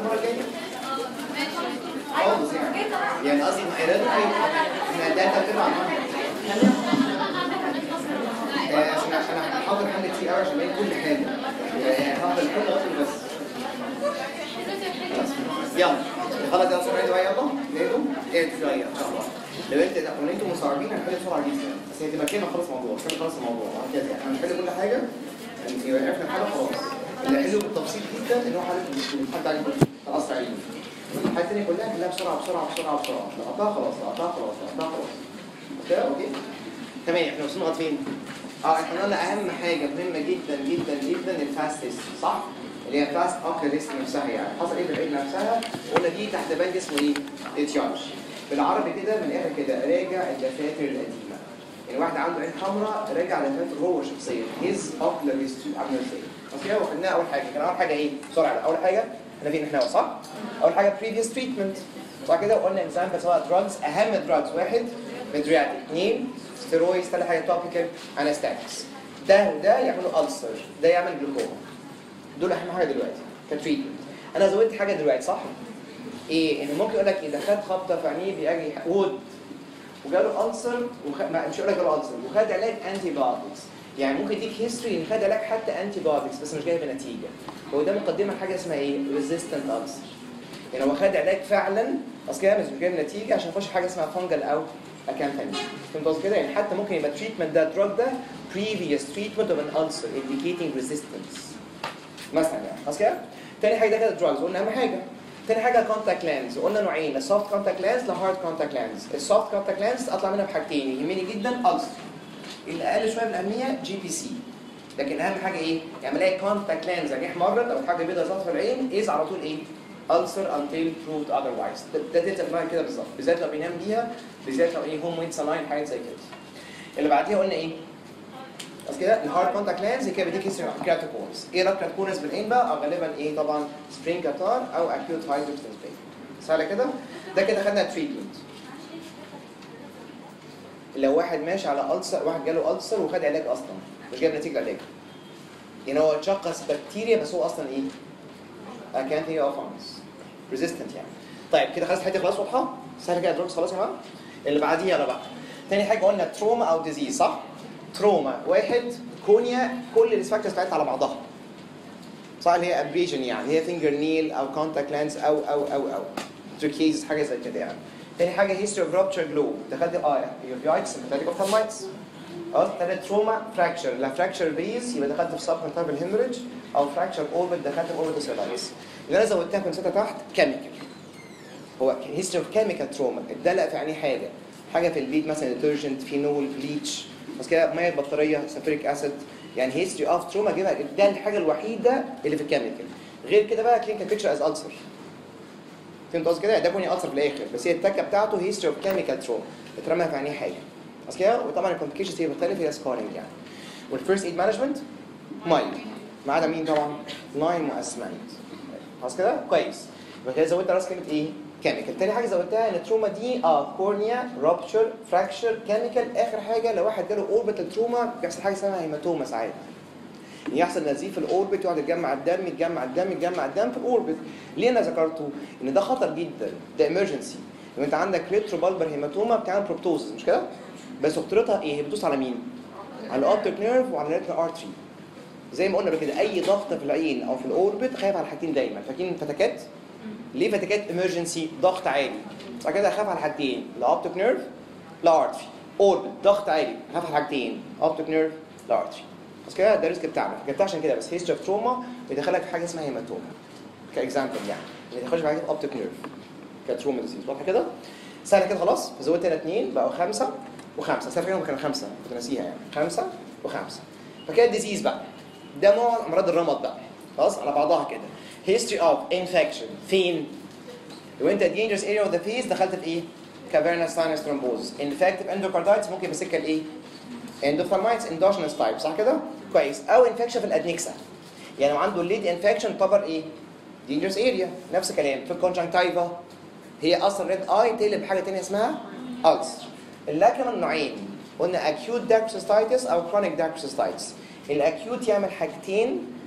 المره الجايه خالص يعني يعني قصدي ايرادو احنا ده انت بتبقى عشان عشان هحضر حل كتير قوي عشان باين كل حاجه يعني هحضر كل اصل بس يلا خلاص يلا سمعتوا بقى يلا نادوا ايه شويه ان شاء الله لو انت لو انتوا مصعبين هنحل بسرعه جدا بس هي تبقى كلمه خلاص موضوع كلمه خلاص الموضوع كده يعني هنحل كل حاجه يبقى عرفنا الحاجه خلاص اللي حلو بالتفصيل جدا ان هو حل حد عليه خلاص عليه الحاجات الثانيه كلها نحلها بسرعه بسرعه بسرعه بسرعه لقطها خلاص لقطها خلاص لقطها خلاص كده اوكي تمام احنا وصلنا لغايه فين؟ اه احنا قلنا اهم حاجه مهمه جدا جدا جدا الفاست تيست صح؟ اللي هي فاست اوكر ليست نفسها يعني حصل ايه في العين نفسها قلنا دي تحت بند اسمه ايه؟ اتيارج بالعربي كده من الاخر كده راجع الدفاتر القديمه يعني واحد عنده عين حمراء راجع دفاتر هو شخصيا هيز اوكلر هيستوري عامله ازاي؟ بس كده وخدناها اول حاجه كان اول حاجه ايه؟ بسرعه اول حاجه احنا فين احنا صح؟ اول حاجه previous treatment صح كده وقلنا اكزامبل سواء drugs اهم drugs واحد مدرياتيك اثنين ستيرويدز ثالث حاجه توبيكال انستاتكس ده وده يعملوا ألسر ده يعمل جلوكوما دول اهم حاجه دلوقتي كتريتمنت انا زودت حاجه دلوقتي صح؟ ايه ان ممكن يقول لك اذا خد خبطه في عينيه بيجي وود وجاله ألسر وخ... ما مش هقول لك جاله ألسر وخد علاج انتي بايوتكس يعني ممكن يديك هيستوري ان خد علاج حتى انتي بايوتكس بس مش جايب نتيجه هو ده مقدمه لحاجه اسمها ايه؟ ريزيستنت ألسر يعني هو خد علاج فعلا اصل كده مش جايب نتيجه عشان يخش حاجه اسمها فانجل او اكامباني فهمت قصدي كده يعني حتى ممكن يبقى تريتمنت ده دراج ده previous treatment of an ulcer indicating resistance مثلا يعني خلاص كده تاني حاجه ده كده دراجز قلنا اهم حاجه تاني حاجه كونتاكت لانز قلنا نوعين السوفت كونتاكت لانز الهارد كونتاكت لانز السوفت كونتاكت لانز اطلع منها بحاجتين يهمني جدا ألسر اللي اقل شويه بالاهميه جي بي سي لكن اهم حاجه ايه؟ يعني الاقي كونتاكت لانز يعني احمرت او حاجه بيضاء ظهرت في العين از على طول ايه؟ ulcer until proved otherwise ده ده ديتا بلان كده بالظبط بالذات لو بينام بيها بالذات لو ايه هوم ويت سلاين حاجات زي كده اللي بعديها قلنا ايه؟ بس كده الهارد كونتاكت لانز كده بيديك هيستوري اوف كراتوكونس ايه الكراتوكونس بالعين بقى او غالبا ايه طبعا سبرينج كاتار او اكيوت هايدروكسين سبرينج سهله كده ده كده خدنا تريتمنت لو واحد ماشي على ألسر واحد جاله ألسر وخد علاج اصلا مش جايب نتيجه علاج يعني هو تشخص بكتيريا بس هو اصلا ايه؟ كان هي اوفانس ريزيستنت يعني طيب كده خلاص حته خلاص واضحه سهله كده دروكس خلاص يا جماعه اللي بعديها يلا بقى تاني حاجه قلنا تروما او ديزيز صح تروما واحد كونيا كل الفاكتورز بتاعتها على بعضها صح اللي هي ابريجن يعني هي فينجر نيل او كونتاكت لانس او او او او تركيز حاجه زي كده يعني تاني حاجه هيستوري اوف رابتشر جلو دخلت اه يوفيايتس سمباتيك اوفتالمايتس اه تالت تروما فراكشر لا فراكشر بيز يبقى دخلت في سب كونتابل هيموريدج او فراكشر اوربت دخلت في اوربت سيلايتس اللي انا زودتها كنت تحت كيميكال هو هيستوري اوف كيميكال تروما اتدلق في عينيه حاجه حاجه في البيت مثلا ديترجنت فينول بليتش بس كده ميه بطاريه سلفوريك اسيد يعني هيستوري اوف تروما جيبها ده الحاجه الوحيده اللي في الكيميكال غير كده بقى كلينيكال بيكتشر از السر فهمت قصدي كده ده بني السر في الاخر بس هي التكه بتاعته هيستوري اوف كيميكال تروما اترمى في عينيه حاجه بس كده وطبعا الكومبليكيشنز هي مختلفه هي سكارينج يعني والفيرست ايد مانجمنت مايل ما عدا مين طبعا لايم واسمنت خلاص كده كويس يبقى كده زودت راس كلمه ايه كيميكال تاني حاجه زودتها ان التروما دي اه كورنيا رابتشر فراكشر كيميكال اخر حاجه لو واحد جاله اوربيتال تروما بيحصل حاجه اسمها هيماتوما ساعات يحصل نزيف في الاوربت يقعد يتجمع الدم يتجمع الدم يتجمع الدم في الاوربت ليه انا ذكرته ان ده خطر جدا ده ايمرجنسي لو انت عندك ريترو بالبر هيماتوما بتعمل بروبتوزس مش كده بس خطورتها ايه هي بتدوس على مين على الاوبتيك نيرف وعلى الريتنا ارتري زي ما قلنا قبل كده اي ضغط في العين او في الاوربت خايف على حاجتين دايما فاكرين فتكات ليه فتكات ايمرجنسي ضغط عالي بعد كده اخاف على حاجتين لا اوبتيك نيرف لا ارتري اوربت ضغط عالي اخاف على حاجتين اوبتيك نيرف لا ارتري بس كده ده الريسك بتاعنا فكده عشان كده بس هيستوري اوف تروما بيدخلك في حاجه اسمها هيماتوما كاكزامبل يعني ما يدخلش في حاجه اوبتيك نيرف كتروما ديزيز واضحه كده سهله كده خلاص فزودت هنا اثنين بقوا خمسه وخمسه سهله فيهم كانوا خمسه كنت ناسيها يعني خمسه وخمسه فكده الديزيز بقى ده نوع امراض الرمد بقى خلاص على بعضها كده history of infection فين لو انت dangerous area of the face دخلت في ايه cavernous sinus thrombosis infective endocarditis ممكن بسكه الايه endophthalmitis endogenous type صح كده كويس او infection في الادنكسا يعني لو عنده lead infection تعتبر ايه dangerous area نفس الكلام في الكونجنكتيفا هي اصلا ريد اي تقلب بحاجه ثانيه اسمها ulcer اللاكريمال نوعين قلنا acute dark cystitis او chronic dark cystitis الاكيوت يعمل حاجتين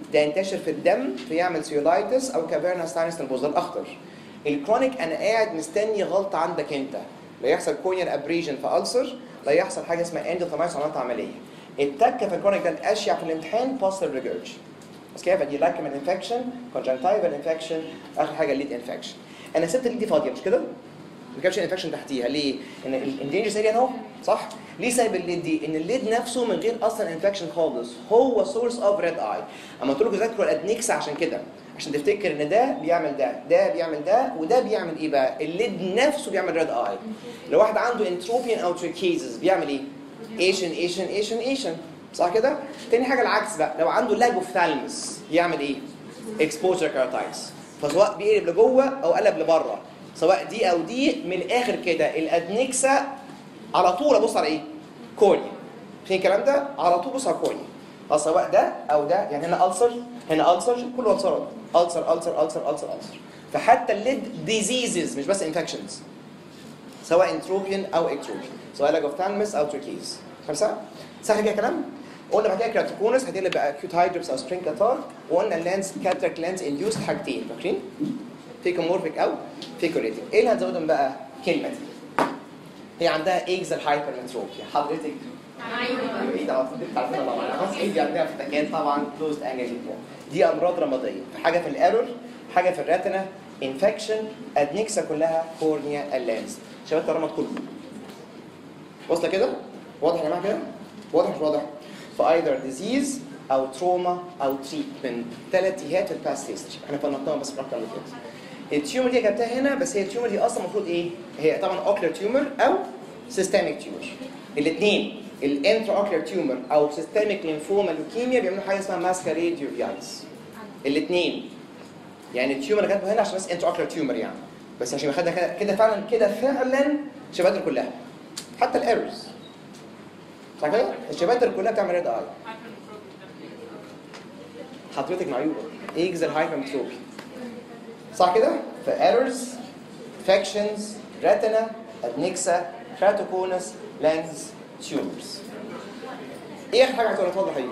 ده ينتشر في الدم فيعمل سيولايتس او كافيرنا ساينس البوز الاخضر الكرونيك انا قاعد مستني غلطه عندك انت لا يحصل كونيال ابريجن في ألسر لا يحصل حاجه اسمها اندوثومايتس عملت عمليه التكه في الكرونيك ده الاشيع في الامتحان باستر ريجرج بس كده فدي لاكمن انفكشن كونجنتايفال انفكشن اخر حاجه الليد انفكشن انا سبت الليد دي فاضيه مش كده؟ ما كانش انفكشن تحتيها ليه؟ ان الاندينجر اريا اهو صح؟ ليه سايب الليد دي؟ ان الليد نفسه من غير اصلا انفكشن خالص هو سورس اوف ريد اي اما قلت لكم ذاكروا الادنكس عشان كده عشان تفتكر ان ده بيعمل ده ده بيعمل ده وده بيعمل ايه بقى؟ الليد نفسه بيعمل ريد اي لو واحد عنده انتروبيان او تريكيزز بيعمل ايه؟ ايشن ايشن ايشن ايشن صح كده؟ تاني حاجه العكس بقى لو عنده لاج اوف ثالمس يعمل ايه؟ اكسبوجر كارتايتس فسواء بيقلب لجوه او قلب لبره سواء دي او دي من الاخر كده الادنكسا على طول ابص على ايه؟ كورنيا في الكلام ده على طول بص على كورنيا اه سواء ده او ده يعني هنا ألسر هنا ألسر كله ألسرات ألسر ألسر ألسر ألسر ألسر فحتى الليد ديزيزز مش بس انفكشنز سواء انتروبيان او اكتروبيان سواء لاج اوف ثالمس او تركيز خمسه سهل كده كلام قلنا بعد كده كراتيكونس هتقلب بقى اكيوت هايدروبس او سبرينج كاتار وقلنا اللانس كاتراك لانس انديوست حاجتين فاكرين؟ فيكومورفيك او فيكوريتيك ايه اللي هتزودهم بقى؟ كلمه دي هي عندها ايجزال هايبرمتروبيا حضرتك ايه ده عارفين طبعا خلاص ايه دي عندنا في التكات طبعا كلوزد انجل دي امراض رماديه حاجه في الايرور حاجه في الريتنا انفكشن ادنكسا كلها كورنيا اللانس شباب الرمد كله واصله كده واضح يا جماعه كده واضح مش واضح فايذر ديزيز او تروما او تريتمنت ثلاث جهات في الباست هيستوري احنا فنطناهم بس اكتر من كده التيومر دي جبتها هنا بس هي التيومر دي اصلا المفروض ايه هي طبعا اوكلر تيومر او سيستميك تيومر الاثنين الانترا اوكلر تيومر او سيستميك لينفوما لوكيميا بيعملوا حاجه اسمها ماسكاريد يوفيايتس الاثنين يعني التيومر اللي كاتبه هنا عشان بس انترا اوكلر تيومر يعني بس عشان خدها كده كده فعلا كده فعلا الشباتر كلها حتى الايرورز صح كده؟ الشباتر كلها بتعمل ريد اي حضرتك معيوبه ايجزل هايبرمتروبي صح كده؟ فايرورز فاكشنز ريتنا ادنكسا كراتوكونس لانز تيومرز ايه اخر حاجه هتقولها اتفضل يا حبيبي؟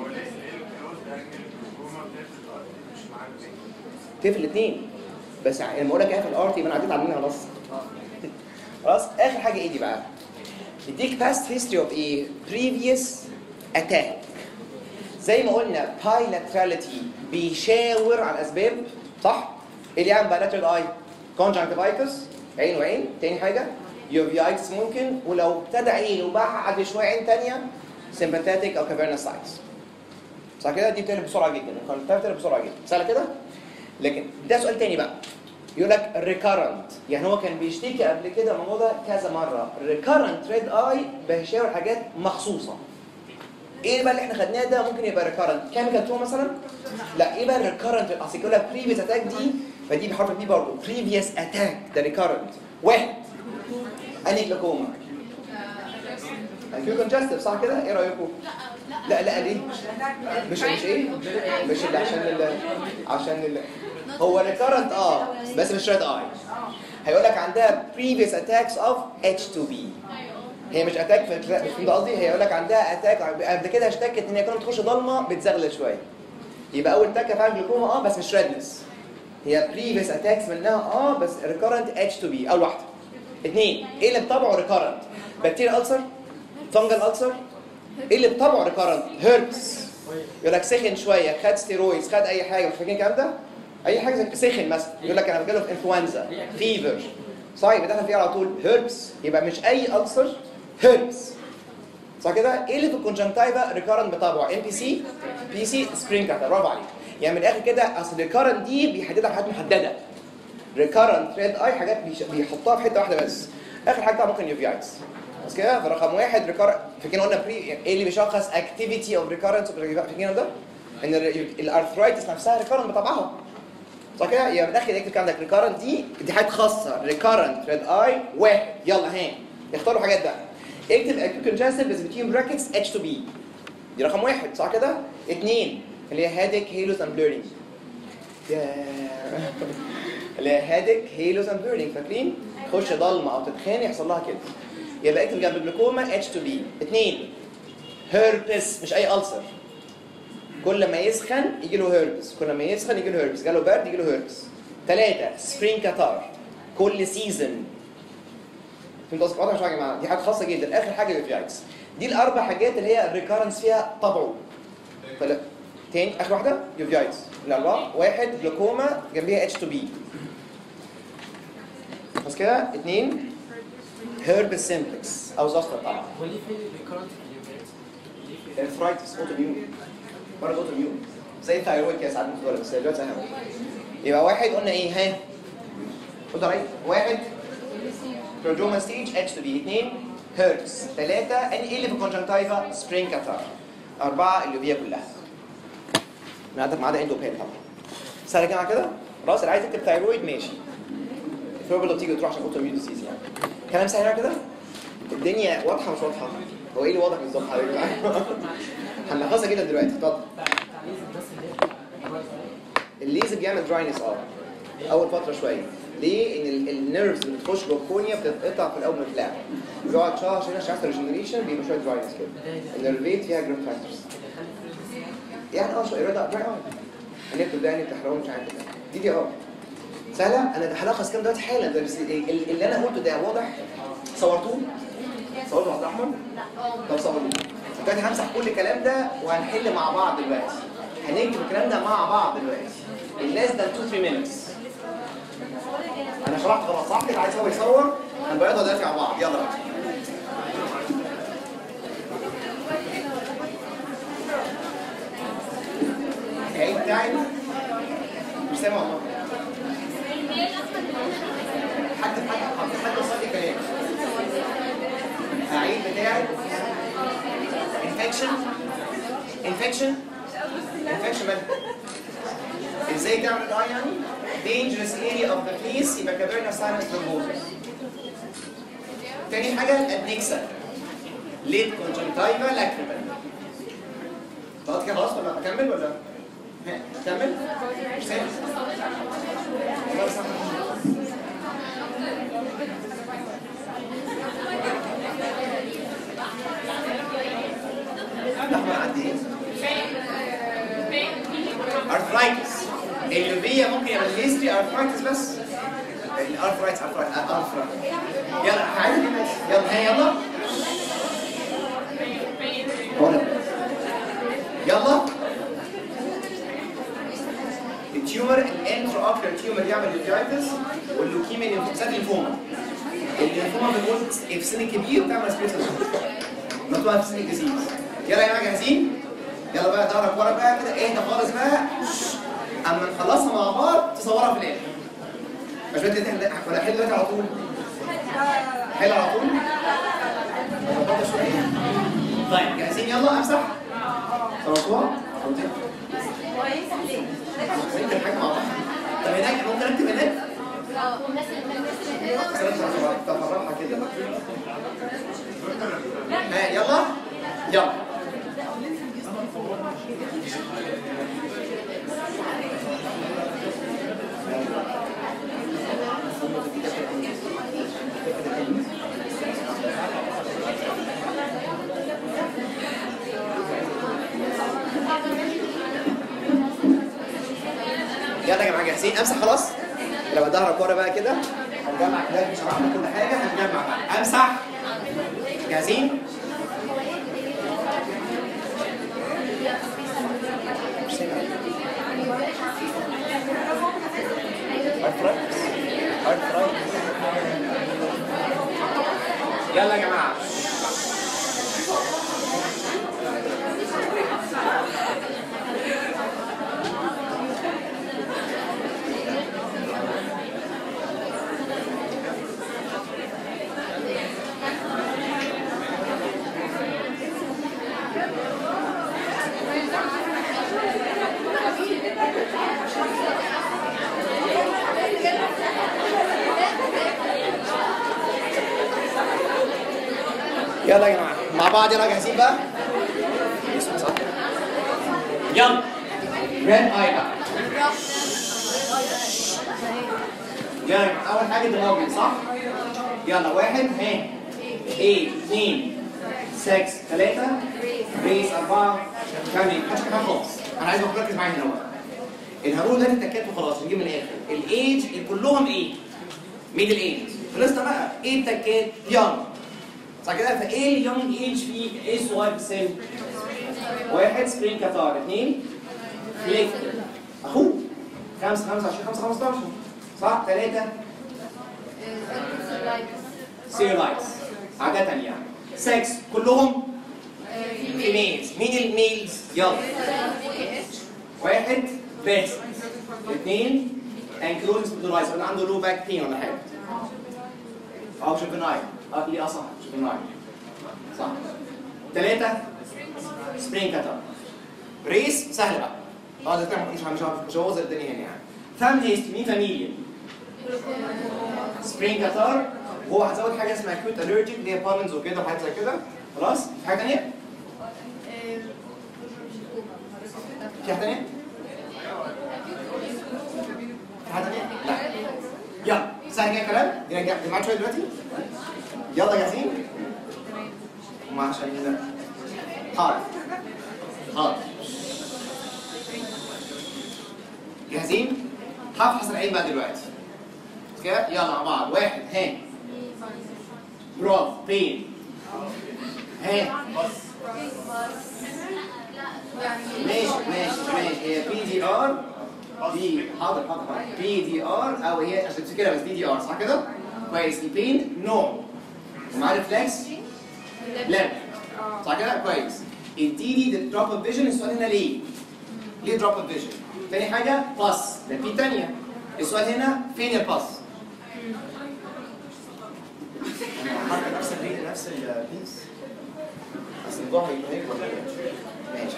في الاثنين بس لما اقول لك ايه في الارت يبقى انا عديت على خلاص خلاص اخر حاجه ايه دي بقى؟ يديك باست هيستوري اوف ايه؟ بريفيوس اتاك زي ما قلنا بايلاتراليتي بيشاور على الاسباب صح؟ ايه اللي يعمل بايلاترال اي؟ كونجنكتيفايتس عين وعين تاني حاجه يوفيايتس ممكن ولو ابتدى عين وبعد شويه عين تانيه سمباتيك او كافيرنا سايتس صح كده دي بتقلب بسرعه جدا الكونجنكتيفا بتقلب بسرعه جدا سهله كده لكن ده سؤال تاني بقى يقول لك ريكارنت يعني هو كان بيشتكي قبل كده الموضوع ده كذا مره ريكارنت ريد اي بيشاور حاجات مخصوصه ايه بقى اللي احنا خدناه ده ممكن يبقى ريكارنت كيميكال تروما مثلا لا ايه بقى الريكارنت اصل يقول لك بريفيوس اتاك دي فدي بحرف بي برضه بريفيوس اتاك ده ريكارنت واحد اني جلوكوما اكيو كونجستيف صح كده ايه رايكم لا لا ليه مش مش ايه مش اللي عشان ال عشان ال هو ريكارنت اه بس مش ريد اي هيقول لك عندها previous attacks of H2B هي مش اتاك في مش فهمت قصدي هي يقول لك عندها اتاك قبل كده اشتكت ان هي كانت بتخش ضلمه بتزغلل شويه يبقى اول تاكه فعلا جلوكوما اه بس مش ريدنس هي previous attacks منها اه بس recurrent H2B اول واحده اثنين ايه اللي بطبعه recurrent بكتيريا ألسر فانجل ألسر ايه اللي بطبعه ريكارنت هيربس يقول لك سخن شويه خد ستيرويدز خد اي حاجه مش فاكرين الكلام ده اي حاجه زي سخن مثلا يقول لك انا جاله في انفلونزا فيفر صح يبقى دخل فيه على طول هيربس يبقى مش اي ألسر هيربس صح كده ايه اللي في الكونجنكتيفا ريكارنت بطبعه ام بي سي بي سي سبرينج كاتر برافو عليك يعني من الاخر كده اصل الريكارنت دي بيحددها في حاجات محدده ريكارنت ريد اي حاجات بيش- بيحطها في حته واحده بس اخر حاجه طبعا ممكن يوفيايتس بس كده فرقم واحد ريكار فاكرين قلنا بري ايه اللي بيشخص اكتيفيتي اوف ريكارنس فاكرين ده؟ ان ال- الارثرايتس نفسها ريكارنت بطبعها صح كده؟ يبقى من الاخر يكتب عندك ريكارنت دي دي حاجات خاصه ريكارنت ريد اي واحد يلا ها اختاروا حاجات بقى اكتب اكيوت كونجستيف بس بتوين براكتس اتش تو بي دي رقم واحد صح كده؟ اثنين اللي هي هيدك هيلوز اند بليرنج اللي هي هيدك هيلوز اند بليرنج فاكرين؟ تخش ضلمه او تتخانق يحصل لها كده يبقى اكتب جنب الجلوكوما اتش تو بي اثنين هيربس مش اي ألسر كل ما يسخن يجي له هيربس كل ما يسخن يجي له هيربس جاله برد يجي له هيربس ثلاثة سبرينج كاتار كل سيزون فهمت قصدي واضح مش يا جماعه دي حاجه خاصه جدا اخر حاجه الفياكس دي الاربع حاجات اللي هي الريكارنس فيها طبعه فلا تاني اخر واحده يوفيايتس الاربعه واحد جلوكوما جنبيها اتش 2 بي بس كده اثنين هيربس سيمبلكس او زاستر طبعا وليه في الكرنت ارثرايتس اوتو ميون مرض اوتو ميون زي الثايرويد كده ساعات بتتولد بس دلوقتي سهل يبقى واحد قلنا ايه ها قلت عليه واحد بروجوما ستيج اتش 2 بي اثنين هيرتز ثلاثة ان ايه اللي في الكونجنتايفا سبرينج كاتار أربعة اللوبيا كلها ما عدا ما عدا اندوبين طبعا سهل يا جماعة كده خلاص اللي عايز يكتب ثايرويد ماشي الفروق لو تيجي تروح عشان اوتو ميون ديزيز يعني كلام سهل يا كده الدنيا واضحة مش واضحة هو ايه اللي واضح بالظبط حضرتك هنلخصها كده دلوقتي اتفضل تعليم الناس اللي هي الليزر بيعمل دراينس اه اول فتره شويه ليه ان النيرفز اللي بتخش جوه الكونيا بتتقطع في الاول بتتلعب بيقعد شهر عشان عشان يحصل ريجنريشن بيبقى شويه دراينس كده النيرفيت فيها جروث فاكتورز يعني اه شويه رضا دراي اه هنكتب ده هنفتح لهم مش عارف كده دي دي اه سهله انا هلخص كام دلوقتي حالا ده بس ال- ال- اللي انا قلته ده واضح صورتوه صورته عبد الرحمن طب صوروه دلوقتي همسح كل الكلام ده وهنحل مع بعض دلوقتي هنكتب الكلام ده مع بعض دلوقتي in less than 2 3 minutes انا شرحت خلاص صح كده عايز هو يصور هنبيضها دلوقتي مع بعض يلا بقى العيد بتاعي مش سامع والله حد حد حد حد وصل لي كلام العيد بتاعي انفكشن انفكشن انفكشن ازاي تعمل ده يعني dangerous area of the face يبقى كافيرنا sinus thrombosis تاني حاجه الادنكسا ليد كونجنتايفا لاكريمال خلاص كده خلاص ولا اكمل ولا ها اكمل مش سامع والله صح الاحمر عندي ايه ارثرايتس اللوبية ممكن يبقى الهيستري ارثرايتس بس الارثرايتس ارثرايتس ارثرايتس يلا عايز يلا ها يلا هنا يلا التيومر الانترا اوكلر تيومر يعمل لوكيايتس واللوكيميا نفسها لينفوما اللينفوما بتقول في سن كبير بتعمل سبيس مكتوبه في سن الجزيز يلا يا جماعه جاهزين؟ يلا بقى ظهرك ورا بقى كده اهدى خالص بقى اما نخلصها مع بعض تصورها في الاخر مش بدي تحل ولا حل دلوقتي على طول حل على طول نظبطها شويه طيب جاهزين يلا امسح خلصوها ممكن حاجه مع بعض طب هناك ممكن اكتب هناك بس انا مش هفرحها كده ها يلا يلا يلا يا جماعه جاهزين امسح خلاص لو ظهرك ورا بقى كده هنجمع كده مش شرحنا كل حاجه هنجمع بقى امسح جاهزين Arthritis. Arthritis. يلا يا جماعه يلا يا جماعه مع بعض يلا جاهزين بقى اسمع صح يلا ريد اي بقى يلا يا جماعة، اول حاجه دماغي صح يلا واحد ها ايه اثنين 6 3 ريس 4 كمل مش كمان خالص انا عايز اركز معايا هنا بقى الهنقول ده التكات وخلاص نجيب من الاخر الايج كلهم ايه؟ ميدل ايج خلصنا بقى ايه التكات؟ يونج صح كده فايه اليونج ايج فيه ايه الصغير في السن؟ واحد سبرين كاتار اثنين فليك اخوه خمسة خمسة عشرين خمسة خمستاشر صح ثلاثة سيرلايتس عادة يعني سكس كلهم فيميلز مين الميلز؟ يلا واحد بريست اثنين انكلوز سبيدولايز ولا عنده لو باك بين ولا حاجه او شوفنايل اه ليه صح شوفنايل صح ثلاثة سبرين كاتر ريس سهل بقى اه ده مش مش مش هوظ الدنيا هنا يعني فام هيست مين فاميليا سبرين كاتر هو هتزود حاجه اسمها كيوت الرجيك اللي هي بارنز وكده وحاجات زي كده خلاص في حاجه ثانيه في حاجه ثانيه في حاجه ثانيه لا يلا سهل كده الكلام نرجع معاك شويه دلوقتي يلا جاهزين وما عشان حاضر حاضر جاهزين هفحص العين بقى دلوقتي كده يلا مع بعض واحد ها برافو بين ها ماشي ماشي ماشي هي بي دي ار دي حاضر حاضر حاضر بي دي ار او هي عشان تفتكرها بس بي دي ار صح كده؟ كويس البين نوع ومعاه ريفلكس لب صح كده؟ كويس الدي دي ده دروب اوف فيجن السؤال هنا ليه؟ ليه دروب اوف فيجن؟ تاني حاجة باس ده بي تانية السؤال هنا فين الباس؟ حركة نفس البيت نفس البيس بس الموضوع هيبقى هيك ولا إيه؟ ماشي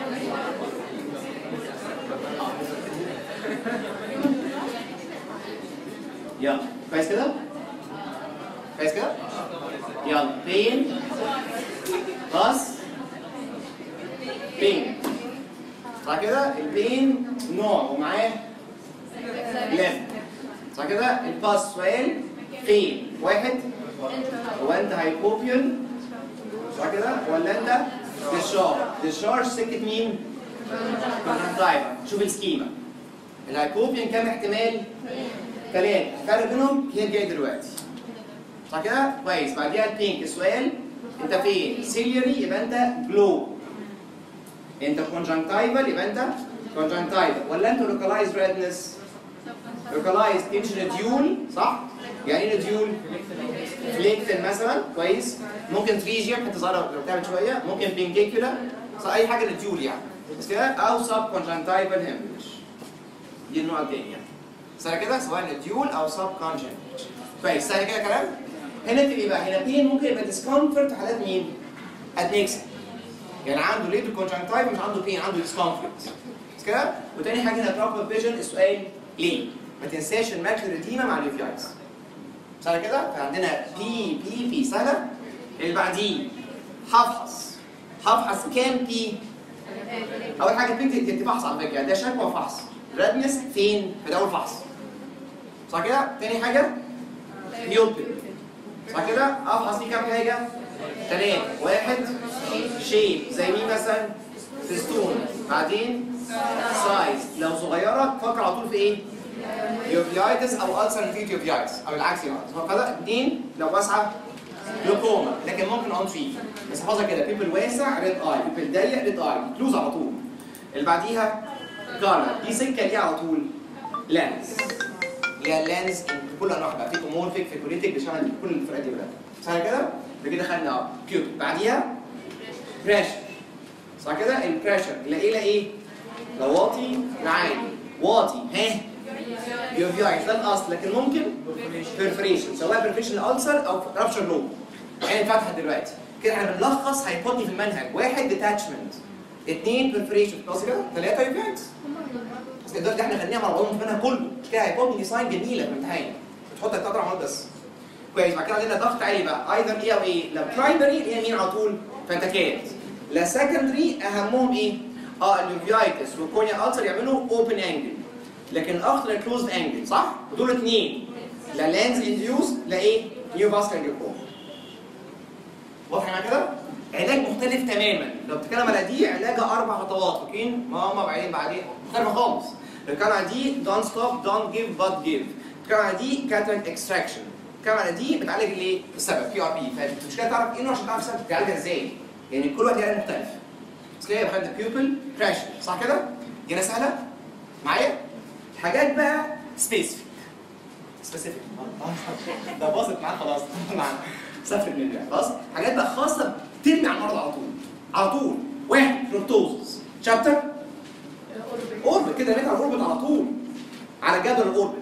يلا كويس كده؟ كويس كده؟ يلا بين باس بين صح كده؟ البين نوع ومعاه لف صح كده؟ الباس سؤال فين؟ واحد هو انت هايبوبيون صح كده؟ ولا انت ديشارج ديشارج سكة مين؟ طيب شوف السكيما الهايبوبيون كام احتمال؟ ثلاثة الفرق بينهم هي الجاي دلوقتي صح كده؟ كويس بعديها البينك السؤال انت فين؟ سيليري يبقى انت جلو انت كونجنكتيفال يبقى انت كونجنكتيفال ولا انت لوكالايز ريدنس؟ لوكالايز تمشي نديول صح؟ يعني ايه نديول؟ فليكتن مثلا كويس ممكن تريجيا حته صغيره لو تعمل شويه ممكن بينجيكولا اي حاجه نديول يعني بس كده او سب كونجنكتيفال هيمبج دي النوع الثاني يعني سهل كده سواء نديول او سب كونجنت كويس سهل كده كلام هنا تبقى بقى هنا بين ممكن يبقى ديسكومفورت في حالات مين؟ ادنكسا يعني عنده ليبر كونجنكتيف مش عنده بين عنده ديسكومفورت بس كده وتاني حاجه هنا بروبر فيجن السؤال ليه؟ ما تنساش الماكلر اديما مع اليوفيايتس سهله كده فعندنا بي بي بي سهله اللي بعديه هفحص هفحص كام بي اول حاجه بي دي فحص على فكره ده شكوى فحص رادنس فين في ده اول فحص صح كده تاني حاجه ميوبل صح كده افحص فيه كام حاجه ثلاثه واحد شيب زي مين مثلا فيستون بعدين سايز لو صغيره فكر على طول في ايه يوفيايتس او السر فيت يوفيايتس او العكس يعني فده اثنين لو واسعه جلوكوما لكن ممكن اون تريت بس احفظها كده بيبل واسع ريد اي بيبل ضيق ريد اي كلوز على طول اللي بعديها كارلا دي سكه ليها على طول لانز ليها لانز كل انواع بقى في تومورفيك في كوليتيك بيشتغل كل الفرقات دي بقى سهل كده ده كده خدنا كيوب بعديها بريشر صح كده البريشر لا ايه لا ايه لا واطي لا عالي واطي ها يوفيايت ده الاصل لكن ممكن بيرفريشن سواء بيرفريشن الالسر او رابشر لوب عين فتحت دلوقتي كده احنا بنلخص هيحطني في المنهج واحد ديتاتشمنت اثنين بيرفريشن خلاص كده ثلاثه يوفيايتس بس ده احنا خدناها مع بعضهم في المنهج كله مش كده هيحطني ديزاين جميله في الامتحان بتحط القدر عمال بس كويس بعد كده عندنا ضغط عالي بقى ايذر ايه او ايه لا برايمري اللي هي مين على طول فانتكات لا سكندري اهمهم ايه اه اليوفيايتس والكونيا السر يعملوا اوبن انجل لكن اخطر كلوزد انجل صح ودول اثنين لا لانز انديوس لا ايه نيو فاسكولار جلوكوما واضح معايا كده علاج مختلف تماما لو بتتكلم على دي علاجها اربع خطوات اوكي ماما بعدين بعدين مختلفه خالص لو بتتكلم على دي دونت ستوب دونت جيف بات جيف بتتكلم على دي كاتراكت اكستراكشن بتتكلم على دي بتعالج الايه؟ السبب بي ار بي فالمشكله تعرف ايه عشان تعرف السبب بتعالجها ازاي يعني كل واحد علاج مختلف بس كده بخلي البيوبل بريشر صح كده؟ دي انا سهله معايا؟ حاجات بقى سبيسيفيك سبيسيفيك ده باظت معاه خلاص معاه سافر من اللعب خلاص حاجات بقى خاصه ترمي على المرض على طول على طول واحد بروتوزس شابتر اوربت كده رميت على الاوربت على طول على جدول الاوربت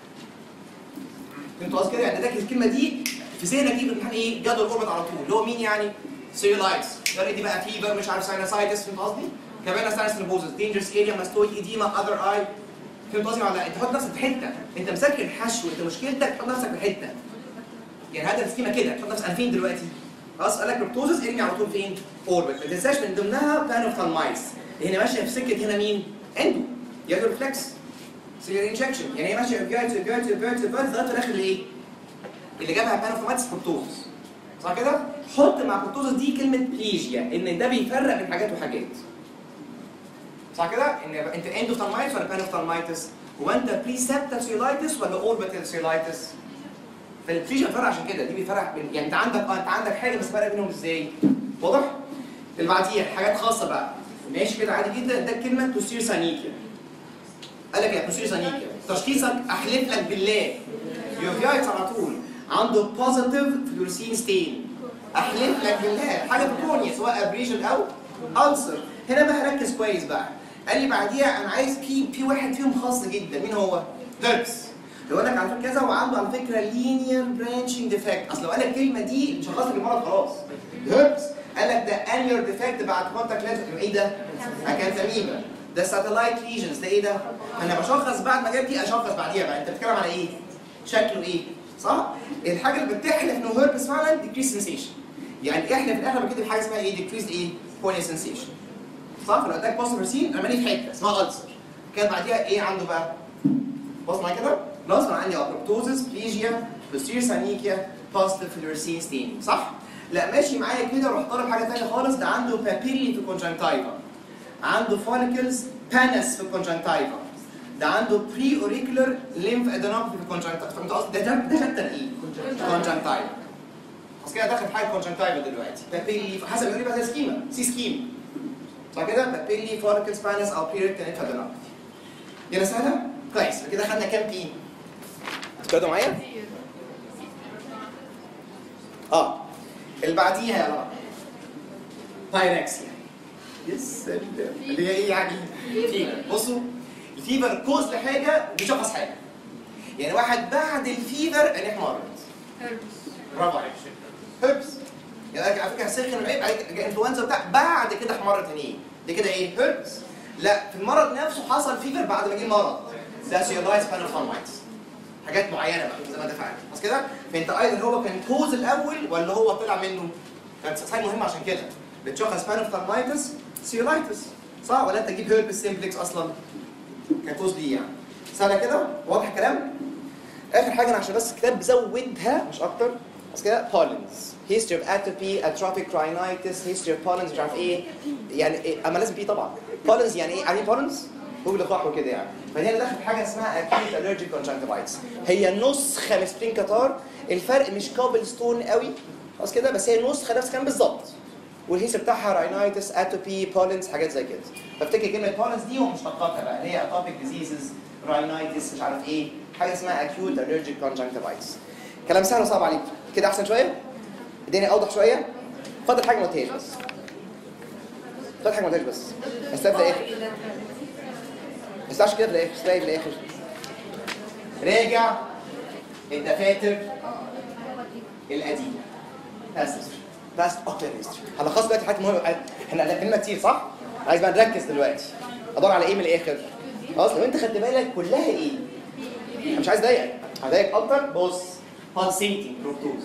فهمتوا قصدي كده يعني ده الكلمه دي في ذهنك دي بتمتحن ايه جدول الاوربت على طول اللي هو مين يعني سيولايتس ده دي بقى فيفر مش عارف ساينوسايتس فهمت قصدي كمان ساينس نبوزس دينجرس اريا ماستويد ايديما اذر اي فهمت قصدي ولا لا؟ انت تحط نفسك في حته انت مسكر الحشو انت مشكلتك تحط نفسك في حته يعني هذا السكيما كده تحط نفسك انا فين دلوقتي خلاص قال لك بروتوزس ارمي على طول فين اوربت ما تنساش من ضمنها بانوفالمايس هنا ماشيه في سكه هنا مين اندو يادو ريفلكس سيلر انجكشن يعني هي ماشيه فيرت فيرت فيرت فيرت لغايه الاخر الايه اللي جابها بانوفالمايس بروتوزس صح كده حط مع بروتوزس دي كلمه بليجيا ان ده بيفرق بين حاجات وحاجات صح كده ان انت اندوفالمايتس ولا بانوفالمايتس هو انت بريسبتال سيلايتس ولا اوربيتال سيلايتس فالبليجيا بتفرق عشان كده دي بيفرق بين يعني انت عندك اه انت عندك حاجه بس فرق بينهم ازاي واضح اللي بعديها حاجات خاصه بقى ماشي كده عادي جدا ده كلمه توسير سانيكيا قال لك يا توسير سانيكيا تشخيصك احلف لك بالله يوفيايتس على طول عنده بوزيتيف فلورسين ستين احلف لك بالله حاجه بتكون سواء ابريشن او ألسر هنا بقى ركز كويس بقى قال لي بعديها انا عايز في في واحد فيهم خاص جدا مين هو؟ هيربس لو قال لك على فكره كذا وعنده على فكره لينير برانشنج ديفكت اصل لو قال لك الكلمه دي شخص لك المرض خلاص هيربس قال لك ده انير ديفكت بعد كونتاكت لينز ايه ده؟ اكانتاميبا ده ساتلايت ليجنز ده ايه ده؟ انا بشخص بعد ما جاب دي اشخص بعديها بقى انت بتتكلم على ايه؟ شكله ايه؟ صح؟ الحاجه اللي بتحلف انه هيربس فعلا ديكريس سنسيشن يعني احنا في الاخر بنكتب حاجه اسمها ايه؟ ديكريس ايه؟ بوني سنسيشن صح؟ فلو اداك بوست برسين رماني في حته اسمها السر كان بعديها ايه عنده بقى؟ بص معايا كده؟ خلاص انا عندي ابروبتوزس بليجيا بوستير سانيكيا بوزيتيف فلورسين ستين صح؟ لا ماشي معايا كده روح طالب حاجه ثانيه خالص ده عنده بابيلي في الكونجنتايفا عنده فوليكلز بانس في الكونجنتايفا ده عنده بري اوريكولر ليمف ادينوباثي في الكونجنتايفا فهمت قصدي ده ده شابتر ايه؟ كونجنتايفا بس كده داخل في حاجه كونجنتايفا دلوقتي بابيلي حسب يقول لي بقى زي سكيما سي سكيما صح كده بابيلي فوليكلز بانس او بري اوريكولر ادينوباثي دي سهله؟ كويس كده خدنا كام تيم؟ تقعدوا معايا؟ اه اللي بعديها يا رب بايركسيا يس اللي هي ايه يعني؟ فيبر بصوا الفيبر كوز لحاجه وبيشخص حاجه يعني واحد بعد الفيبر عينيه مرض برافو عليك هربس يعني على فكره سخن العيب عليك انفلونزا بتاع بعد كده احمرت عينيه دي كده ايه؟ هربس لا في المرض نفسه حصل فيبر بعد ما جه المرض ده سيولايتس بانوفالمايتس حاجات معينه بقى زي ما انت فاهم بس كده فانت ايضا هو كان كوز الاول ولا هو طلع منه كانت حاجه مهمه عشان كده بتشخص بانوفالمايتس سيولايتس صح ولا انت تجيب هيربس سيمبلكس اصلا كان كوز ليه يعني سهله كده واضح الكلام اخر حاجه انا عشان بس الكتاب بزودها مش اكتر بس كده بولنز history of atopy atrophic rhinitis history of pollens مش عارف ايه يعني إيه؟ اما لازم بيه طبعا polens يعني ايه عارفين polens هو لقاح وكده يعني فهنا داخل حاجه اسمها acute allergic conjunctivitis هي نسخه من سبرين كاتار الفرق مش كابل ستون قوي خلاص كده بس هي نسخه نفس كان بالظبط والهيس بتاعها راينايتس اتوبي بولنز حاجات زي كده فافتكر كلمه بولنز دي ومشتقاتها بقى اللي هي اتوبيك ديزيزز راينايتس مش عارف ايه حاجه اسمها acute allergic conjunctivitis كلام سهل وصعب عليك كده احسن شويه الدنيا اوضح شويه فاضل حاجه ما قلتهاش بس فاضل حاجه ما قلتهاش بس بس ده في الاخر بس عشان كده في الاخر تلاقي في الاخر راجع الدفاتر القديمه باست باست اوكلر هيستوري هنلخص دلوقتي حاجات مهمه احنا قلنا كتير صح؟ عايز بقى نركز دلوقتي ادور على ايه من الاخر خلاص لو انت خدت بالك كلها ايه؟ انا مش عايز اضايقك هضايقك اكتر بص pulsating بروتوز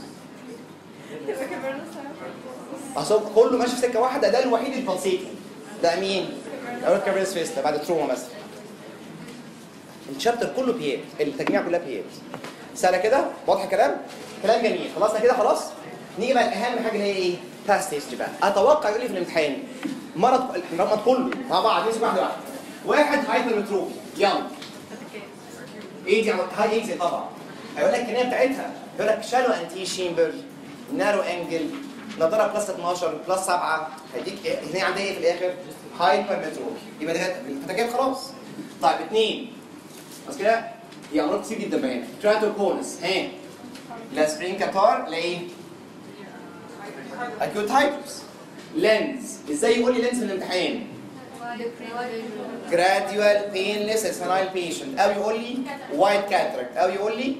اصل كله ماشي في سكه واحده ده الوحيد البلسيتنج ده مين؟ اول كابريس فيستا بعد تروما مثلا الشابتر كله بيات التجميع كلها بيات سهله كده واضح الكلام كلام جميل خلصنا كده خلاص نيجي بقى الاهم حاجه اللي هي ايه باست هيستوري بقى اتوقع يقول لي في الامتحان مرض المرض كله مع بعض نمسك واحده واحده واحد هايبرمتروفي يلا ايه دي هاي ايزي طبعا هيقول لك الكنيه بتاعتها يقول لك شالو انتي شيمبر نارو انجل نضاره بلس 12 بلس 7 هيديك إيه؟ هنا عندها ايه في الاخر؟ هايبرمتروفي يبقى ده الفتاكات خلاص طيب اثنين بس كده دي امراض كتير جدا بقى هنا تراتوكونس ها لا سبرين كاتار لا ايه؟ اكيوت هايبرز لينز ازاي يقول لي لينز في الامتحان؟ gradual painless senile patient او يقول لي white cataract او يقول لي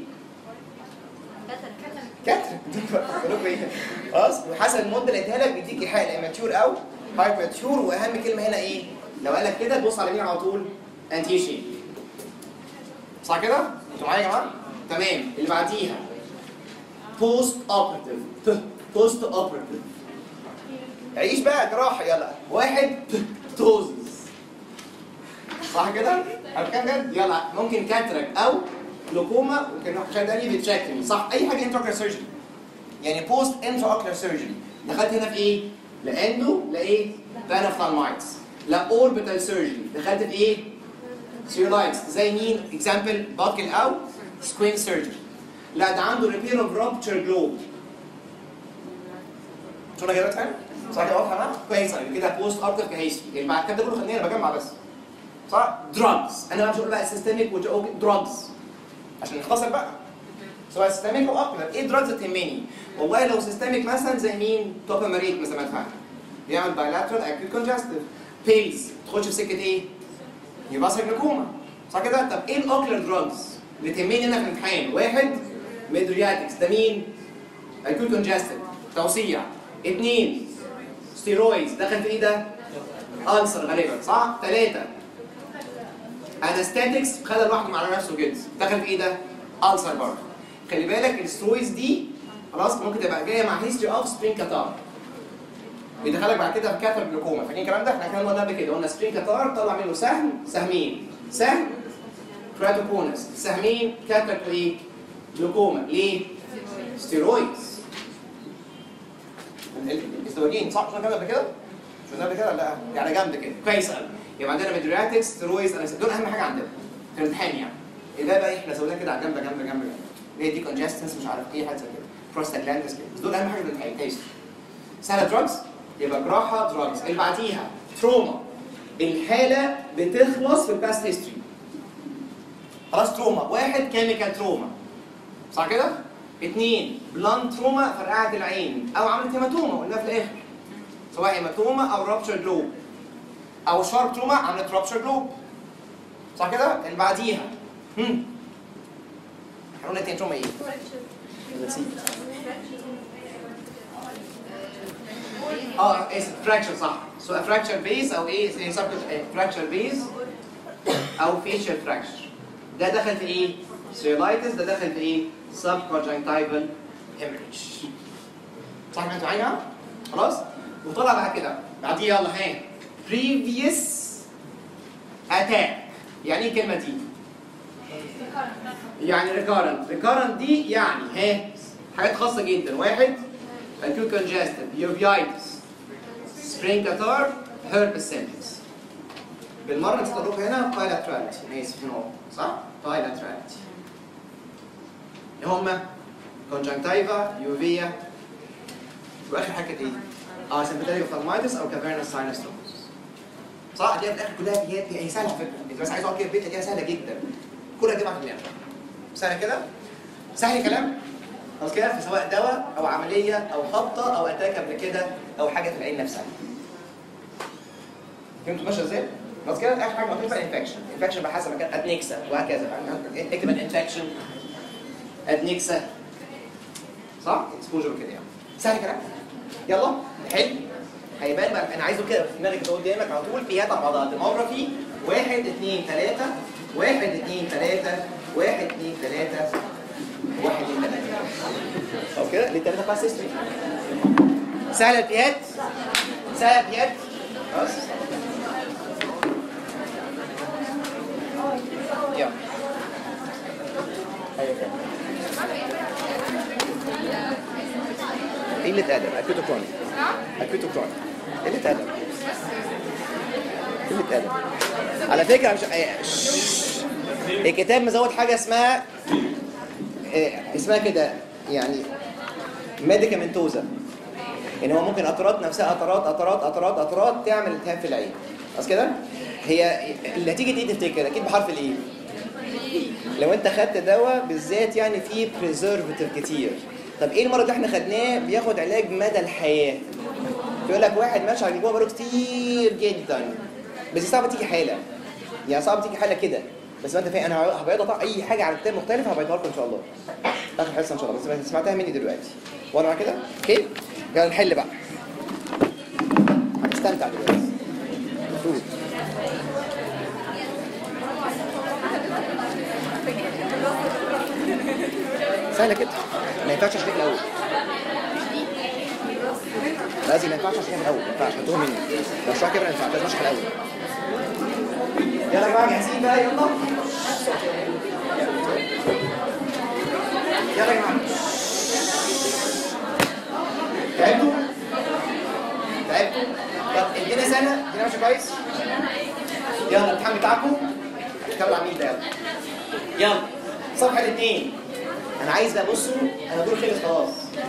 cataract بقول ايه خلاص وحسب المده اللي اديها لك بيديك ايحاء لا immature او hypermature واهم كلمه هنا ايه؟ لو قال لك كده تبص على مين على طول؟ انتي شيب صح كده؟ انتوا معايا يا جماعه؟ تمام اللي بعديها بوست اوبرتيف بوست اوبرتيف عيش بقى جراحه يلا واحد توزز صح كده؟ اركان جد يلا ممكن كاتراك او جلوكوما ممكن حاجه ثانيه بيتشكل صح اي حاجه انتراكلر سيرجري يعني بوست انتراكلر سيرجري دخلت هنا في ايه؟ لا اندو لا ايه؟ بانفثالمايتس لا اوربيتال سيرجري دخلت في ايه؟ سيرولايتس زي مين؟ اكزامبل باكل او سكوين سيرجري لا ده عنده ريبير اوف رابتشر جلوب شو انا جايبها تاني؟ صح كده واضحه معاك؟ كويس قوي كده بوست ارتف كهيستري يعني بعد كده كله خليني انا بجمع بس صح؟ دراجز انا بقى مش هقول بقى سيستميك دراجز عشان نختصر بقى سواء سيستميك او اقلر ايه دراجز تهمني؟ والله لو سيستميك مثلا زي مين؟ توباماريت مثلا ما تفهم بيعمل بايلاترال اكيوت كونجستيف بيلز تخش في سكه ايه؟ يبقى جلوكوما صح كده؟ طب ايه الاوكلر دراجز اللي تهمني هنا في الامتحان؟ واحد ميدرياتكس ده مين؟ اكيوت كونجستيف توسيع اثنين ستيرويدز دخل في ايه ده؟ ألسر غالبا صح؟ ثلاثة انستاتكس خدها لوحده على نفسه كده دخل في ايه ده؟ ألسر برضه خلي بالك السترويدز دي خلاص ممكن تبقى جايه مع هيستوري اوف سبرين كاتار بيدخلك بعد كده في كاتر جلوكوما فاكرين الكلام ده؟ احنا كنا قلنا قبل كده قلنا سبرين كاتار طلع منه سهم سهمين سهم كراتوكونس سهمين كاتر ايه؟ جلوكوما ليه؟ ستيرويدز الاستروجين صح مش كده قبل كده؟ مش قبل كده لا يعني جنب كده كويس قوي يبقى عندنا ميدرياتكس ستيرويدز دول اهم حاجه عندنا في الامتحان يعني الباقي بقى احنا سويناها كده على جنب جنب جنب جنب اللي هي دي كونجستنس مش عارف ايه حاجه زي كده بروستاجلاندس كده بس دول اهم حاجه في الامتحان كويس سهله دراجز يبقى جراحه دراجز اللي بعديها تروما الحاله بتخلص في الباست هيستوري خلاص تروما واحد كيميكال تروما صح كده؟ اثنين بلان تروما فرقعت العين او عملت هيماتوما قلنا في الاخر سواء هيماتوما او رابتشر جلوب او شارب تروما عملت رابتشر جلوب صح كده؟ اللي بعديها هم احنا قلنا تاني تروما ايه؟ نسيت اه اسف فراكشر صح سواء فراكشر بيز او ايه زي فراكشر بيز او فيشل فراكشر ده دخل في ايه؟ سيرولايتس ده دخل في ايه؟ سب كونجنكتيفال هيمريج صح ما انتوا معايا؟ خلاص؟ وطلع بعد كده بعديه يلا ها previous attack يعني ايه الكلمه دي؟ يعني recurrent recurrent دي يعني ها حاجات خاصه جدا واحد acute congestive uveitis spring catarrh herpes simplex بالمره نسيت اقول لكم هنا bilaterality انا اسف هنا صح؟ bilaterality ايه هما؟ conjunctiva uvea واخر حاجه ايه؟ اه sympathetic ophthalmitis او cavernous sinus thrombosis صح؟ دي في الاخر كلها هي هي سهله على فكره انت بس عايز اقعد كده في البيت تلاقيها سهله جدا كلها تجمع في دماغك سهله كده؟ سهل الكلام؟ خلاص كده سواء دواء او عمليه او خبطه او اتاك قبل كده او حاجه في العين نفسها فهمتوا ماشيه ازاي؟ خلاص كده اخر حاجه مكتوب بقى انفكشن انفكشن بقى حسب مكان ادنكسا وهكذا اكتب الانفكشن ادنكسا صح؟ اكسبوجر كده يعني سهل الكلام يلا حلو هيبان بقى انا عايزه كده في دماغك كده قدامك على طول فيها بعضها ديموغرافي واحد اثنين ثلاثة واحد اثنين ثلاثة واحد اثنين ثلاثة واحد اثنين ثلاثة خلاص كده للثلاثة بقى سيستم سهلة البيات سهلة البيات خلاص يلا ايوه كده. ايه قله ادب اكيوت كرونيك اكيوت كرونيك قله ادب قله ادب على فكره مش آه، شش. الكتاب مزود حاجه اسمها آه، اسمها كده يعني ميديكامنتوزا ان هو ممكن قطرات نفسها قطرات قطرات قطرات قطرات تعمل التهاب في العين خلاص كده هي النتيجه دي تفتكر اكيد بحرف الايه لو انت خدت دواء بالذات يعني فيه بريزرفاتيف كتير طب ايه المرض اللي احنا خدناه بياخد علاج مدى الحياه يقول لك واحد ماشي على الجوع بقاله كتير جدا بس صعب تيجي حاله يعني صعب تيجي حاله كده بس ما انت فاهم انا هبقى اقطع اي حاجه على كتاب مختلف هبقى لكم ان شاء الله اخر حصه ان شاء الله بس سمعتها مني دلوقتي وانا مع كده اوكي يلا نحل بقى هتستمتع دلوقتي المفروض سهله كده ما ينفعش اشرح الاول لازم ما ينفعش اشرح الاول ما ينفعش هتوه مني لو اشرح كده ما ينفعش لازم اشرح الاول يلا يا جماعه جاهزين بقى يلا يلا يا جماعه تعبتوا؟ تعبتوا؟ طب ادينا سنه ادينا ماشي كويس؟ يلا الامتحان بتاعكم هتكمل على مين ده يلا يلا صفحه الاثنين انا عايز بقى بصوا انا دول خلص خلاص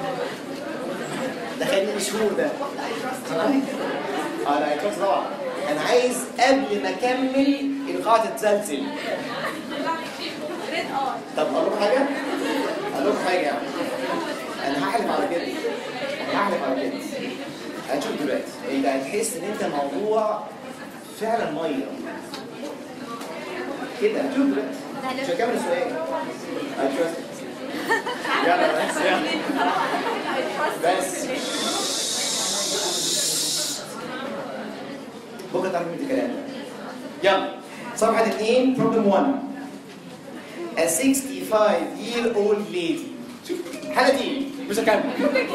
ده خدني شهور ده اه لا الكورس طبعا انا عايز قبل ما اكمل القاعه تتسلسل طب اقول لكم حاجه اقول لكم حاجه يعني انا هحلف على كده انا هحلف على كده هنشوف دلوقتي انت هتحس ان انت موضوع فعلا ميه كده هتشوف دلوقتي مش هكمل السؤال هتشوف يلا بس يلا بس بكره تعرف مين الكلام ده يلا صفحة 2 problem 1 A 65 year old lady شوف الحالة دي مش هكمل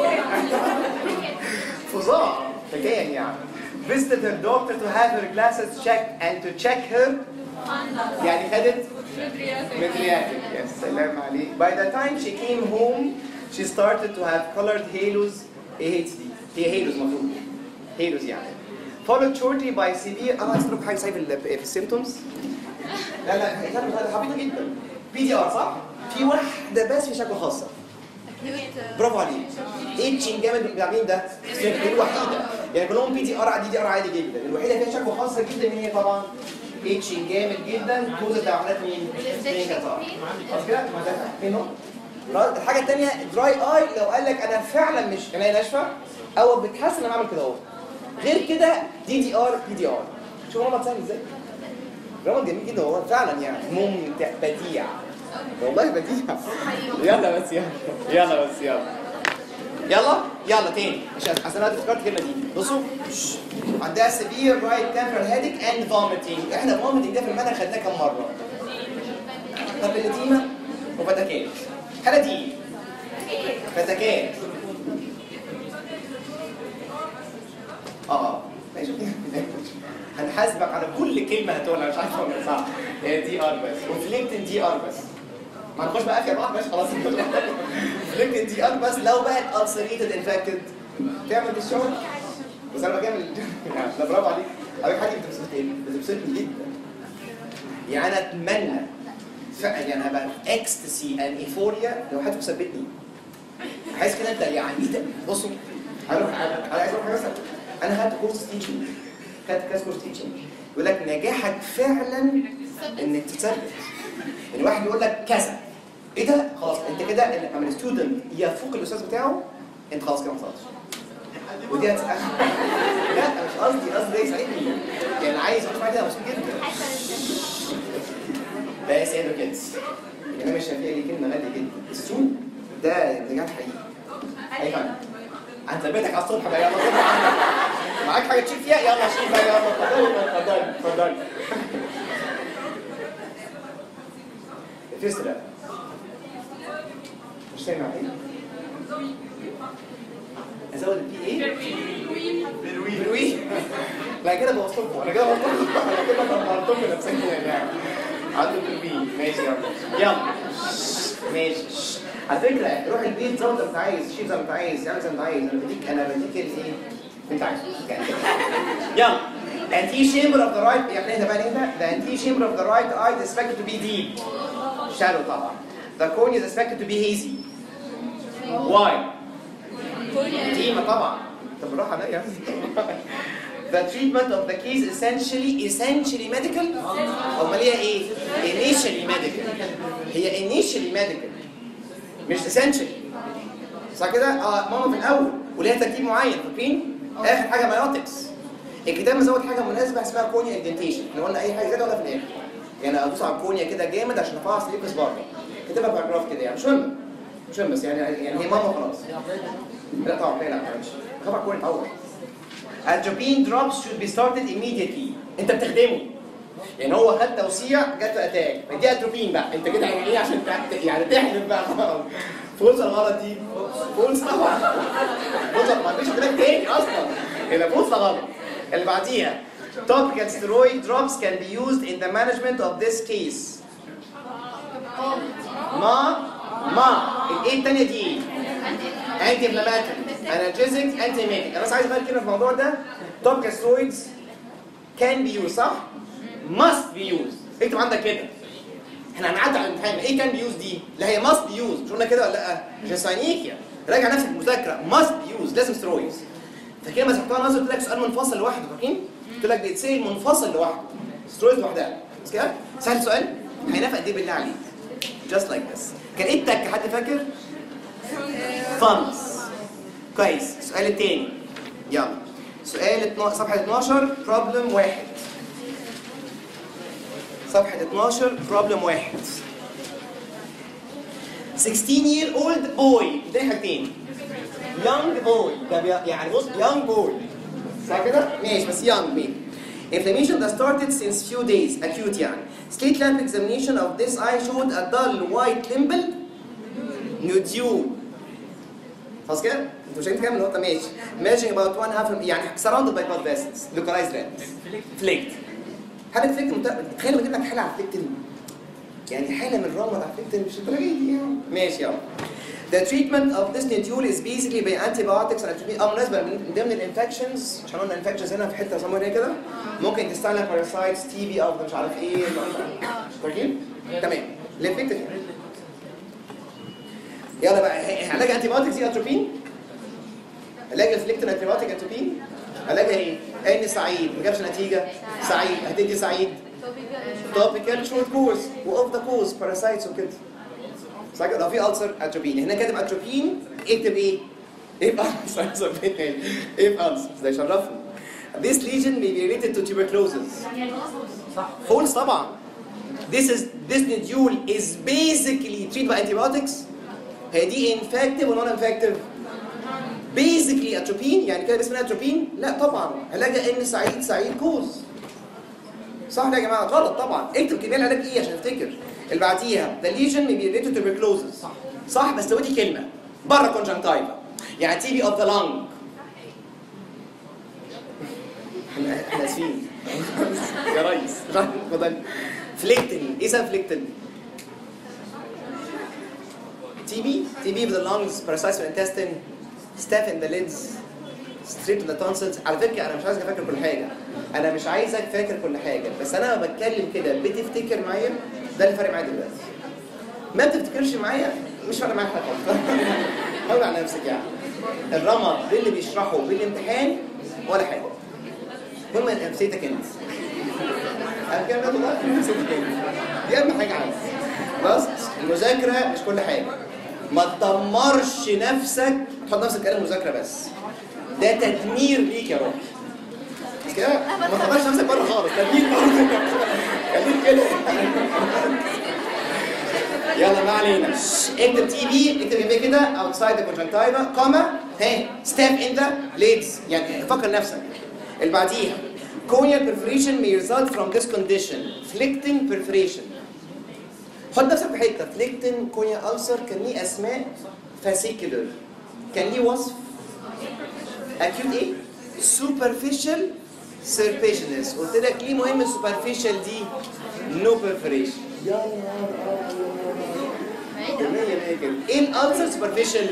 فظاع حكاية يعني visited her doctor to have her glasses checked and to check her يعني خدت مدرياتك يا سلام عليك by the time she came home she started to have colored halos ايه دي هي هيلوز المفروض هيلوز يعني followed shortly by severe انا عايز اقول لكم حاجه صحيح في ال- في السيمتومز لا لا ده حبيبه جدا بي دي ار صح في واحده بس في شكوى خاصه برافو عليك اتشنج جامد بتاع مين ده؟ دي الوحيده يعني كلهم بي دي ار عادي دي ار عادي جدا الوحيده فيها شكوى خاصه جدا مين هي طبعا؟ اتشنج جامد جدا كوزة بتاع حالات مين؟ مين كانت صح؟ خلاص كده؟ ما ده منهم الحاجه الثانيه دراي اي لو قال لك انا فعلا مش عينيا ناشفه او بتحس ان انا بعمل كده اهو غير كده دي دي ار بي دي ار شوف رمض سهل ازاي رمض جميل جدا والله فعلا يعني ممتع بديع والله بديع يلا بس يلا يلا بس يلا يلا يلا تاني عشان عشان انا افتكرت الكلمه دي بصوا شش. عندها سيفير رايت تمبرال هيدك اند فوميتنج احنا فوميتنج ده في المنهج خدناه كام مره طب الاتيمه وفتكات حاله دي فتكات اه اه ماشي هنحاسبك على كل كلمه هتقولها مش عارف ولا صح هي دي ار بس وفليكتن دي ار بس ما نخش بقى في بعض ماشي خلاص فليكتن دي ار بس لو بقت ulcerated infected تعمل بالشغل بس انا بجامل لا برافو عليك عليك حاجه بتبسطني بتبسطني جدا يعني انا اتمنى فعلا يعني هبقى اكستسي ان ايفوريا لو حد مثبتني عايز كده انت يعني ايه ده بصوا انا انا عايز اقول حاجه مثلا انا خدت كورس تيتشنج خدت كاس كورس تيتشنج يقول لك نجاحك فعلا انك تثبت ان واحد يقول لك كذا ايه ده خلاص انت كده لما الستودنت يفوق الاستاذ بتاعه انت خلاص كده ما وصلتش ودي هت... لا مش قصدي قصدي ده يساعدني يعني عايز اقول حاجه مبسوط جدا بس يا كيدز الامام الشافعي ليه كلمه غاليه جدا السوق ده نجاح حقيقي اي فعلا هنثبتك على الصبح بقى يلا صبح معاك حاجه تشيل فيها يلا شيل بقى يلا اتفضلي اتفضلي اتفضلي الفيس ده مش سامع ايه؟ ازود البي ايه؟ بالوي بالوي لا كده بوصلكم انا كده بوصلكم انا كده بوصلكم نفسكم يا جماعه عنده بالبي ماشي يلا يلا ماشي على فكره روح البيت ظبط زي ما انت عايز شيل زي ما انت عايز اعمل زي ما انت عايز انا بديك انا بديك الايه انت عايزه يعني كده. يلا anti chamber of the right يعني اهدى بقى اهدى the anti chamber of the right eye is expected to be deep shallow طبعا the cornea is expected to be hazy why ديما طبعا طب بالراحه عليا The treatment of the case essentially essentially medical امال هي ايه؟ initially medical هي initially medical مش essentially صح كده؟ اه ماما في الاول وليها ترتيب معين فاكرين؟ اخر حاجه مايوتكس الكتاب مزود حاجه مناسبه اسمها كونيا اندنتيشن احنا قلنا اي حاجه زياده ولا في الاخر يعني ادوس على الكونيا كده جامد عشان افعص ليكس بره كتبها باراجراف كده يعني مش مهم مش مهم بس يعني يعني هي ماما خلاص لا طبعا لا لا معلش خاف على الكورن الاول Atropine drops should be started immediately انت بتخدمه يعني هو خد توسيع جات له اتاك فدي اتروبين بقى انت كده يعني ايه عشان تع- يعني تحلف بقى خلاص فولس ولا غلط دي؟ فولس طبعا فولس ما فيش كلام تاني اصلا هنا فولس غلط اللي بعديها topical steroid drops can be used in the management of this case ما ما الايه الثانيه دي ايه؟ انتي انفلاماتوري انالجيزك انتي ميتك انا بس عايز اغير كلمه في الموضوع ده توبيكال سترويدز كان بي يوز صح؟ ماست بي يوز اكتب عندك كده احنا هنعدي على الامتحان ايه كان بي يوز دي؟ لا هي ماست بي يوز مش قلنا كده ولا لا؟ مش هساينيكيا راجع نفسك المذاكره ماست بي يوز لازم سترويدز فكده ما سبتها نظر قلت لك سؤال منفصل لوحده فاكرين؟ قلت لك بيتسال منفصل لوحده سترويدز لوحدها بس كده؟ سهل سؤال؟ هينافق قد ايه بالله عليك؟ just like this كان ايه التك حد فاكر؟ thumbs كويس السؤال التاني يلا سؤال اتنا- صفحة 12 problem واحد صفحة 12 problem واحد 16 year old boy اداني حاجتين young boy ده بي- يعني بص young boy صح كده؟ ماشي بس young مين Inflammation that started since few days acute يعني Slit lamp examination of this eye showed a dull white limbal nodule خلاص كده؟ انتوا شايفين كام النقطة ماشي measuring about one half يعني surrounded by blood vessels localized red فليكت حالة فليكت مت... تخيل بجيب لك حالة على فليكتن يعني حالة من رمض على فليكتن مش الدرجة دي يعني ماشي يلا The treatment of this nodule is basically by antibiotics and antibiotics. اه مناسبة من ضمن الانفكشنز عشان قلنا انفكشنز هنا في حتة somewhere هنا كده ممكن تستعمل باراسايتس تي بي او مش عارف ايه فاكرين؟ تمام الانفكتد يعني يلا بقى ه- علاج انتي بايوتكس دي اتروبين علاج الفليكتين انتي بايوتيك اتروبين علاجها ايه؟ ان سعيد ما جابش نتيجه سعيد هتدي سعيد توبيكال شورت كورس واوف ذا كورس باراسايتس وكده صح كده؟ لو في السر اتروبين هنا كاتب اتروبين اكتب ايه؟ ايه في السر ايه في السر ده يشرفني This lesion may be related to tuberculosis. False طبعا. This is this nodule is basically treated by antibiotics. هي دي infective ولا non infective؟ basically atropine يعني كده اسمها atropine؟ لا طبعا علاجها ان سعيد سعيد كوز. صح يا جماعه؟ غلط طبعا. اكتب كمية العلاج ايه عشان افتكر. اللي بعديها the lesion may be related to tuberculosis. صح صح بس دي كلمه بره conjunctiva يعني تي بي اوف ذا lung. احنا احنا اسفين يا ريس اتفضل فليكتن ايه سبب فليكتن؟ TB, TB with the lungs, parasites in the intestine, staph in the lids, strip in the tonsils. على فكرة أنا مش عايزك فاكر كل حاجة. أنا مش عايزك فاكر كل حاجة، بس أنا لما بتكلم كده بتفتكر معايا ده اللي فارق معايا دلوقتي. ما بتفتكرش معايا مش فارق معايا حاجة خالص. حاول على نفسك يعني. الرمض باللي بيشرحه بالامتحان ولا حاجة. المهم نفسيتك أنت. أنا كده بقول لك نفسيتك أنت. دي أهم حاجة عندي. خلاص المذاكرة مش كل حاجة ما تدمرش نفسك تحط نفسك كلام مذاكرة بس ده تدمير ليك يا روح مش كده؟ ما تدمرش نفسك بره خالص تدمير برضه خليك كده يلا ما علينا اكتب تي بي اكتب جنبيه كده اوتسايد ذا كونجنكتيفا كوما ها ستيب ان ذا ليدز يعني فكر نفسك اللي بعديها corneal perforation may result from this condition flicting perforation حط نفسك في حته فليكتن كونيا ألسر كان ليه اسماء فاسيكولر كان ليه وصف اكيوت ايه؟ سوبرفيشال سيربيشنس قلت لك ليه مهم السوبرفيشال دي؟ نو بيرفريشن يا نهار أبيض. شاطر 100 100 كده ايه الالسر سوبرفيشال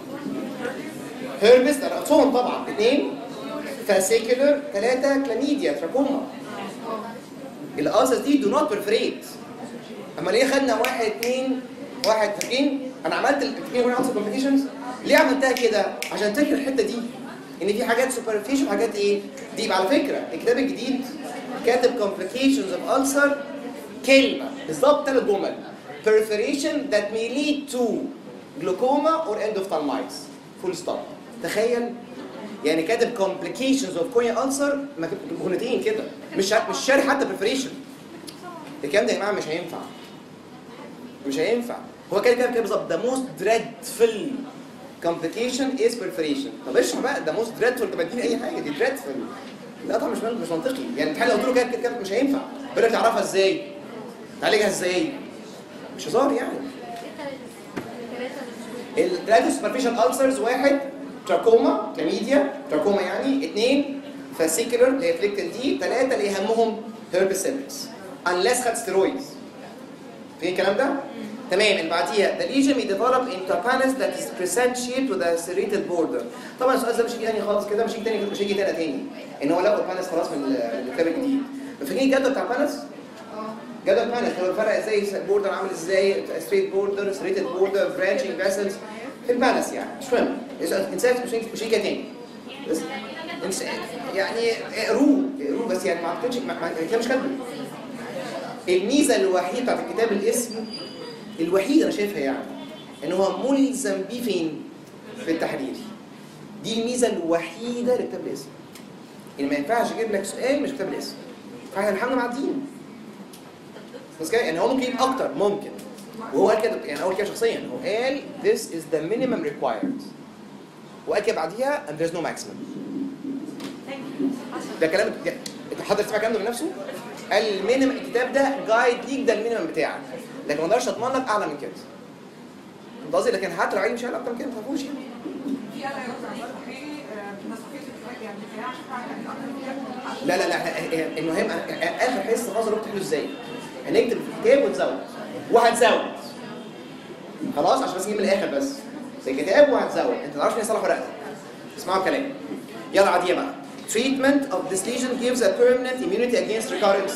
هيربس رقصهم طبعا اثنين فاسيكولر ثلاثه كلاميديا تراكوما الالسرز دي دو نوت برفريت اما ليه خدنا واحد اثنين واحد فاكرين انا عملت الاثنين وانا السر كومبليكيشنز ليه عملتها كده عشان تذكر الحته دي ان في حاجات سوبرفيشال وحاجات ايه دي على فكره الكتاب الجديد كاتب complications of ulcer كلمه بالظبط ثلاث جمل perforation that may lead to glaucoma or endophthalmitis full stop تخيل يعني كاتب complications of corneal ulcer ما كتب- جملتين كده مش شا- مش شارح حتى perforation الكلام ده يا جماعه مش هينفع مش هينفع هو كده كده كده بالظبط the most dreadful complication is perforation طب اشرح بقى ده most dreadful طب اديني اي حاجه دي dreadful لا طبعا مش مش منطقي يعني الامتحان لو قلت له كده كده كده مش هينفع بيقول لك تعرفها ازاي تعالجها ازاي مش هزار يعني الثلاثة سوبرفيشال ألسرز واحد تراكوما كلاميديا تراكوما يعني اثنين فاسيكولر اللي هي فليكتن دي ثلاثة اللي يهمهم هيربس سيبكس unless خد ستيرويدز في الكلام ده؟ تمام اللي بعديها the lesion may develop into a panis that is present shaped with a serrated border طبعا السؤال ده مش هيجي تاني خالص كده مش هيجي تاني مش هيجي تاني تاني ان هو لقوا البانس خلاص من ال- من الكتاب الجديد فاكرين الجدول بتاع البانس؟ جدول بانس هو الفرق ازاي بوردر عامل ازاي ستريت بوردر سريتد بوردر برانشنج فاسلز في البانس يعني مش مهم انسان مش هيجي- مش هيجي تاني بس انس- يعني اقروه اقروه بس يعني ما اعتقدش ما- ما- الكتاب مش كاتبه الميزه الوحيده بتاعت الكتاب الاسم الوحيده انا شايفها يعني ان هو ملزم بيه فين؟ في التحرير دي الميزه الوحيده لكتاب الاسم ان ما ينفعش اجيب لك سؤال مش كتاب الاسم فاحنا الحمد مع الدين بس كده يعني هو ممكن يجيب اكتر ممكن وهو قال كده يعني اول كده شخصيا هو قال this is the minimum required وقال كده بعديها and there's no maximum ده كلام ده- انت حضرتك تسمع الكلام ده من نفسه؟ قال المينيمم الكتاب ده جايد ليك ده المينيمم بتاعك لكن ما اقدرش اضمن لك اعلى من كده فهمت قصدي لكن حتى لو عايز مش هيعلى اكتر من كده ما تخافوش يعني في انا يا حقيقي نسخيه الكتاب يعني بتاع يعني اكتر من كده لا لا لا احنا المهم أنا- اخر حصه نظر بتحلو ازاي؟ هنكتب في الكتاب ونزود وهتزود خلاص عشان بس نجيب من الاخر بس زي الكتاب وهتزود انت ما تعرفش يصلح ورقتك اسمعوا الكلام يلا عاديه بقى treatment of this lesion gives a permanent immunity against recurrence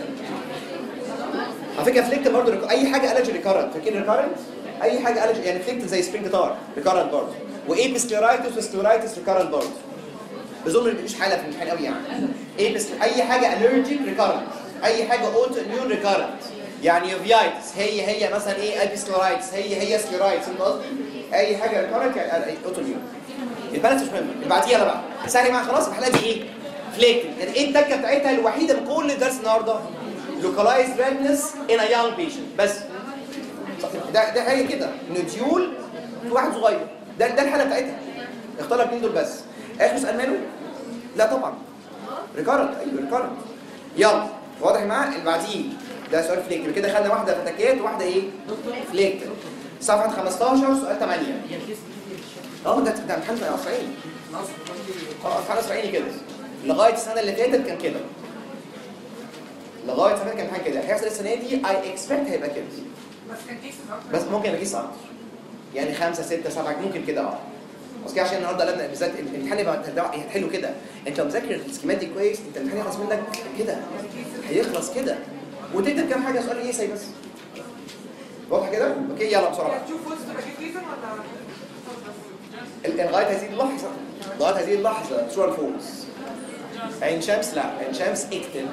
على فكره فليكت برضه ريك- اي حاجه الرجي ريكارنت فاكرين ريكارنت اي حاجه الرجي يعني فليكت زي سبرينج جيتار ريكارنت برضه وايبسكليرايتس وسكليرايتس ريكارنت برضه بظن مفيش حاله في الامتحان قوي يعني ايه بس اي حاجه الرجيك ريكارنت اي حاجه اوتو اميون ريكارنت يعني يوفيايتس هي هي مثلا ايه البسكلورايتس هي هي سكلورايتس فهمت قصدي؟ اي حاجه ريكارنت يعني اوتو اميون البالانس مش مهم اللي بعديها يلا بقى سهل يا جماعه خلاص الحلقه دي ايه؟ فليك يعني ايه التكه بتاعتها الوحيده من كل درس النهارده؟ localized redness in a young patient بس ده ده حاجه كده نوديول في واحد صغير ده ده الحاله بتاعتها اختار الاثنين دول بس اخر سؤال ماله؟ لا طبعا ريكارنت ايوه ريكارنت يلا واضح يا جماعه اللي بعديه ده سؤال فليك يبقى كده خدنا واحده فتكات وواحده ايه؟ فليك صفحه 15 سؤال 8 هي الكيس دي اه ده ده امتحان في اسرائيل ناقص قصدي اه امتحان اسرائيلي كده لغايه السنه اللي فاتت كان كده لغايه السنه اللي فاتت كان امتحان كده هيحصل السنه دي اي اكسبكت هيبقى كده بس كان كيس اكتر بس ممكن يبقى كيس اكتر يعني خمسه سته سبعه ممكن كده اه بس كده عشان النهارده قلبنا بالذات الامتحان يبقى هتحله كده انت لو مذاكر السكيمات دي كويس انت الامتحان يخلص منك كده هيخلص كده وتكتب كام حاجه سؤال ايه بس واضح كده؟ اوكي يلا بسرعه بقى. تشوف وسط تبقى كيس ليزر ولا ال- لغايه هذه اللحظه لغايه هذه اللحظه true or false عين شمس لا عين شمس اكتب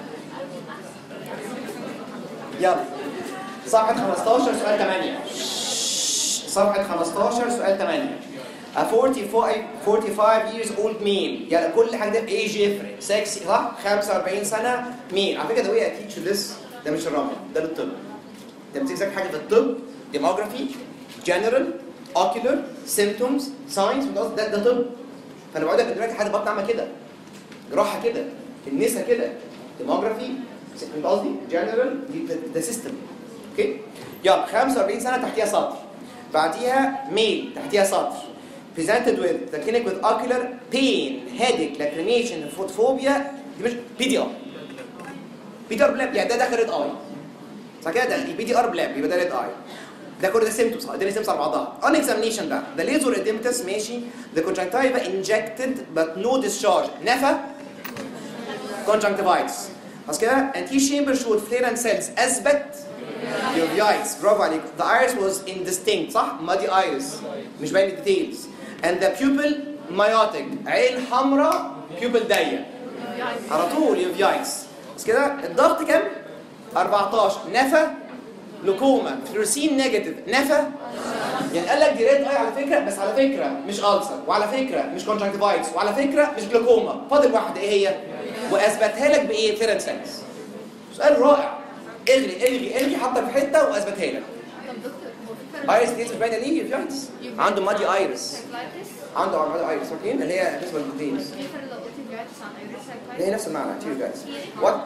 يلا صفحة 15 سؤال 8 صفحة 15 سؤال 8 A 45 45 years old male يعني كل حاجة ده ايج يفرق سكسي صح 45 سنة ميل على فكرة ده وي تيتش ذس ده مش الرمل ده للطب انت بتمسك حاجة في الطب ديموغرافي جنرال اوكيولر سيمتومز ساينس ده ده طب فانا بقول لك دلوقتي حد بطن عامله كده جراحه كده النسا كده ديموغرافي فهمت قصدي؟ جنرال ده سيستم اوكي يلا 45 سنه تحتيها سطر بعديها ميل تحتيها سطر presented with the clinic with ocular pain headache lacrimation photophobia دي مش بي دي ار بي دي ار بلاب يعني ده داخل ريد اي صح كده ده البي دي ار بلاب يبقى ده ريد اي ده كل ده سيمتومز اديني سيمتومز على بعضها on examination بقى the laser edematous ماشي the conjunctiva injected but no discharge نفى conjunctivitis خلاص كده and his chamber showed flare and cells اثبت uveitis برافو عليك the iris was indistinct صح muddy iris مش باين الديتيلز and the pupil myotic عين حمراء pupil ضيق على طول uveitis بس كده الضغط كام 14 نفى لوكوما فلوسين نيجاتيف نفى يعني قال لك دي ريد اي على فكره بس على فكره مش ألسر وعلى فكره مش كونجكتيفايتس وعلى فكره مش جلوكوما فاضل واحده ايه هي؟ واثبتها لك بايه؟ فيرنت سيلز سؤال رائع الغي الغي الغي حطك في حته واثبتها لك طب دكتور هو في فرق ايرس ديتس باينه ليه فيرنتس عنده مادي ايرس سايكلايتس عنده مادي ايرس فاكرين اللي هي بالنسبه للبروتينز في فرق لو قلت فيروس عن ايرس اللي هي نفس المعنى تيو جايز وات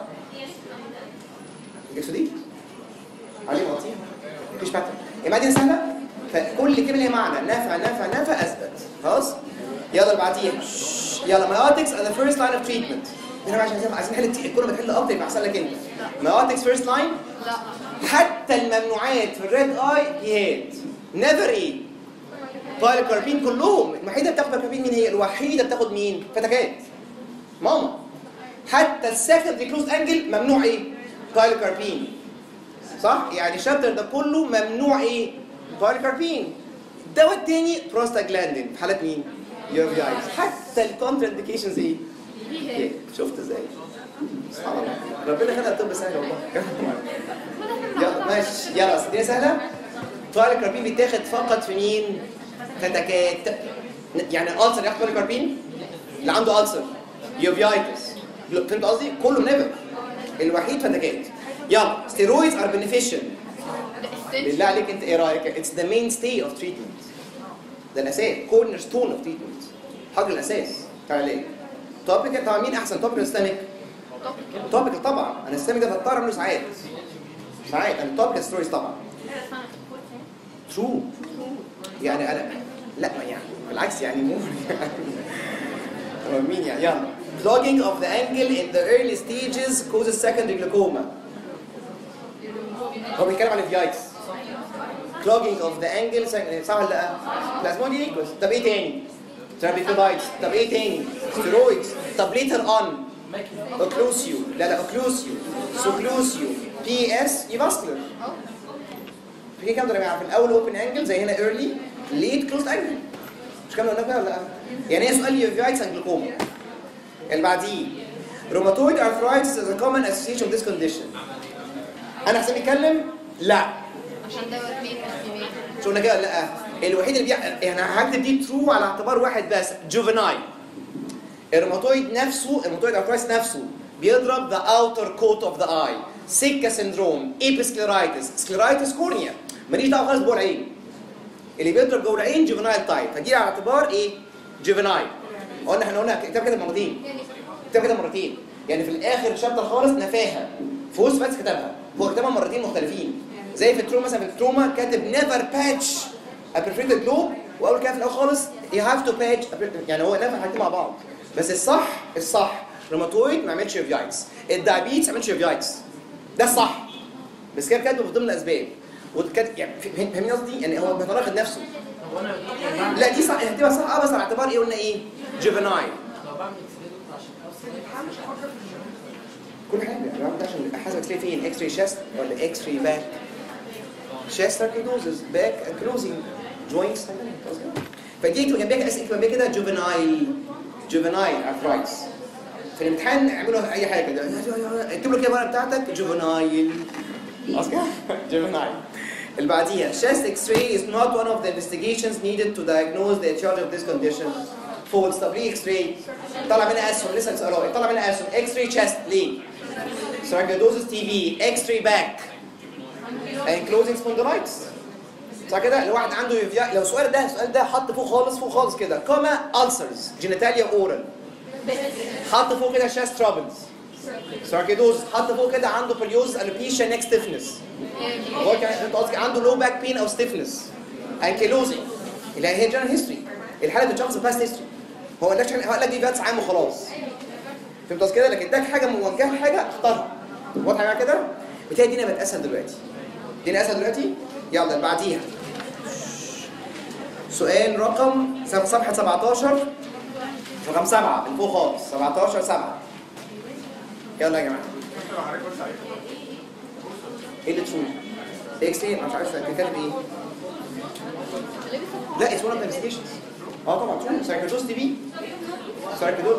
الجسدي عليه مغطيها مفيش باترن المعادن سهله فكل كلمه ليها معنى نافع نافع نافع اثبت خلاص يلا اللي بعديها شش. يلا مايوتكس and the first line of treatment احنا عشان نفهم عايزين نحل كتير. كل ما تحل اكتر يبقى احسن لك انت مايوتكس فيرست لاين لا حتى الممنوعات في الريد اي جهاد نيفر ايه بايلوكاربين كلهم الوحيده بتاخد بايلوكاربين مين هي الوحيده بتاخد مين فتكات ماما حتى السكندري كلوز انجل ممنوع ايه بايلوكاربين صح يعني الشابتر ده كله ممنوع ايه بايلوكاربين الدواء التاني بروستاجلاندين في حالات مين يوفيايز حتى الكونتر انديكيشنز ايه إيه؟ شفت ازاي سبحان الله ربنا خلق الطب سهل والله يلا ماشي يلا أصل الدنيا سهله طوال الكربين بيتاخد فقط في مين؟ فتكات يعني الالسر ياخد طوال الكربين اللي عنده السر يوفيايتس فهمت قصدي؟ كله نيفر الوحيد فتكات يلا ستيرويدز ار بنفيشال بالله عليك انت ايه رايك؟ اتس ذا مين ستي اوف تريتمنت ده الاساس كورنر ستون اوف تريتمنت حجر الاساس بتاع العلاج توبيكال طبعا مين احسن توبيكال ستامك؟ توبيكال طبعا انا الستامك ده بضطر اعمله ساعات ساعات انا توبيكال ستوريز طبعا ترو يعني انا لا ما يعني بالعكس يعني مو هو مين يعني يلا clogging of the angle in the early stages causes secondary glaucoma هو بيتكلم عن الفيايتس clogging of the angle secondary- صح ولا لا؟ plasmodium طب ايه تاني؟ ترابيكودايتس طب ايه تاني؟ ستيرويدز طب later on اوكلوسيو لا لا اوكلوسيو سوكلوسيو بي اس يفاسكولار في كام درجه يعني في الاول اوبن انجل زي هنا ايرلي ليت كلوز انجل مش كام قلنا كده ولا لا؟ يعني هي سؤال يوفيايتس اند جلوكوما اللي بعديه روماتويد arthritis is a common association of this condition انا حسين بيتكلم لا عشان ده مين في مين مش قلنا كده ولا لا الوحيد اللي بيع... يعني هكتب دي ترو على اعتبار واحد بس جوفينايل الروماتويد نفسه الروماتويد arthritis نفسه بيضرب the outer coat of the eye سكة سندروم ايبسكليرايتس سكليرايتس كورنيا ماليش دعوه خالص بجوه العين اللي بيضرب جوه العين جوفينايل تايب فدي على اعتبار ايه جوفينايل قلنا احنا قلنا كتاب كده مرتين كتاب كده مرتين يعني في الاخر الشابتر خالص نفاها في وسط بس كتبها هو كتبها مرتين مختلفين زي في التروما مثلا في التروما كاتب نيفر باتش a perforated globe واول كده في الاول خالص you have to patch a per- يعني هو نفع حاجتين مع بعض بس الصح الصح روماتويد ما عملش يوفيايتس الدايابيتس ما عملش يوفيايتس ده الصح بس كده كاتبه في ضمن الاسباب وكانت يعني فاهم- فاهمين قصدي يعني هو بيتناقض نفسه هو انا دكتور بعمل لا دي صح هتبقى صح اه بس على اعتبار ايه قلنا ايه جوفينايل لو بعمل اكس راي دكتور عشان اوصل كل حاجه يعني بعمل ده عشان حسب اكس راي فين اكس راي شيست ولا اكس راي باك شيست اركيدوزز باك كلوزنج جوينتس فدي اكتب جنبيها كده اكتب جنبيها كده جوفينايل جوفينايل ارثرايتس في الامتحان اعملوا اي حاجه كده اكتب له كده الورقه بتاعتك جوفينايل خلاص كده جوفينايل اللي بعديها chest x-ray is not one of the investigations needed to diagnose the etiology of this condition false طب ليه x-ray طلع منها اسهم لسه سؤال طلع منها اسهم x-ray chest ليه sarcoidosis TV x-ray back ankylosing spondylitis صح كده الواحد عنده يفيا لو السؤال ده السؤال ده حط فوق خالص فوق خالص كده كوما ulcers genitalia oral حط فوق كده chest troubles sarcoidosis حط فوق كده عنده periosis alopecia neck stiffness هو كان انت قصدك عنده لو باك بين او ستيفنس انكيلوزي اللي هي جنرال هيستوري الحاله بتشخص باست هيستوري هو قال لك هقول لك دي فاتس عام وخلاص فهمت قصدي كده لكن اداك حاجه موجهه لحاجه اختارها واضحه معايا كده بتلاقي الدنيا بقت اسهل دلوقتي الدنيا اسهل دلوقتي يلا اللي بعديها سؤال رقم صفحة 17 رقم 7 من فوق خالص 17 7 يلا يا جماعة ايه اللي تشوف؟ اكس ايه؟ انا مش عارف كان كاتب ايه؟ لا اتس ون اوف انفستيجنز اه طبعا تشوف سايكلوس تي بي سايكلوس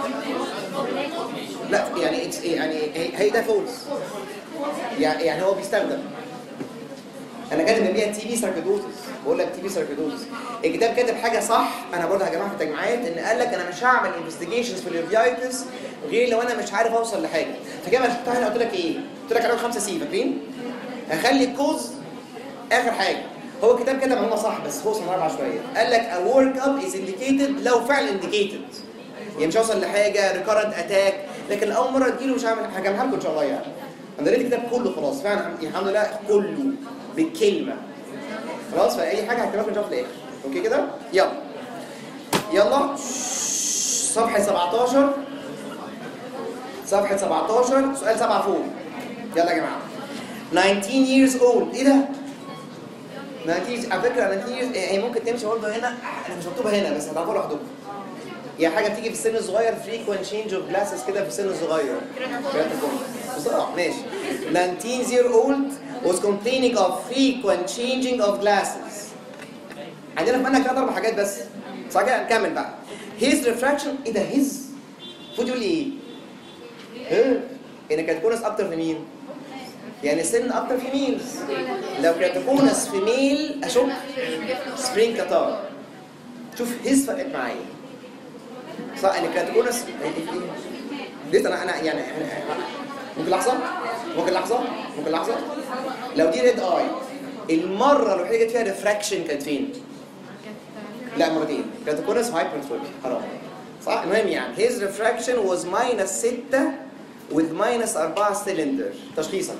لا يعني it's يعني هي هي ده فولس يعني يعني هو بيستخدم انا كاتب جنبيها تي بي ساركيدوزس بقول لك تي بي ساركيدوزس الكتاب كاتب حاجه صح انا برضه يا جماعه في التجميعات ان قال لك انا مش هعمل انفستيجيشنز في اليوفيايتس غير لو انا مش عارف اوصل لحاجه فكده انا شفتها هنا قلت لك ايه؟ قلت لك عليهم 5 سي فاكرين؟ هخلي الكوز اخر حاجه هو الكتاب كتب معلومه صح بس هو صنع رابعه شويه قال لك a work up is indicated لو فعلا indicated يعني مش هوصل لحاجه ريكارنت اتاك لكن اول مره تجيله مش هعمل هجمعها لكم ان شاء الله يعني انا قريت الكتاب كله خلاص فعلا الحمد لله كله بالكلمه خلاص فاي حاجه هكتبها لكم ان شاء الله في الاخر اوكي كده يلا يلا صفحه 17 صفحه 17 سؤال 7 فوق يلا يا جماعه 19 years old ايه ده 19 years على فكره 19 years هي ممكن تمشي برضه هنا انا مش مكتوبه هنا بس هتعرفوا لوحدكم هي حاجه بتيجي في السن الصغير frequent change of glasses كده في السن الصغير بسرعه ماشي 19 year old was complaining of frequent changing of glasses عندنا في منهج ثلاث اربع حاجات بس صح كده نكمل بقى his refraction ايه ده his المفروض يقول لي ايه؟ her ان كانت كونس اكتر في مين؟ يعني السن اكتر في ميلز لو كانت كونس في ميل اشك سبرينج كاتار شوف هيز فرقت معايا صح ان كانت كونس ليه انا انا يعني ممكن لحظه ممكن لحظه ممكن لحظه لو دي ريد اي المره الوحيده اللي جت فيها ريفراكشن كانت فين؟ لا مرتين كانت كونس هايبرتروبي حرام صح المهم يعني his refraction was minus 6 with minus 4 سلندر تشخيصا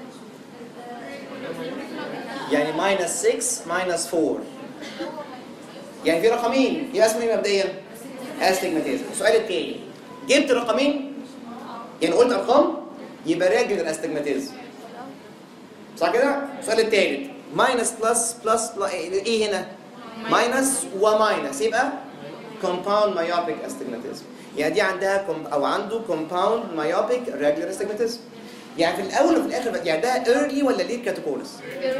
يعني minus 6 minus 4 يعني في رقمين يبقى اسمه ايه مبدئيا؟ استجماتيزم السؤال الثاني جبت رقمين يعني قلت ارقام يبقى راجل الاستجماتيزم صح كده؟ السؤال الثالث ماينس بلس بلس ايه هنا؟ ماينس وماينس يبقى compound myopic astigmatism يعني دي عندها كوم او عنده compound myopic regular astigmatism يعني في الاول وفي الاخر يعني ده early ولا late كاتيكولس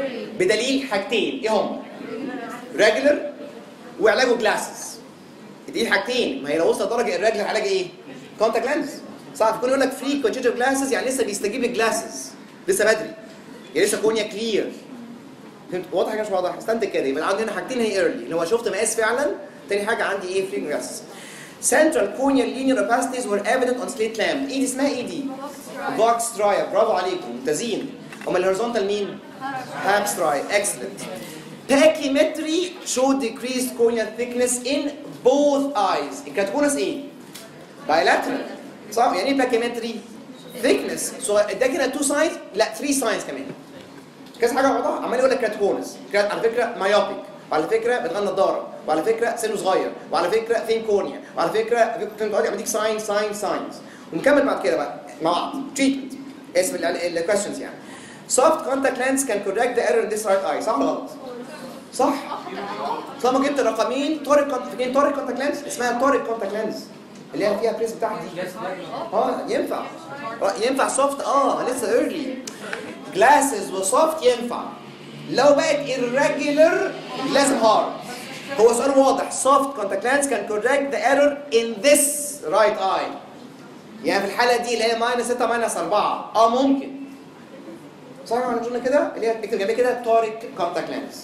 بدليل حاجتين ايه هم regular وعلاجه جلاسز دي الحاجتين ما هي لو وصلت درجه الرجل علاج ايه كونتاكت لينز صح فكون يقول لك فري كونجيتيف جلاسز يعني لسه بيستجيب الجلاسز لسه بدري يعني لسه كونيا كلير فهمت واضح ولا مش واضح استنتج كده يبقى عندي هنا حاجتين هي ايرلي اللي هو شفت مقاس فعلا تاني حاجه عندي ايه فري جلاسز Central corneal linear opacities were evident on slit lamp ايه دي اسمها ايه دي؟ بوكس ترايا برافو عليكم ممتازين امال الهوريزونتال مين؟ هابس تراي excellent Pachymetry showed decreased corneal thickness in both eyes الكاتكونس ايه؟ bilateral صح يعني ايه pachymetry؟ thickness so ده كده two signs لا three signs كمان كذا حاجه واضحه عمال يقول لك كاتكونس كانت على فكره مايوبيك وعلى فكره بتغنى نضاره وعلى فكره سنه صغير وعلى فكره ثين كورنيا وعلى فكره فهمت قصدي بديك ساين ساين ساينز ونكمل بعد كده بقى مع بعض تريتمنت اسم الكويشنز يعني soft contact lens can correct the error in this right eye صح ولا غلط؟ صح طالما جبت رقمين توريك فاكرين توريك كونتاكت لينز اسمها توريك كونتاكت لينز اللي هي فيها بريس بتاعتي دي اه ينفع آه، ينفع سوفت اه لسه ايرلي جلاسز وسوفت ينفع لو بقت irregular لازم هارد هو سؤال واضح soft contact lens can correct the error in this right eye يعني في الحالة دي اللي هي ماينس 6 ماينس 4 اه ممكن صح ولا قلنا كده اللي هي اكتب جنبيه كده توريك كونتاكت لينز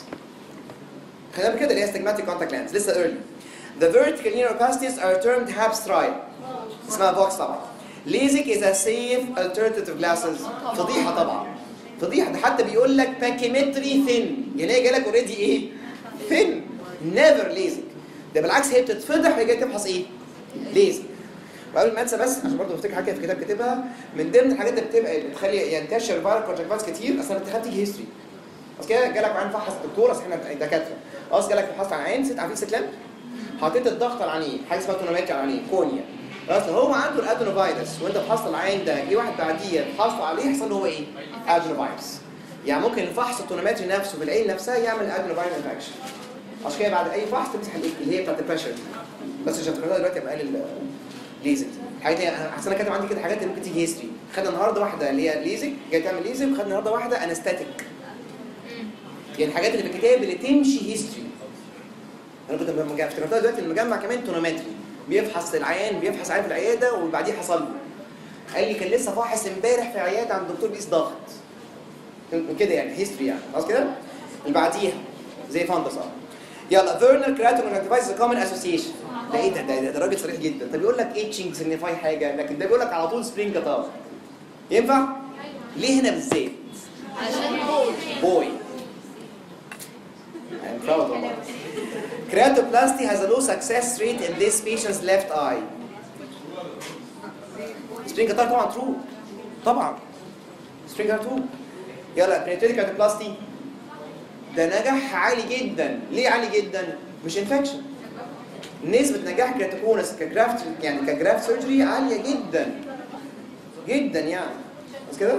خلينا كده اللي هي ستجماتيك كونتاكت لينز لسه early The vertical linear opacities are termed HAPS trial اسمها بوكس طبعا LASIK is a safe alternative to glasses فضيحة طبعا فضيحة ده حتى بيقول لك باكيمتري ثين يعني هي جالك اوريدي ايه؟ ثين نيفر ليزك ده بالعكس هي بتتفضح وهي جايه تبحث ايه؟ ليزك وقبل ما انسى بس عشان برضه بفتكر حاجه في كتاب كاتبها من ضمن الحاجات اللي بتبقى اللي بتخلي ينتشر فايرال كونجكتيفايتس كتير اصل انت تيجي هيستوري اصل كده جالك عين فحص الدكتور اصل احنا دكاتره اصل جالك فحص عن عين ست عارفين ست لامب حطيت الضغط على العينين حاجه اسمها تونومتري على العينين كونيا خلاص لو هو عنده الادينوفايروس وانت فحصت العين ده جه واحد بعديه فحصت عليه يحصل له هو ايه؟ ادينوفايروس يعني ممكن الفحص التونومتري نفسه في العين نفسها يعمل ادنوفايرال انفكشن عشان كده بعد اي فحص تمسح الايه اللي هي بتاعت البريشر بس عشان تقولها دلوقتي ابقى قال الليزك الحاجات دي انا احسن انا كاتب عندي كده حاجات اللي ممكن تيجي هيستوري خدنا النهارده واحده اللي هي ليزك جايه تعمل ليزك وخدنا النهارده واحده انستاتيك يعني الحاجات اللي في الكتاب اللي تمشي هيستوري انا كنت مجمع افتكرتها دلوقتي المجمع كمان تونومتري بيفحص العيان بيفحص عيان في العياده وبعديه حصل له قال لي كان لسه فاحص امبارح في عياده عند دكتور بيقيس ضغط من كده يعني هيستوري يعني خلاص كده اللي بعديها زي فاندس اه يلا فيرنر كراتون ديفايس كومن اسوسيشن ده ايه ده ده, ده, ده راجل صريح جدا طب بيقول لك اتشنج سيجنيفاي حاجه لكن ده بيقول لك على طول سبرينج كتار ينفع؟ ليه هنا بالذات؟ عشان بول boy. I'm proud of that. Keratoplasty has a low success rate in this patient's left eye. Spring guitar طبعا true. طبعا. Spring guitar true. يلا penetrating keratoplasty ده نجاح عالي جدا. ليه عالي جدا؟ مش انفكشن. نسبة نجاح كراتوكونس كجرافت يعني كجرافت سيرجري عالية جدا. جدا يعني. بس كده؟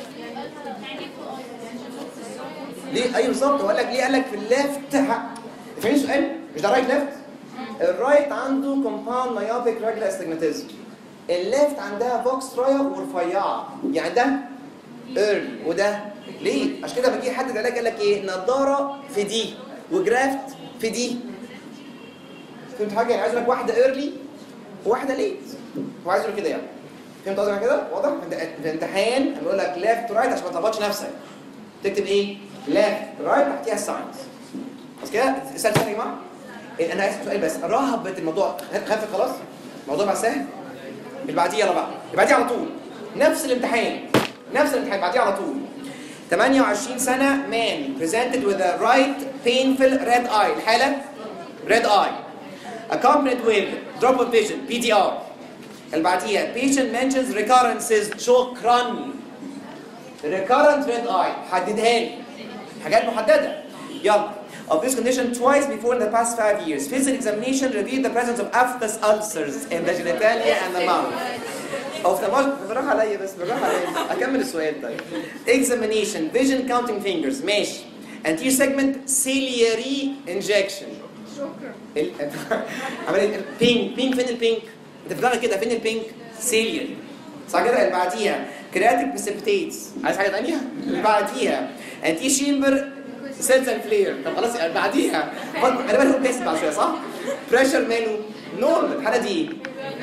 ليه ايوه بالظبط وقال لك ليه قال لك في الليفت فاهم السؤال مش ده رايت ليفت الرايت عنده كومباوند مايوبيك ريجولار استجماتيزم الليفت عندها فوكس رايا ورفيعه يعني ده ايرلي وده ليه عشان كده بجي حد علاج قال لك ايه نضاره في دي وجرافت في دي فهمت حاجه يعني عايز لك واحده ايرلي وواحده ليت هو عايز يقول كده يعني فهمت قصدي أنا كده واضح في الامتحان بيقول لك ليفت رايت عشان ما تلخبطش نفسك تكتب ايه ليفت رايت تحتيها الساينس بس كده سهل سهل يا جماعه إيه، انا عايز سؤال بس رهبت الموضوع خفت خلاص الموضوع بقى سهل اللي بعديه يلا بقى اللي بعديه على طول نفس الامتحان نفس الامتحان بعديه على طول 28 سنه man presented with a right painful red eye الحاله red eye accompanied with drop of vision PDR اللي بعديها patient mentions recurrences شكرا recurrent red eye حددها لي حاجات محدده يلا of this condition twice before in the past five years. Physical examination revealed the presence of aphthous ulcers in the genitalia and the mouth. Ophthalmologist بالراحة عليا بس بالراحة عليا أكمل السؤال طيب. Examination vision counting fingers ماشي. Anterior segment ciliary injection. ال- عملية بينك بينك فين البينك؟ أنت في دماغك كده فين البينك؟ ciliary. صح كده اللي بعديها كرياتيك بريسبتيتس عايز حاجه ثانيه اللي بعديها انتي شيمبر سيلز اند فلير طب خلاص اللي بعديها انا بقول بيس بعد شويه صح بريشر ماله نورمال الحاله دي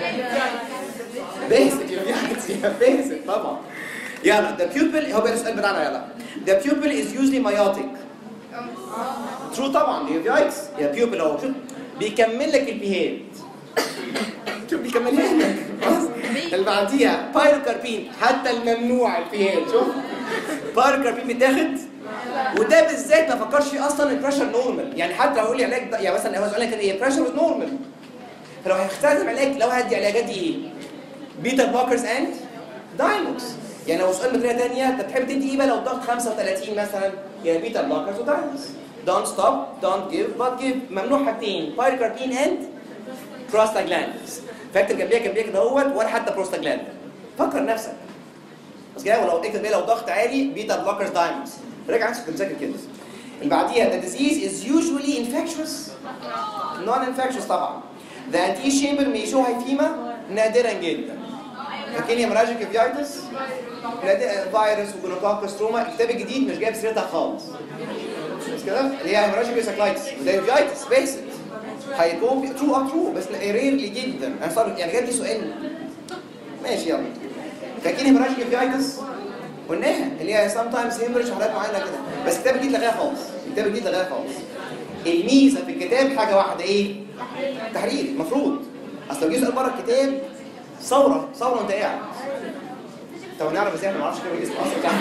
بيسك يا بيسك طبعا يلا the pupil هو بقى السؤال بتاعنا يلا the pupil is usually myotic true طبعا دي يايكس يا pupil اهو شوف بيكمل لك البيهيد شوف بيكملها لك خلاص اللي بعديها بايروكاربين حتى الممنوع البيهيد شوف بايروكاربين بيتاخد وده بالذات ما فكرش فيه اصلا البريشر نورمال يعني حتى لو اقول لي علاج ده- يعني مثلا هو سؤال كان ايه بريشر نورمال فلو هيستخدم علاج لو هدي علاجات دي ايه؟ بيتا بلوكرز اند دايموكس يعني لو سؤال بطريقه ثانيه انت بتحب تدي ايه بقى لو الضغط 35 مثلا يعني بيتا بلوكرز ودايموكس don't stop don't give but give ممنوع حاجتين بايروكاربين اند بروستاجلاندز فاكتب جنبيها جنبيها كده اهوت ولا حتى بروستاجلاند فكر نفسك بس كده ولو اكتب ايه لو ضغط عالي بيتا بلوكرز دايموكس راجع نفسك بتذاكر كده اللي بعديها the disease is usually infectious non infectious طبعا the antechamber may show hyphema نادرا جدا لكن هيمراجيك فيايتس فيروس وجونوكوكس تروما الكتاب الجديد مش جايب سيرتها خالص مش كده اللي هي هيمراجيك ساكلايتس زي فيايتس بيسك هيكون ترو اه ترو بس ريرلي جدا انا صار يعني جاب لي سؤال ماشي يلا فاكرين هيمراجيك فيايتس قلناها اللي هي سام تايمز هيمرج حالات معينه كده بس الكتاب الجديد لغاها خالص الكتاب الجديد لغاها خالص الميزه في الكتاب حاجه واحده ايه؟ تحرير المفروض اصل لو جه سؤال بره الكتاب ثوره ثوره وانت قاعد طب نعرف ازاي احنا ما نعرفش كده اسم اصلا بتاع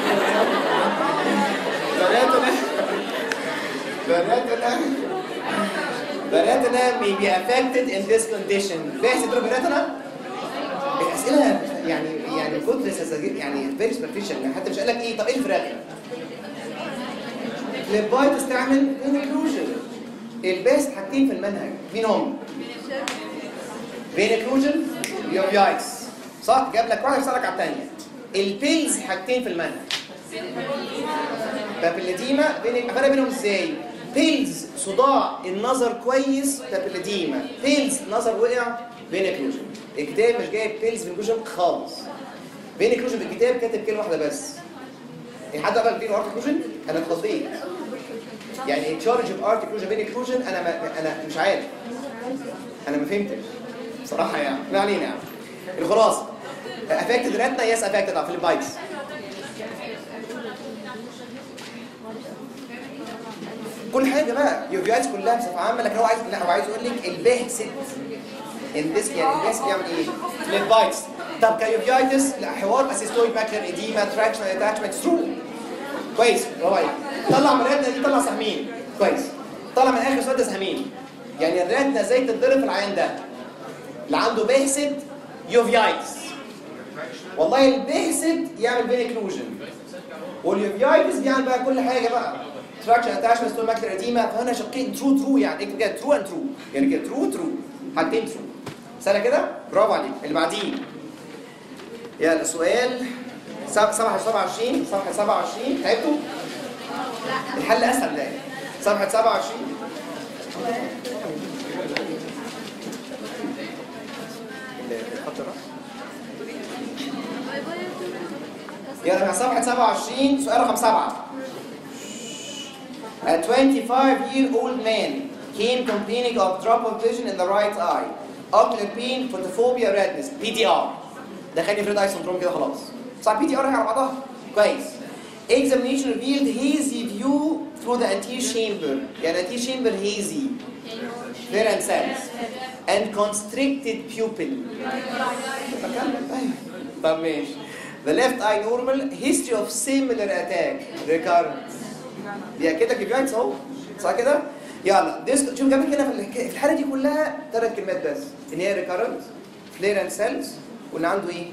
بناتنا بناتنا بناتنا may be affected in this condition بس تقول بناتنا الاسئله يعني يعني كتر سذاجير يعني فيري سبرفيشال حتى مش قال لك ايه طب ايه الفراغ؟ للباي تستعمل انكلوجن الباس حاجتين في المنهج مين هم؟ بين انكلوجن يايكس صح جاب لك واحد يسالك على الثانيه البيلز حاجتين في المنهج بابيلاديما بين فرق بينهم ازاي؟ بيلز صداع النظر كويس بابيلاديما بيلز نظر وقع بين اكلوجن الكتاب مش جايب بيلز بين خالص بين اكلوجن في الكتاب كاتب كلمه واحده بس يعني حد قبل بين ارت اكلوجن انا اتخضيت يعني تشارج اوف ارت اكلوجن بين اكلوجن انا ما انا مش عارف انا ما فهمتش صراحه يعني ما علينا يعني الخلاصه افكتد ريتنا يس افكتد في البايتس كل حاجه بقى يوفيايتس كلها بصفه عامه لكن هو عايز لا هو عايز يقول لك البهست الديسك يعني البهست بيعمل ايه؟ للبايتس طب كيوفيايتس لا حوار اسيستويد ماكلر ايديما تراكشن اتاتشمنت ثرو كويس برافو عليك طلع من الريتنا دي طلع سهمين كويس طلع من اخر سؤال ده سهمين يعني الريتنا ازاي تتضرب في العيان ده اللي عنده بهست يوفيايتس والله البهست يعمل بين اكلوجن واليوفيايتس بيعمل بقى كل حاجه بقى تراكشن اتاشمنت ستون ماكلر اديما فهنا شقين ترو ترو يعني اكتب كده ترو اند ترو يعني كده ترو ترو حاجتين ترو سنه كده برافو عليك اللي بعديه يلا سؤال صفحه 27 صفحه 27 تعبتوا؟ الحل اسهل ده صفحه 27 الخط الراس يلا مع صفحة 27 سؤال رقم 7 A 25 year old man came complaining of drop of vision in the right eye ocular pain photophobia redness PDR دخلني في ريد اي سندروم كده خلاص صح بي دي ار على بعضها كويس examination revealed hazy view through the anterior chamber يعني anterior chamber hazy clear and cells and constricted pupil طب ماشي The left eye normal history of similar attack recurrent دي كده كيفيايتس اهو صح كده؟ يلا ديس شوف جابت هنا في الح- في الحاله دي كلها ثلاث كلمات بس ان هي ريكارنت فلير اند سيلز واللي عنده ايه؟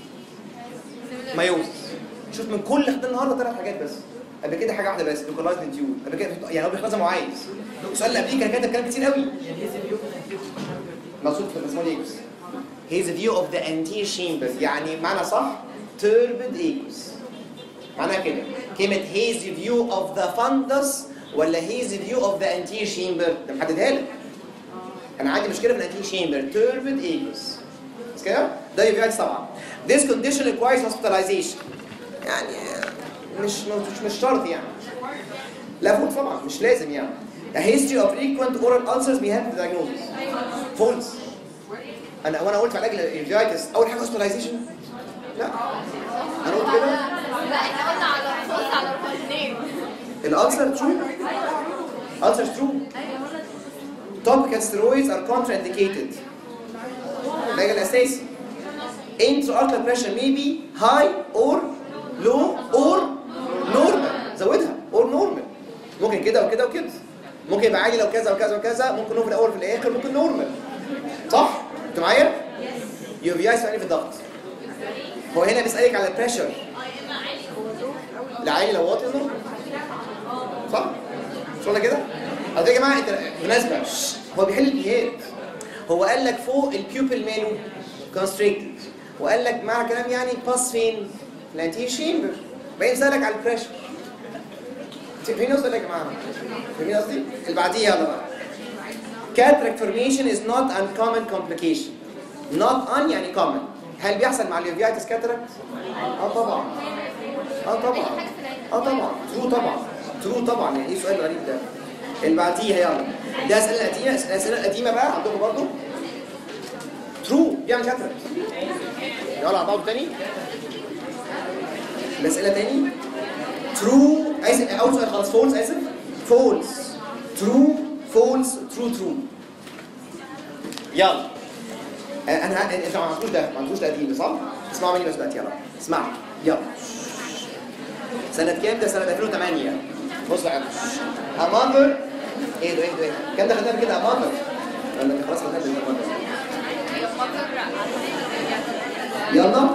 مايوز شوف من كل خدنا النهارده ثلاث حاجات بس قبل كده حاجه واحده بس لوكالايز ديول قبل كده يعني هو بيختار زي ما هو عايز السؤال اللي قبليه كان كاتب كلام كتير قوي يعني هي فيو كده مقصود في الاسماء ايكوس هيز فيو اوف ذا anterior chamber يعني معنى صح turbid ايكوس معناها كده كلمة هيز فيو اوف ذا فندس ولا هيز فيو اوف ذا anterior chamber ده محددها لك انا عندي مشكلة في الانتير chamber turbid ايكوس بس كده ده يبقى طبعا this condition requires hospitalization يعني مش مش مش شرط يعني لا فوق طبعا مش لازم يعني A history of frequent oral ulcers may help the diagnosis. False. انا وانا قلت علاج الانفيتس اول حاجه hospitalization لا انا قلت كده لا احنا قلنا على فوز على الاثنين الالسر ترو ulcers true topical steroids are contraindicated العلاج الاساسي intraocular pressure may be high or low or normal زودها or normal ممكن كده وكده وكده ممكن يبقى عالي لو كذا وكذا وكذا ممكن هو في الاول وفي الاخر ممكن نورمال صح انتوا معايا يو في اي سؤالي في الضغط هو هنا بيسالك على البريشر لا عالي لو واطي نورمال صح مش ولا كده طب يا جماعه انت مناسبه شش. هو بيحل الجهاد هو قال لك فوق البيوبل ماله كونستريكتد وقال لك معنى كلام يعني باس فين الانتي شيمبر بعدين سالك على البريشر فين قصدي يا جماعه فاهمين قصدي اللي بعديه يلا بقى cataract formation is not uncommon complication not un يعني common هل بيحصل مع اليوفيتس cataract اه طبعا اه طبعا اه طبعا ترو طبعا ترو طبعا يعني ايه سؤال غريب ده اللي بعديها يلا ده اسئله قديمه الاسئله القديمه بقى عندكم برضه ترو بيعمل كاتراكت يلا على بعض تاني الاسئله تاني ترو اسف اول سؤال خلاص فولس اسف فولس ترو فولس ترو ترو يلا آه، انا ه- انت ما عملتوش ده ما عملتوش ده قديم صح؟ اسمعوا مني بس دلوقتي يلا اسمعوا يلا سنة كام ده؟ سنة 2008 بصوا يا عم أماندر ايه ده ايه ده ايه ده؟ كام ده خدناها كده أماندر ولا خلاص خدناها كده أماندر يلا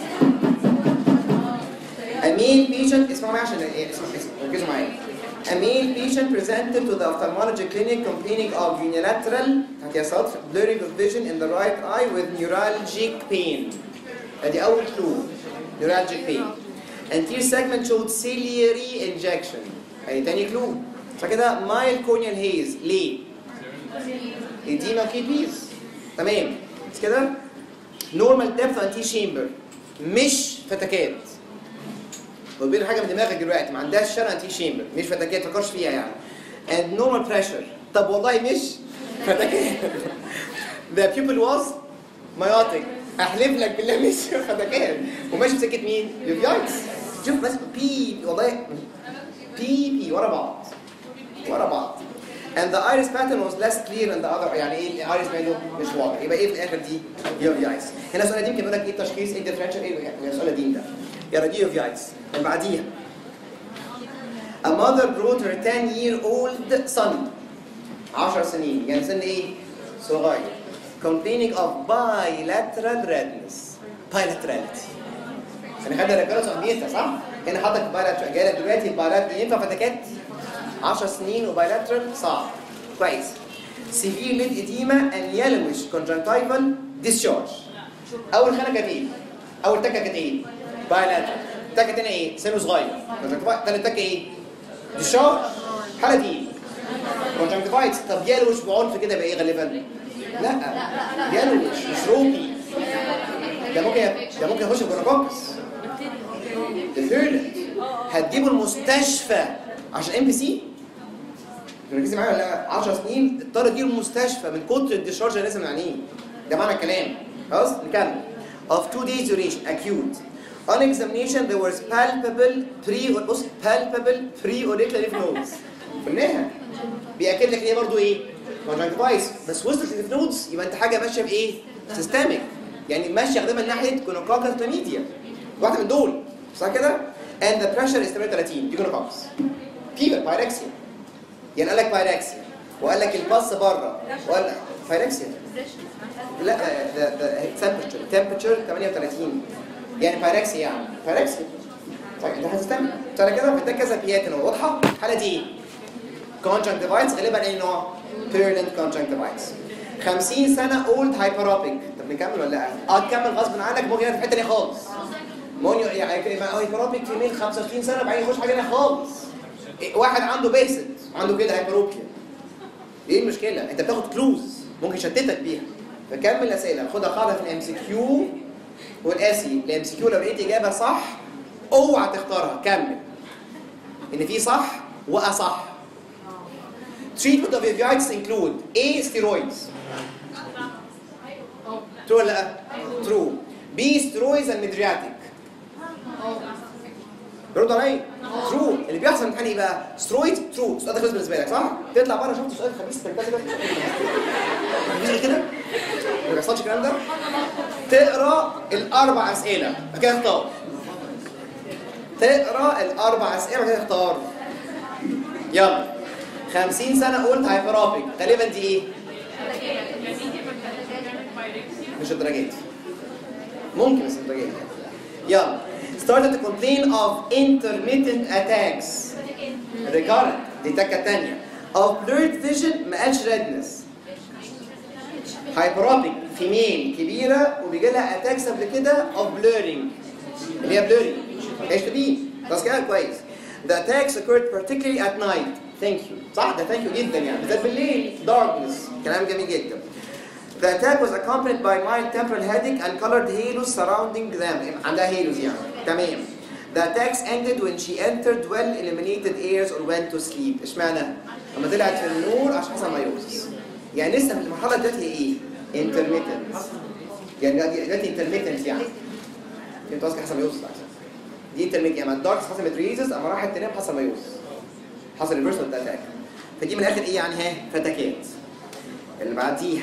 A male patient اسمعوا معايا عشان ايه اسمعوا اسمعوا ركزوا معايا A male patient presented to the ophthalmology clinic complaining of unilateral هات يا صدر blurring of vision in the right eye with neuralgic pain ادي اول clue neuralgic pain anterior segment showed ciliary injection يعني تاني كلو صح كده mild corneal haze ليه؟ edema كيبيز تمام مش كده؟ normal depth anterior chamber مش فتكات وبين حاجه من دماغك دلوقتي ما عندهاش شرع انتي شيمبر مش فتكات فكرش فيها يعني and normal pressure طب والله مش فتكات the pupil was myotic احلف لك بالله مش فتكات وماشي في سكه مين؟ يوفيايتس شوف بس بي والله بي بي ورا بعض ورا بعض and the iris pattern was less clear than the other يعني ايه الايرس باينه مش واضح يبقى ايه في الاخر دي يوفيايتس هنا سؤال قديم كان بيقول لك ايه التشخيص ايه الديفرنشال ايه يعني سؤال قديم ده يا دي يوفيايتس اللي بعديها A mother brought her 10 year old son 10 سنين يعني سن ايه؟ صغير complaining of bilateral redness bilaterality احنا خدنا الرجاله صحبيتها صح؟ هنا حضرتك bilateral جاي لك دلوقتي bilateral ينفع فتكات 10 سنين وبايلاترال صعب كويس severe lid edema and yellowish conjunctival discharge اول خانه كانت ايه؟ اول تكه كانت ايه؟ بايلاترال تكه تاني ايه؟ سنه صغير conjunctival تالت تكه ايه؟ discharge الحاله دي conjunctivitis طب يلوش بعنف كده يبقى ايه غالبا؟ لا يلوش مش روبي ده ممكن ده ممكن يخش في جونوكوكس ديفيرلنت هتجيبه المستشفى عشان ام بي سي ركزي معايا ولا لا 10 سنين اضطر تجيبه المستشفى من كتر الديشارج اللي لازم نعنيه ده معنى الكلام خلاص نكمل of two days duration acute on examination there was palpable pre بص palpable pre-auricular lymph nodes قلناها بيأكد لك ان هي برضه ايه؟ conjunctivitis بس وصلت للليف نودز يبقى انت حاجه ماشيه بايه؟ سيستميك يعني ماشيه غالبا ناحيه كونوكوكال كلاميديا واحده من دول صح كده؟ and the pressure is 38 دي كونوكوكس فيبر بايركسيا يعني قال لك بايركسيا وقال لك الباص بره وقال لك بايركسيا لا ده ده temperature temperature 38 يعني بايركسيا يعني بايركسيا طيب انت هتستنى ترى كده ده كذا بياتن واضحه الحاله دي ايه؟ conjunctivitis غالبا اي نوع؟ purulent conjunctivitis 50 سنه old hyperopic طب نكمل ولا لا؟ اه تكمل غصب عنك ممكن في الحته دي خالص مونيو يعني هايبروبيك فيميل 65 سنه بعدين يخش حاجه تانية خالص إيه، واحد عنده بيسد عنده كده هايبروبيا ايه المشكله؟ انت بتاخد كلوز ممكن يشتتك بيها فكمل الاسئله خدها قاعده في الام سي كيو والاسي الام سي كيو لو لقيت اجابه صح اوعى تختارها كمل ان في صح واصح treatment of uveitis include A steroids true ولا لا؟ true B steroids and midriatic برد عليا ترو اللي بيحصل في الامتحان ايه بقى؟ سترويد ترو السؤال ده خلص بالنسبه لك صح؟ تطلع بره شفت سؤال خبيث في الكتاب كده مفيش غير كده؟ ما بيحصلش الكلام ده؟ تقرا الاربع اسئله بعد كده اختار تقرا الاربع اسئله بعد كده اختار يلا 50 سنه قلت هايبرابيك غالبا دي ايه؟ مش الدرجات ممكن بس الدرجات يلا started to complain of intermittent attacks recurrent دي تكه تانية of blurred vision ما قالش redness hyperopic فيميل كبيرة وبيجي لها اتاكس قبل كده of blurring اللي هي blurring ايش دي بس كده كويس The attacks occurred particularly at night thank you صح ده thank you جدا يعني بالذات بالليل darkness كلام جميل جدا The attack was accompanied by mild temporal headache and colored halos surrounding them. عندها halos يعني. تمام. The attacks ended when she entered well illuminated areas or went to sleep. اشمعنى؟ لما طلعت في النور عشان حصل مايوسس. يعني لسه في المرحلة دلوقتي هي ايه؟ intermittent. يعني دلوقتي intermittent يعني. انت قصدك حصل مايوسس دي intermittent يعني الداركس حصل متريزس اما راحت تنام حصل مايوسس. حصل ريفرسال اتاك. فدي من الاخر ايه يعني ها؟ فتكات. اللي بعديها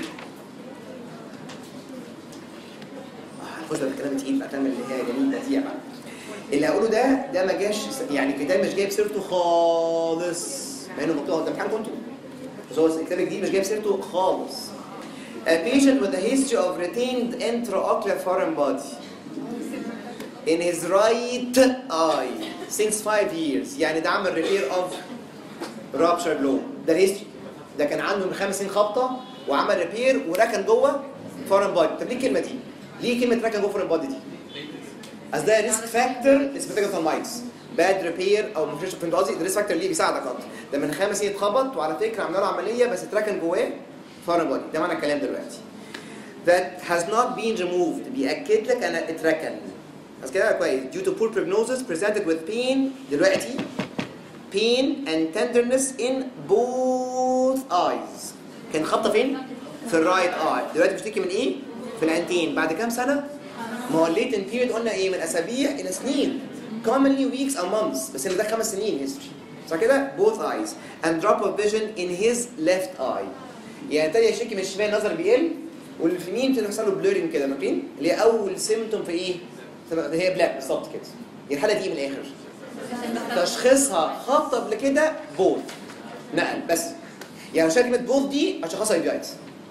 خش بقى الكلام تقيل بقى تعمل اللي هي جميل بديع بقى اللي هقوله ده ده ما جاش يعني الكتاب مش جايب سيرته خالص مع انه مكتوب قدام امتحان كنتوا بس هو الكتاب الجديد مش جايب سيرته خالص A patient with a history of retained intraocular foreign body in his right eye since five years يعني ده عمل repair of rupture blow ده الهيستوري ده كان عنده من خمس سنين خبطه وعمل ريبير وركن جوه فورن بادي طب ليه الكلمه دي؟ ليه كلمه ركن جوه فورن بادي دي؟ اصل ده ريسك فاكتور لسبيتيكال مايتس باد ريبير او مفيش فهمت قصدي ده ريسك فاكتور ليه بيساعدك اكتر ده من خمس سنين اتخبط وعلى فكره عملنا له عمليه بس اتركن جواه فورن بودي ده معنى الكلام دلوقتي that has not been removed بيأكد لك انا اتركن بس كده كويس due to poor prognosis presented with pain دلوقتي pain and tenderness in both eyes كان خبطه فين؟ في الرايت اي دلوقتي بيشتكي من ايه؟ في العينتين بعد كام سنه؟ ما هو الليتن بيريد قلنا ايه من اسابيع الى سنين commonly weeks or months بس ان ده خمس سنين history صح كده؟ both eyes and drop of vision in his left eye يعني ابتدى يشتكي من الشمال النظر بيقل واللي في اليمين ابتدى يحصل له بلورنج كده فاكرين؟ اللي هي اول سيمتوم في ايه؟ هي بلاك بالظبط كده هي الحاله دي من الاخر تشخيصها خط قبل كده بول نقل بس يعني عشان كلمه بول دي اشخاصها ايبيايتس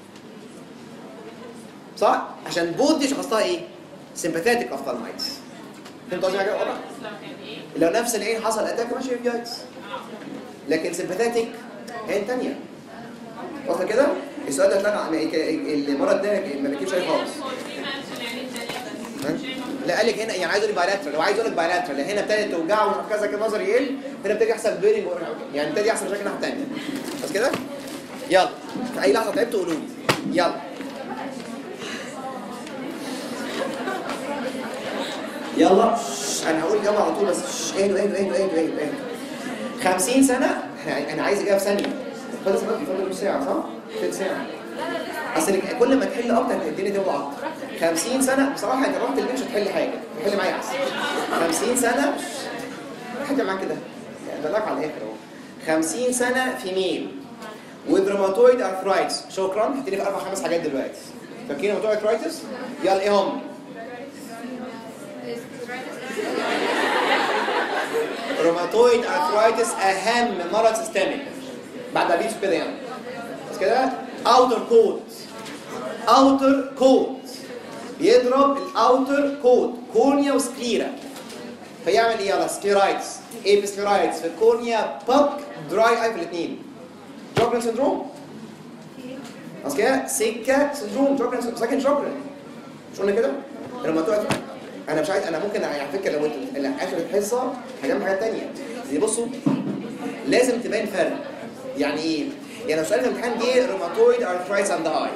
صح؟ عشان بول دي شخصتها ايه؟ سمباثيتك اوفتالمايتس فهمت قصدي حاجه ولا لو نفس العين حصل اتاك ماشي ايبيايتس لكن سمباثيتك عين ثانيه واضح كده؟ السؤال ده اتلغى المره الجايه ما بيجيبش عليه خالص لا قال لك هنا يعني عايز يقول بايلاترال لو عايز يقول لك بايلاترال هنا ابتدت توجعه ومش عارف كذا كده نظر يقل هنا ابتدى يحصل بيرنج يعني ابتدى يحصل مشاكل ناحيه ثانيه بس كده يلا في اي لحظه تعبتوا قولوا لي يلا يلا شش، انا هقول يلا على طول بس شش، اهدوا اهدوا اهدوا اهدوا اهدوا اهدوا 50 سنه احنا- انا عايز اجابه في ثانيه فاضل سنه فاضل نص ساعه صح؟ ثلث ساعه اصل كل ما تحل اكتر الدنيا توجع اكتر 50 سنه بصراحه انت رحت البيت مش هتحل حاجه تحل معايا احسن 50 سنه حاجه معاك كده يعني دلعك على الاخر اهو 50 سنه في ميل with rheumatoid arthritis شكرا هتدي في اربع خمس حاجات دلوقتي فاكرين rheumatoid arthritis يلا ايه هم روماتويد ارثرايتس اهم مرض سيستميك بعد الريتش كده يعني بس كده اوتر كوت اوتر كوت بيضرب الاوتر كوت كورنيا وسكليرا فيعمل ايه يلا سكليرايتس ايه في سكليرايتس في الكورنيا باك دراي اي في الاثنين جوكرين سندروم بس كده سكه سندروم جوكرين سكن جوكرين مش قلنا كده؟ الروماتويد انا مش عايز انا ممكن على فكره لو انت اللي اخر الحصه هجمع حاجات ثانيه دي بصوا لازم تبان فرق يعني ايه؟ يعني لو سؤال في الامتحان جه روماتويد ارثرايتس اند اي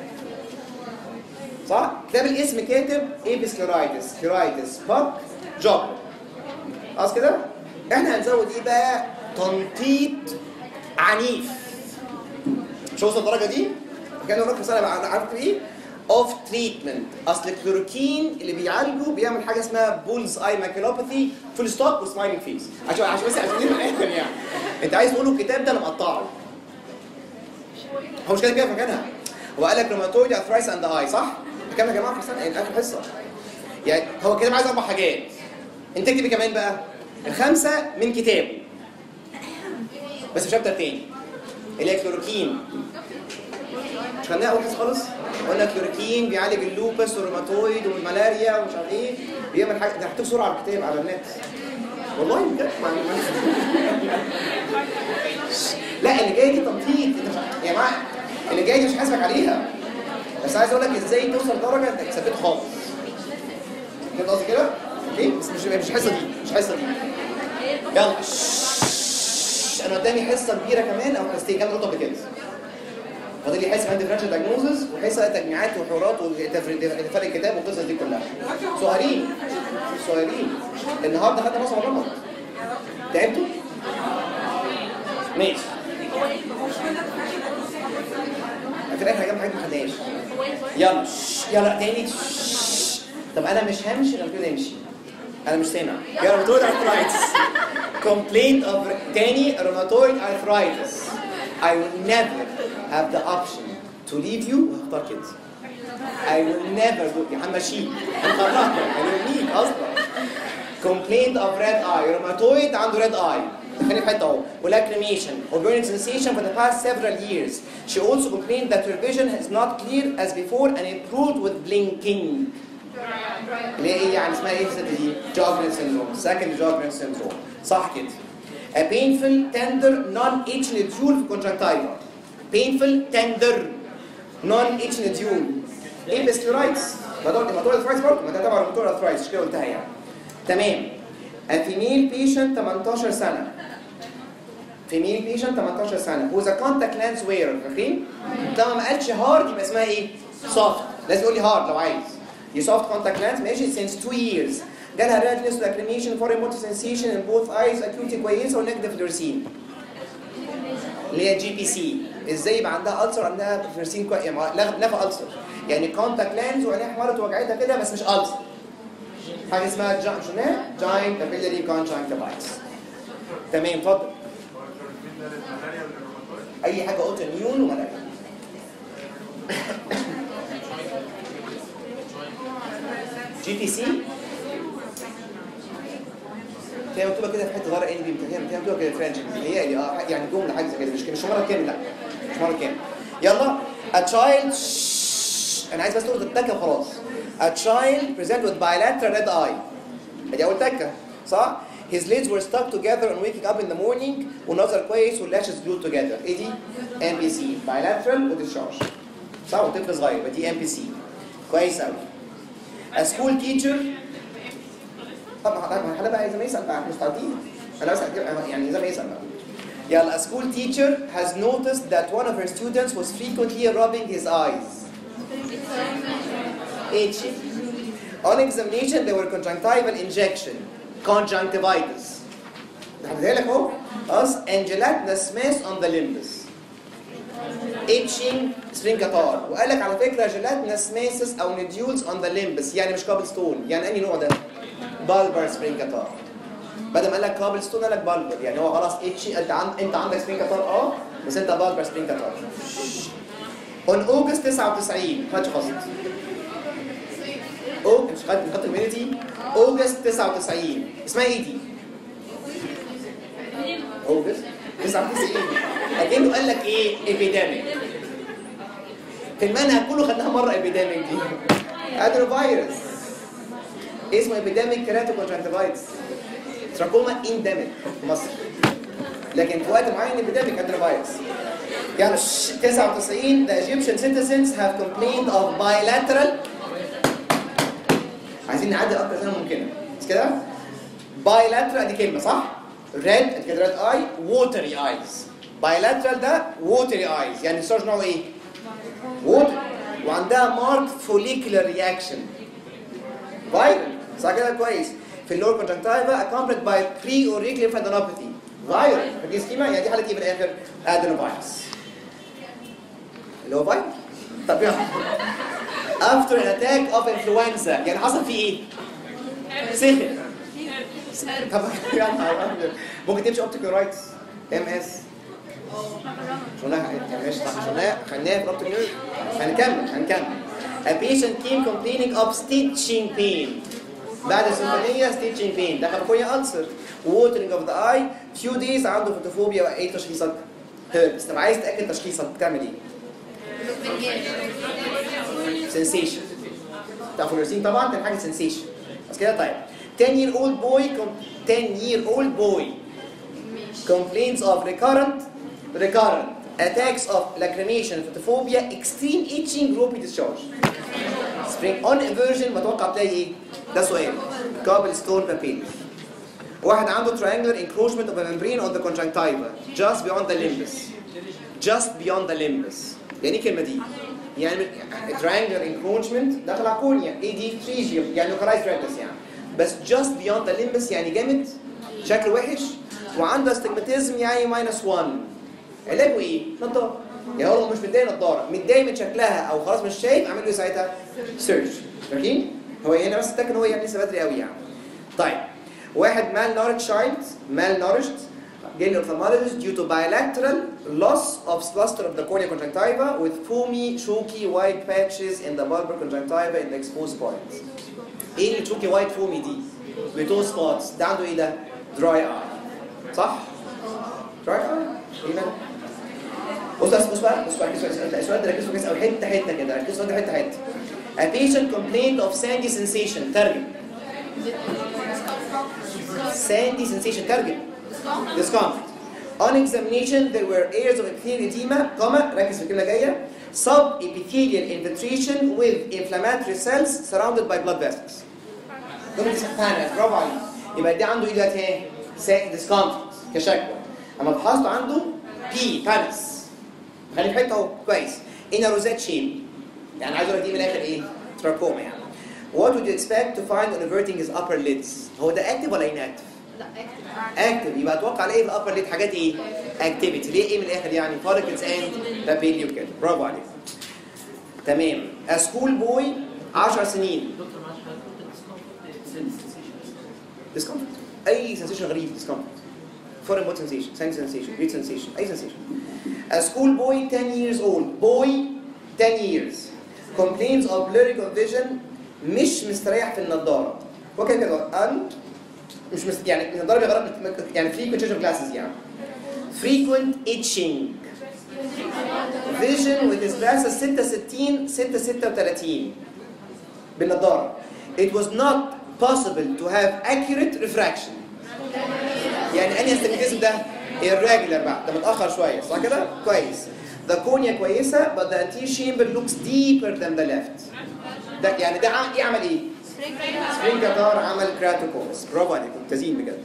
صح؟ كتاب الاسم كاتب ايبسكلرايتس كرايتس باك جوب خلاص كده؟ احنا هنزود ايه بقى؟ تنطيط عنيف مش وصل الدرجه دي؟ كان يقول لك مثلا بقى عارف ايه؟ اوف تريتمنت اصل الكلوروكين اللي بيعالجه بيعمل حاجه اسمها بولز اي ماكيلوباثي فول ستوب وسمايلنج فيس عشان عشان بس عشان من الاخر يعني انت عايز تقوله الكتاب ده انا مقطعه هو مش كاتب كده في مكانها هو قال لك روماتويد ارثرايتس اند اي صح؟ كام يا جماعه في السنه يعني اخر حصه يعني هو كده عايز اربع حاجات انت اكتبي كمان بقى الخمسه من كتابه بس في شابتر تاني اللي هي كلوروكين مش خدناها اول حصه خالص قلنا كلوروكين بيعالج اللوبس والروماتويد والملاريا ومش عارف ايه بيعمل حاجه ده هكتب صوره على الكتاب على النت والله بجد ما- ما- لا اللي جاي دي تنطيط انت مش- يا جماعه اللي جاي دي مش حاسبك عليها بس عايز اقول لك ازاي توصل درجه انت ثبت خالص فهمت قصدي كده؟ اوكي بس مش مش الحصه دي مش الحصه دي يلا شش. انا قدامي حصه كبيره كمان او حصتين كام نقطه بكده فاضل لي حصه ديفرنشال دايجنوزز وحصه تجميعات وحوارات وفرق الكتاب والقصص دي كلها صغيرين صغيرين النهارده خدنا مصر الرمض تعبتوا؟ ماشي في الاخر هجيب حاجات ما خدناش يلا شش. يلا تاني شش. طب انا مش همشي غير كده امشي انا مش سامع يا روماتويد ارثرايتس complaint of تاني روماتويد ارثرايتس I will never have the option to leave you وهختار كده I will never do يا عم ماشي هنخرجك هنرميك اصلا complaint of red eye روماتويد عنده red eye خليني في حته اهو ولacrimation or burning sensation for the past several years she also complained that her vision is not clear as before and improved with blinking اللي هي ايه يعني اسمها ايه الست دي؟ جوجرين سيندروم second جوجرين سيندروم صح كده A painful tender non-itch nodule في conjunctiva painful tender non-itch nodule ايه بسكلرايتس ما ده ما ده arthritis برضه ما ده تبع الروماتويد arthritis مش كده قلتها يعني تمام a female patient 18 سنه female patient 18 سنه who's a contact lens wearer فاكرين؟ طبعا ما قالش هارد يبقى اسمها ايه؟ soft لازم يقول لي هارد لو عايز دي soft contact lens ماشي since 2 years جالها redness lacrimation foreign motor sensation in both eyes acute كويسه ونيجاتيف فلورسين اللي هي جي بي سي ازاي يبقى عندها ألسر عندها فلورسين كويس يعني لغ- نفى ألسر يعني كونتاكت لينز وعينيها احمرت ووجعتها كده بس مش ألسر حاجه اسمها جا- شنو جاينت كابيلاري كونجكتيفايتس تمام اتفضل اي حاجه اوتو نيون وملاريا جي بي سي هي مكتوبه كده في حته ظهر ان بي هي مكتوبه كده فرنش هي يعني اه يعني جمله حاجه زي كده مش مش مره كامل لا مش مره كامل يلا a child انا عايز بس تقول التكه وخلاص a child present with bilateral red eye ادي اول تكه صح His lids were stuck together on waking up in the morning ونظر كويس واللاشز glued together ايه دي؟ MPC bilateral وديscharge صح وطفل صغير يبقى دي MPC كويس قوي A school teacher طبعا طبعا احنا بقى زي ما يسال بقى احنا مستعدين انا بس هجيب- يعني زي ما يسال بقى يلا a school teacher has noticed that one of her students was frequently rubbing his eyes itching on examination there were conjunctival injection conjunctivitis هحددها لك اهو خلاص and gelatinous mass on the limbus itching sphincter وقال لك على فكره gelatinous masses او nodules on the limbus يعني مش كابل ستون يعني انهي نوع ده؟ بالبر sphincter بدل ما قال لك كابل ستون قال لك بالبر يعني هو خلاص اتشي انت عند انت عندك sphincter اه بس انت بالبر sphincter on August 99 خدش خاص او مش خد خدت المينيتي اوجست 99 اسمها ايه دي؟ اوجست 99 اكنه قال لك ايه؟ ابيديميك في المنهج كله خدناها مره ابيديميك دي ادرو فيروس اسمه ابيديميك كيراتو كونجكتيفايتس تراكوما انديميك في مصر لكن في وقت معين ابيديميك ادرو فيروس يعني ش- 99 the Egyptian citizens have complained of bilateral عايزين نعدي اكتر سنه ممكنه بس كده بايلاترال دي كلمه صح ريد كده ريد اي ووتري ايز بايلاترال ده ووتري ايز يعني السورج نوعه ايه ووتر وعندها مارك فوليكولار رياكشن فايرال صح كده كويس في اللور كونجكتيفا accompanied by pre auricular lymphadenopathy فايرال فدي سكيما يعني دي حاله ايه في الاخر ادينوفايروس اللي هو فايرال طب يلا after an attack of influenza يعني حصل فيه ايه؟ سخن طب يا نهار أبيض. ممكن تمشي اوبتيكال رايتس ام اس مش قلناها ماشي صح مش قلناها خليناها في اوبتيكال هنكمل هنكمل A patient came complaining of stitching pain بعد السيمفونية stitching pain ده كابوكونيا ألسر watering of the eye few days عنده فوتوفوبيا وايه تشخيصك؟ هيربس طب عايز تأكد تشخيصك بتعمل ايه؟ sensation بتاع فلورسين طبعا تاني حاجه sensation بس كده طيب 10 year old boy com- 10 year old boy complains of recurrent recurrent attacks of lacrimation photophobia extreme itching ropey discharge spring on eversion متوقع تلاقي ايه ده سؤال كابل ستون papillus واحد عنده triangular encroachment of a membrane on the conjunctiva just beyond the limbus just beyond the limbus يعني ايه الكلمه دي يعني triangular encroachment داخل على الكورنيا ايه دي تريجيوم يعني localized redness يعني بس just beyond the limbus يعني جامد شكله وحش وعنده استجماتيزم يعني ماينس 1 علاجه ايه؟ نضاره يعني هو لو مش متضايق نضاره متضايق من شكلها او خلاص مش شايف اعمل له ايه ساعتها؟ سيرش فاكرين؟ هو هنا بس التك ان هو يعني لسه بدري قوي يعني طيب واحد مال نارد شايلد مال نارشد جاي للاوفثالمولوجيست due to bilateral loss of cluster of the cornea conjunctiva with foamy, chalky, white patches in the bulbar conjunctiva in the exposed point. ايه اللي chalky white foamy دي؟ بتو سبوتس ده عنده ايه ده؟ dry eye صح؟ dry eye؟ ايه ده؟ بص بص بص بقى بص بقى ركزوا السؤال- السؤال ده ركزوا كويس قوي حته حته كده ركزوا السؤال ده حته حته. A patient complained of sandy sensation ترجم sandy sensation ترجم discomfort. On examination, there were areas of epithelial edema, comma, ركز في الكلمة جاية, subepithelial infiltration with inflammatory cells surrounded by blood vessels. دومينيك بانل برافو عليك يبقى دي عنده ايه دلوقتي ايه؟ ساك ديسكونت كشكوى اما فحصته عنده بي بانس خلي في حته اهو كويس ان روزات شيب يعني عايز اقول لك دي من الاخر ايه؟ تراكوما يعني What would you expect to find on averting his upper lids؟ هو ده اكتف ولا inactive؟ لا اكتب اكتف يبقى اتوقع الاقي في الابر ليد حاجات ايه؟ اكتيفيتي ليه ايه من الاخر يعني فاركنز اند بابيلي وكده برافو عليك تمام سكول بوي 10 سنين دكتور معلش حضرتك قلت الديسكومفورت ديسكمفورت اي سنسيشن غريب ديسكمفورت foreign body sensation same sensation great sensation اي sensation a school boy 10 years old boy 10 years complains of blurring of vision مش مستريح في النضاره هو كده كده un مش مست... يعني النضاره بيغرب يعني frequent change of glasses يعني frequent itching vision with his glasses 66 636 بالنضاره it was not possible to have accurate refraction يعني انهي استجماتيزم ده الراجلر بقى ده متاخر شويه صح كده كويس the cornea كويسه but the anterior chamber looks deeper than the left ده يعني ده عم- ايه عمل ايه سبرينج جدار عمل كراتوكونس برافو عليكم ممتازين بجد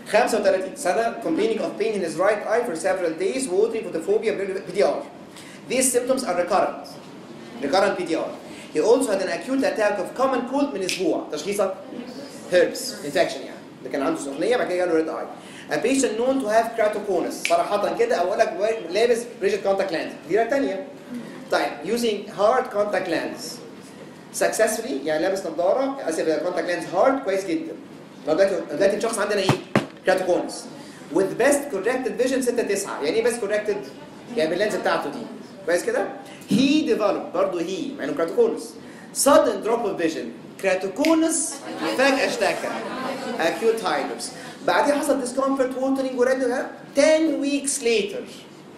35 سنه complaining of pain in his right eye for several days watery photophobia PDR these symptoms are recurrent recurrent PDR he also had an acute attack of common cold من اسبوع تشخيصك herpes infection يعني ده كان عنده سخونيه بعد كده جاله ريد اي A patient known to have keratoconus صراحة كده أقول لك وا- لابس rigid contact lens دي تانية طيب using hard contact lens successfully يعني لابس نظارة اسف contact lens hard كويس جدا لو دلوقتي دلوقتي الشخص عندنا ايه؟ keratoconus with best corrected vision 6 9 يعني ايه best corrected؟ يعني باللينز بتاعته دي كويس كده؟ he developed برضه he مع انه keratoconus sudden drop of vision keratoconus فجأة اشتكى acute hydrops بعدين حصل discomfort watering ورد 10 weeks later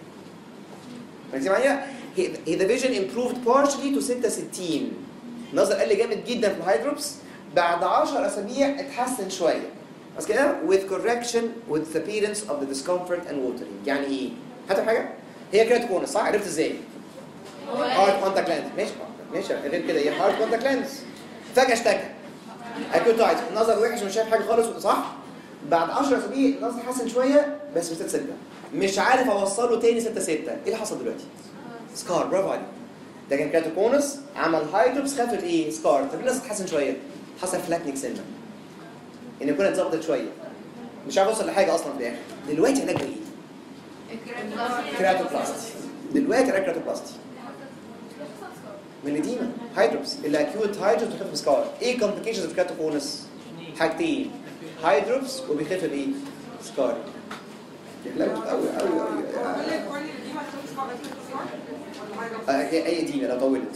ركزي معايا he, he the vision improved partially to 66 النظر قل جامد جدا في الهايدروبس بعد 10 اسابيع اتحسن شويه بس كده with correction with the appearance of the discomfort and watering يعني ايه؟ هاتوا حاجه هي كده تكون صح عرفت ازاي؟ هارد كونتاكت لينز ماشي ماشي غير كده هي هارد كونتاكت لينز فجاه اشتكى اكيوت ايز النظر وحش ومش شايف حاجه خالص صح؟ بعد 10 اسابيع النظر حسن شويه بس مش 6 6 مش عارف اوصله تاني 6 6 ايه اللي حصل دلوقتي؟ سكار برافو عليك ده كان كاتوكونس عمل هايدروبس خفت ايه؟ سكار طب ليه اتحسن شويه؟ حصل فلاتنج سنه ان يكون اتظبطت شويه مش عارف اوصل لحاجه اصلا في الاخر دلوقتي علاج ايه؟ كراتوبلاستي دلوقتي علاج كراتوبلاستي من الاديمه هايدروبس الاكيوت هايدروبس بيخف بسكار ايه كومبليكيشنز في كراتوكونس؟ حاجتين هايدروبس وبيخف بايه؟ سكار يحلو قوي قوي قوي كل كل دي ما تكونش قاعدة في الصور ولا حاجة اي اديمه لو طولت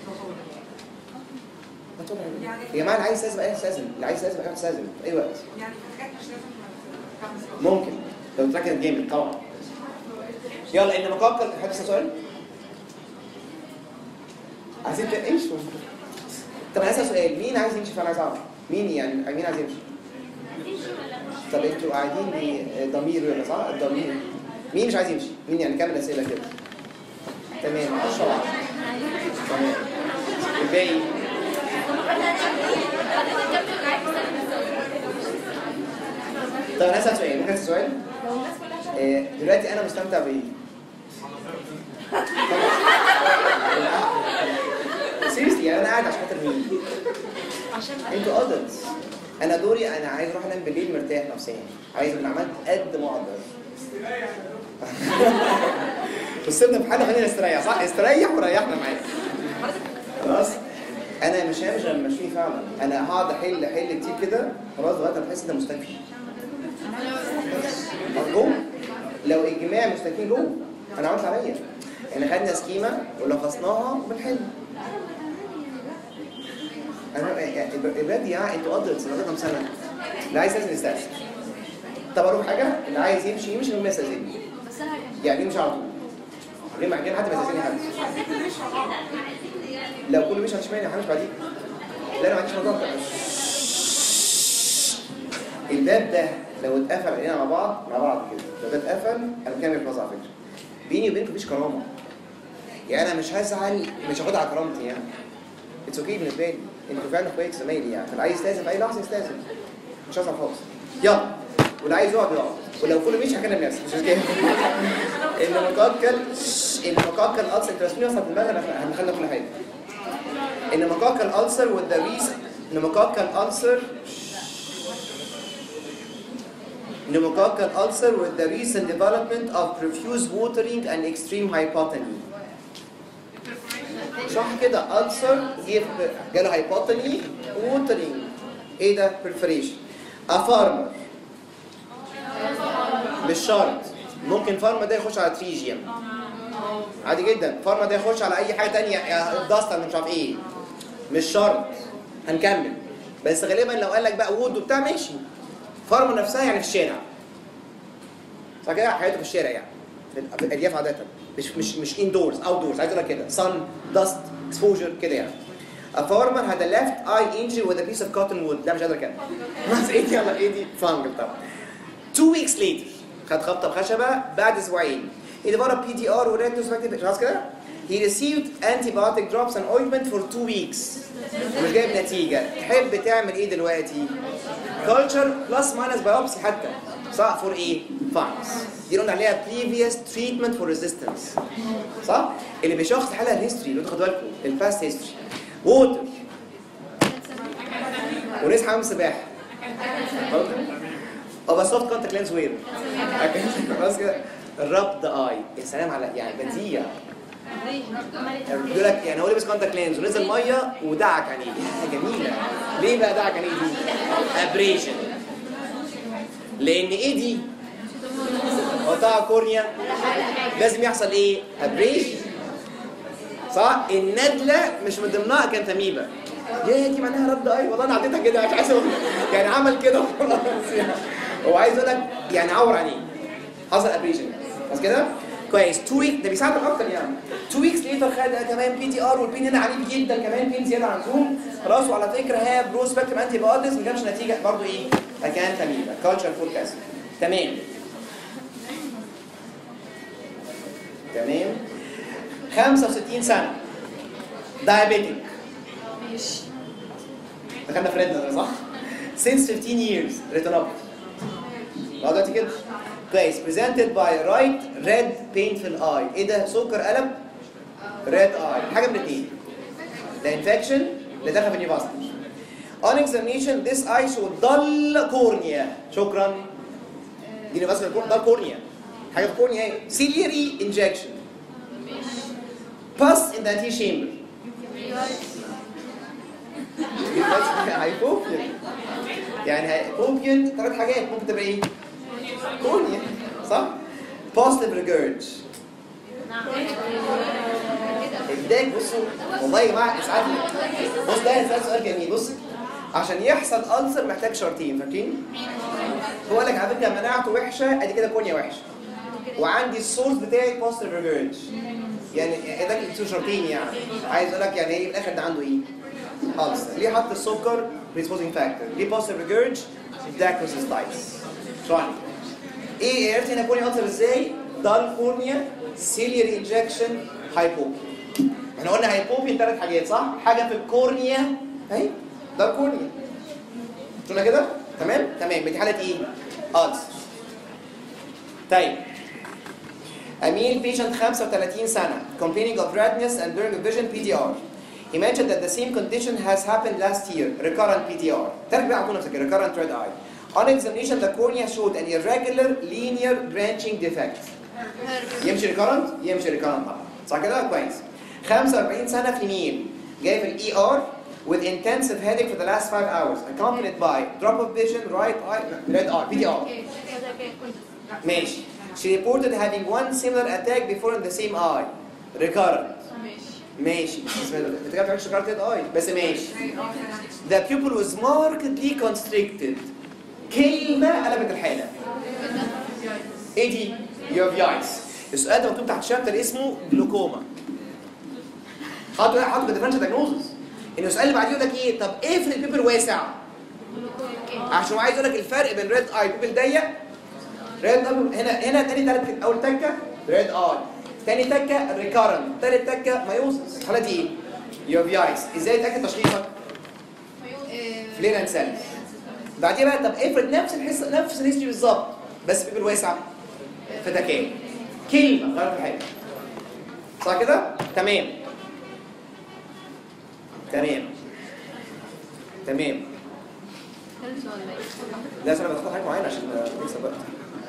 يا جماعه اللي عايز يستاذن اي يستاذن اللي عايز يستاذن اي يستاذن في اي وقت يعني في حاجات مش لازم خمس ممكن لو تركز جامد طبعا يلا ان مقابل حد يسال سؤال عايزين تمشوا طب انا هسال سؤال مين عايز يمشي فانا عايز اعرف مين يعني مين عايز يمشي طب انتوا قاعدين بضمير ولا صح الضمير مين مش عايز يمشي مين يعني كامل اسئله كده تمام 10 تمام الباقي طب انا هسال سؤال ممكن اسال سؤال آه، دلوقتي انا مستمتع بايه؟ سيريسلي يعني انا قاعد عشان خاطر مين؟ انتوا ادلتس انا دوري انا عايز اروح انام بالليل مرتاح نفسيا عايز من عملت قد ما اقدر وصلنا في حاله خلينا نستريح صح؟ استريح وريحنا معاك خلاص انا مش همشي غير لما اشوفيه فعلا انا هقعد احل احل كتير كده خلاص لغايه ما تحس ان مستكفي جوه لو الجماع مستكفين جوه انا عملت عليا احنا خدنا سكيمه ولخصناها وبنحل انا يعني البلاد دي يعني انتوا ادلتس بقالكم كام سنه اللي عايز يستاذن يستاذن طب اروح حاجه اللي عايز يمشي يمشي من ما يستاذني بس انا يعني يمشي على طول غير ما غير حتى ما يستاذني حد لو كله مش هتشمعني همشي بعدين لا انا ما عنديش موضوع ده. الباب ده لو اتقفل علينا مع بعض مع بعض كده لو ده اتقفل انا مكمل خلاص على فكره بيني وبينكم مفيش كرامه يعني انا مش هزعل مش هاخدها على كرامتي يعني اتس اوكي بالنسبه لي انتوا فعلا اخواتي زمايلي يعني اللي عايز يستاذن في اي لحظه يستاذن مش هصعب خالص يلا واللي عايز يقعد يقعد ولو كله مش هكلم نفسي مش كده النموكاكل النموكاكل ألسر انتوا راسمين اصلا في دماغي انا هنخلي كل حاجه النموكاكل ألسر with the reason pneumococcal ulcer pneumococcal ulcer with the recent development of profuse watering and extreme hypotony صح كده ulcer جه في- جاله hypotony watering ايه ده perforation a farmer مش شرط ممكن فارما ده يخش على تريجيوم عادي جدا فارما ده يخش على اي حاجه تانية يا الدست انا مش عارف ايه مش شرط هنكمل بس غالبا لو قال لك بقى وود وبتاع ماشي فارما نفسها يعني في الشارع صح كده حياته في الشارع يعني في ال- في الارياف عاده مش مش مش اندورز اوت دورز عايز اقول لك كده sun dust exposure كده يعني A farmer had a left eye injury with a piece of cotton wool لا مش قادر اكمل بس ايه دي يلا ايه دي فانجل طبعا two weeks later خد خبطه بخشبه بعد اسبوعين he developed PTR و retrospective خلاص كده he received antibiotic drops and ointment for two weeks مش جايب نتيجه تحب تعمل ايه دلوقتي culture plus minus biopsy حتى صح for ايه fungus دي قلنا عليها previous treatment for resistance صح اللي بيشخص حالها الهيستوري اللي تاخدوا بالكم الباست هيستوري ووتر وناس حمام سباحه اه بس سوفت كونتاكت لينز وير خلاص كده الرب ذا اي يا سلام على يعني بديع بيقول لك يعني هو لابس كونتاكت لينز ونزل ميه ودعك عينيه يا جميله ليه بقى دعك عينيه دي؟ ابريشن لان ايه دي؟ قطع كورنيا لازم يحصل ايه؟ ابريشن صح؟ الندله مش من ضمنها كانت اميبا يا دي معناها رد اي والله انا عديتها كده مش عايز أقول- يعني عمل كده وخلاص يعني. هو عايز يقول لك يعني عور عينيه حصل ابريشن بس كده كويس 2 ويك ده بيساعدك اكتر يعني 2 ويكس ليتر خد كمان بي تي ار والبين هنا عنيف جدا كمان بين زياده عن زوم خلاص وعلى فكره هي برو سبيكترم انتي بايوتكس ما جابش نتيجه برضه ايه؟ كان تميمه كالتشر فوركاست تمام تمام 65 سنه دايابيتك دخلنا في ريدنا صح؟ since 15 years retinopathy لغايه دلوقتي كده كويس presented by right red painful eye ايه ده سكر قلم red eye حاجه من الاثنين ده infection ده دخل في النيوفاسكر on examination this eye showed dull cornea شكرا دي نيوفاسكر dull cornea حاجه في cornea ايه ciliary injection pus in the anterior chamber هايبوبيان يعني هايبوبيان ثلاث حاجات ممكن تبقى ايه؟ كورنيا صح؟ positive regurg اداك بصوا والله يا جماعه ساعات بص ده هيسأل سؤال جميل بص عشان يحصل ألسر محتاج شرطين فاكرين؟ هو قال لك على فكره مناعته وحشه ادي كده كورنيا وحشه وعندي السورس بتاعي positive regurg يعني ده تو شرطين يعني عايز اقول لك يعني ايه في الاخر ده عنده ايه؟ ألسر ليه حط السكر predisposing factor ليه positive regurg ده كونسيستايتس شرحني ايه عرفت هنا كورنيا ألسر ازاي؟ دال كورنيا سيلير انجكشن هايبوبيا احنا قلنا هايبوبيا ثلاث حاجات صح؟ حاجه في الكورنيا اهي دال كورنيا شفنا كده؟ تمام؟ تمام دي حاله ايه؟ ألسر طيب Emil patient 35 سنة complaining of redness and blurring of vision PDR. He mentioned that the same condition has happened last year, recurrent PDR. ترك بقى على طول نفسك recurrent red eye. On examination, the cornea showed an irregular linear branching defect. يمشي recurrent؟ يمشي recurrent طبعا. صح كده؟ كويس. 45 سنة في ميل جاي في الاي ار with intensive headache for the last 5 hours accompanied by drop of vision, right eye, red eye, PDR. ماشي. She reported having one similar attack before in the same eye. Recurrent. ماشي. بسم الله. انت كده بتعملش recurrent eye بس ماشي. The pupil was markedly constricted. كلمة قلبت الحالة. ايه دي؟ يوفيايتس. السؤال ده مكتوب تحت شابتر اسمه جلوكوما. حاطط حاطط بالديفرنشال دايجنوزس. ان السؤال اللي بعديه يقول لك ايه؟ طب افرض البيبل واسع؟ عشان هو عايز يقول لك الفرق بين ريد اي بيبل ضيق ريد دبل هنا هنا تاني تالت اول تكه ريد اي تاني تكه ريكارنت تالت تكه مايوسس الحاله دي ايه؟ يوفيايس ازاي تاكد تشخيصك؟ فليران سيلز بعدين بقى طب افرض نفس الحصه نفس الهيستوري بالظبط بس بيبل واسع فتكات كلمه غير في حاجه صح كده؟ تمام تمام تمام خلص ولا ايه؟ لا أصل انا بختار حاجه معينه عشان نكسب وقت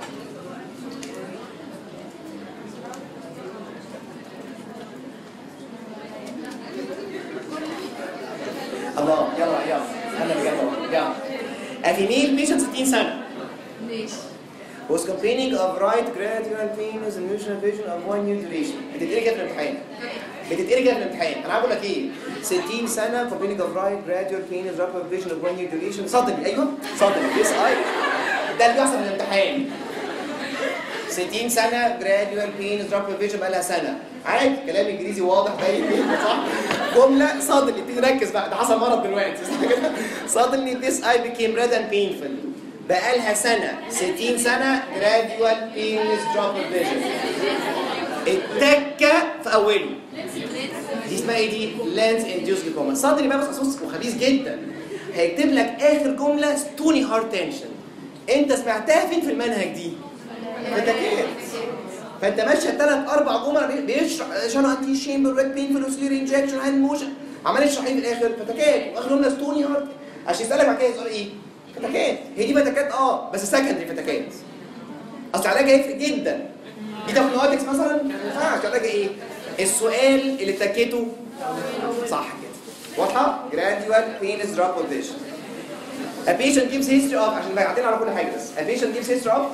الله يلا يلا انا بجد أهو. يلا A female patient 60 سنة ماشي was complaining of right gradual pains and emotional vision of one year duration بتتقري كده في الامتحان بتتقري كده في الامتحان انا عايز اقول لك ايه 60 سنه complaining of right gradual pains rapid vision of one year duration صدمي ايوه صدمي يس اي ده اللي بيحصل في الامتحان 60 سنه gradual pains rapid vision بقى لها سنه عادي كلام انجليزي واضح باين جدا صح جمله صادمي ابتدي نركز بقى ده حصل مرض دلوقتي صح كده صادمني this eye became red and painful بقى لها سنه 60 سنه gradual pains drop of vision التكه في اوله دي اسمها ايه دي؟ لانس انديوس جلوكوما صدري بقى بس اصوص وخبيث جدا هيكتب لك اخر جمله ستوني هارت تنشن انت سمعتها فين في المنهج دي؟ في تكات فانت ماشي ثلاث اربع جمل بيشرح عشان انتي شيمبر ريد بين فلوسلير انجكشن هاند موشن عمال يشرح ايه في الاخر فتكات واخر جمله ستوني هارت عشان يسالك بعد كده يسال ايه؟ فتكات هي دي فتكات اه بس سكندري فتكات اصل علاجها هيفرق جدا دي تاخد نوادكس مثلا ما ينفعش علاجها ايه؟ السؤال اللي تكته صح كده واضحه؟ gradual penis drop of vision A patient gives history of عشان بعدين على كل حاجه بس A patient gives history of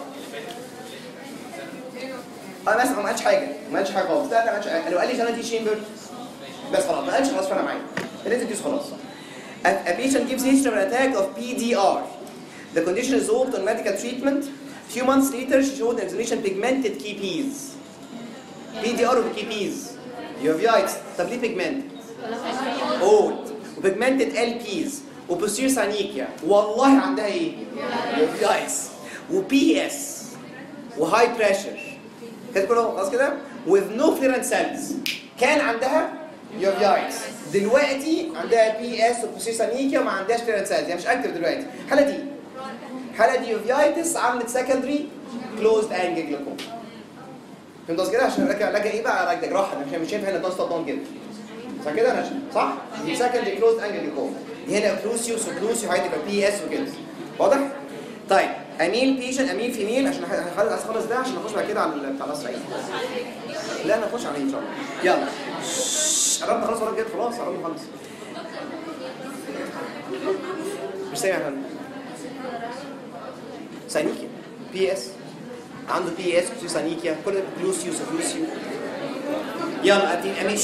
انا مثلا ما قالش حاجه ما قالش حاجه خالص لا لا ما قالش حاجه لو قال لي سنتي شيمبر بس خلاص ما قالش خلاص فانا معايا لازم تدوس خلاص A, a patient gives history of an attack of PDR. The condition resolved on medical treatment. Few months later, she showed examination pigmented KPs. PDR و KPs. Uveitis. طب ليه pigmented؟ old وبيجمنتد LPs وبوستير سانيكيا والله عندها ايه؟ uveitis وبي اس وهاي بريشر كده كله خلاص كده with no clearance cells كان عندها uveitis دلوقتي عندها بي اس وبوستير سانيكيا وما عندهاش clearance cells يعني مش اكتف دلوقتي الحاله دي الحاله دي uveitis عملت سكندري كلوزد انجل جلوكوما فهمت قصدي كده عشان راجع راجع ايه بقى راجع جراحه مش مش شايف هنا دون ستوب دون كده صح كده انا صح دي سكندري كلوزد انجل جلوكوما دي هنا كلوسيوس وكلوسيو هيبقى بي اس وكده واضح طيب اميل بيشن اميل فيميل عشان هخلص خلص ده عشان نخش بعد كده على ال- بتاع الاسرائيلي لا نخش عليه ان شاء الله يلا شش، قربنا خلاص وراك كده خلاص قربنا خلاص مش سامع يا فندم سانيكيا بي اس عنده بي اس كلوسيو سانيكيا كل ده كلوسيوس وكلوسيو يلا ادين اميل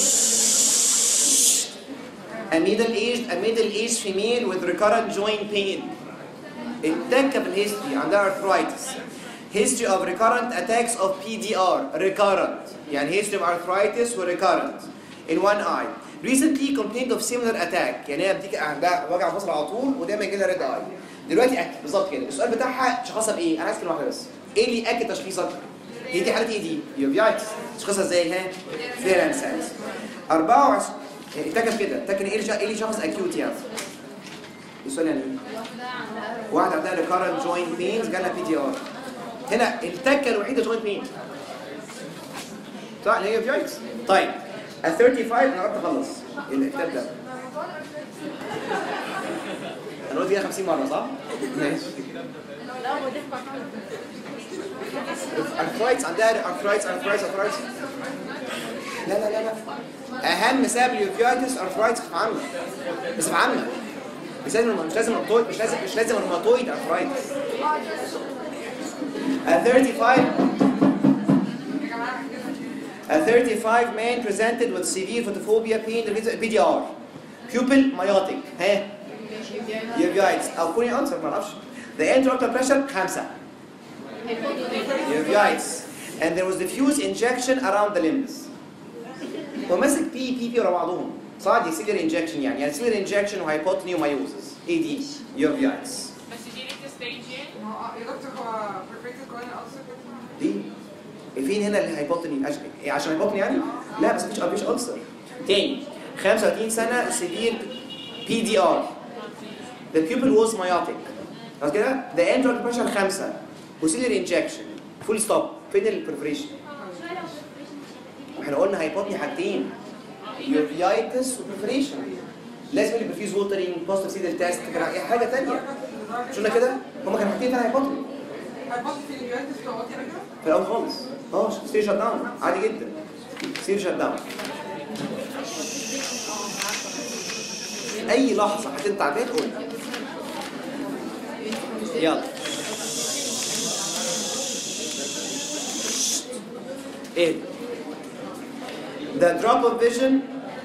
A middle aged a middle aged female with recurrent joint pain التكه في الهيستوري عندها arthritis history of recurrent attacks of PDR recurrent يعني history of arthritis و recurrent in one eye recently complained of similar attack يعني هي بتيجي عندها وجع مفصل على طول ودايما يجي لها ريد اي دلوقتي اكد بالظبط كده السؤال بتاعها شخصها بايه؟ انا عايز كلمه واحده بس ايه اللي ياكد تشخيصك؟ هي دي حالة ايه دي؟ يوفيايتس تشخيصها ازاي ها؟ فيران سانس 24 اتكف كده اتكف ايه اللي ايه اللي شخص اكيوت يعني؟ السؤال يعني ايه؟ واحدة عندها recurrent joint pains جالها بي دي ار هنا التكة الوحيدة joint pain صح اللي هي فيايتس طيب ال 35 انا قربت اخلص الكتاب ده انا قلت فيها 50 مرة صح؟ ماشي ارثرايتس عندها ارثرايتس ارثرايتس ارثرايتس لا لا لا لا اهم سبب اليوفيايتس ارثرايتس في عامة بس في عامة مش لازم مش لازم روماتويد مش لازم مش لازم روماتويد ارثرايتس A 35 A 35 man presented with severe photophobia pain PDR pupil myotic ها uveitis او كوني انسر ما اعرفش the intraocular pressure 5 uveitis and there was diffuse injection around the limbs وماسك بي بي بي ورا بعضهم صح دي سيلر انجكشن يعني يعني سيلر انجكشن وهايبوتني ومايوزس ايه دي uveitis بس دي ليت ستيج يعني ما هو يا دكتور هو perfected corneal ulcer دي فين هنا الهايبوتني عشان إيه، عشان هايبوتني يعني لا بس مفيش مفيش ألسر تاني 35 سنة سيفير بي دي ار the pupil was myotic خلاص كده the enteral pressure خمسة وسيلر injection full stop فين البرفريشن؟ احنا قلنا هيبوتني حاجتين يوفيايتس وبرفريشن لازم اللي بيفيز ووترينج بوزيتيف سيدل تيست كان حاجه ثانيه مش قلنا كده؟ هما كانوا حاجتين ثانيه هيبوتني هتحط في الجوانتس تقعد كده كده في الاول خالص اه ستيج شت داون عادي جدا ستيج شت داون اي لحظه هتنت تعبان قول يلا ايه The drop of vision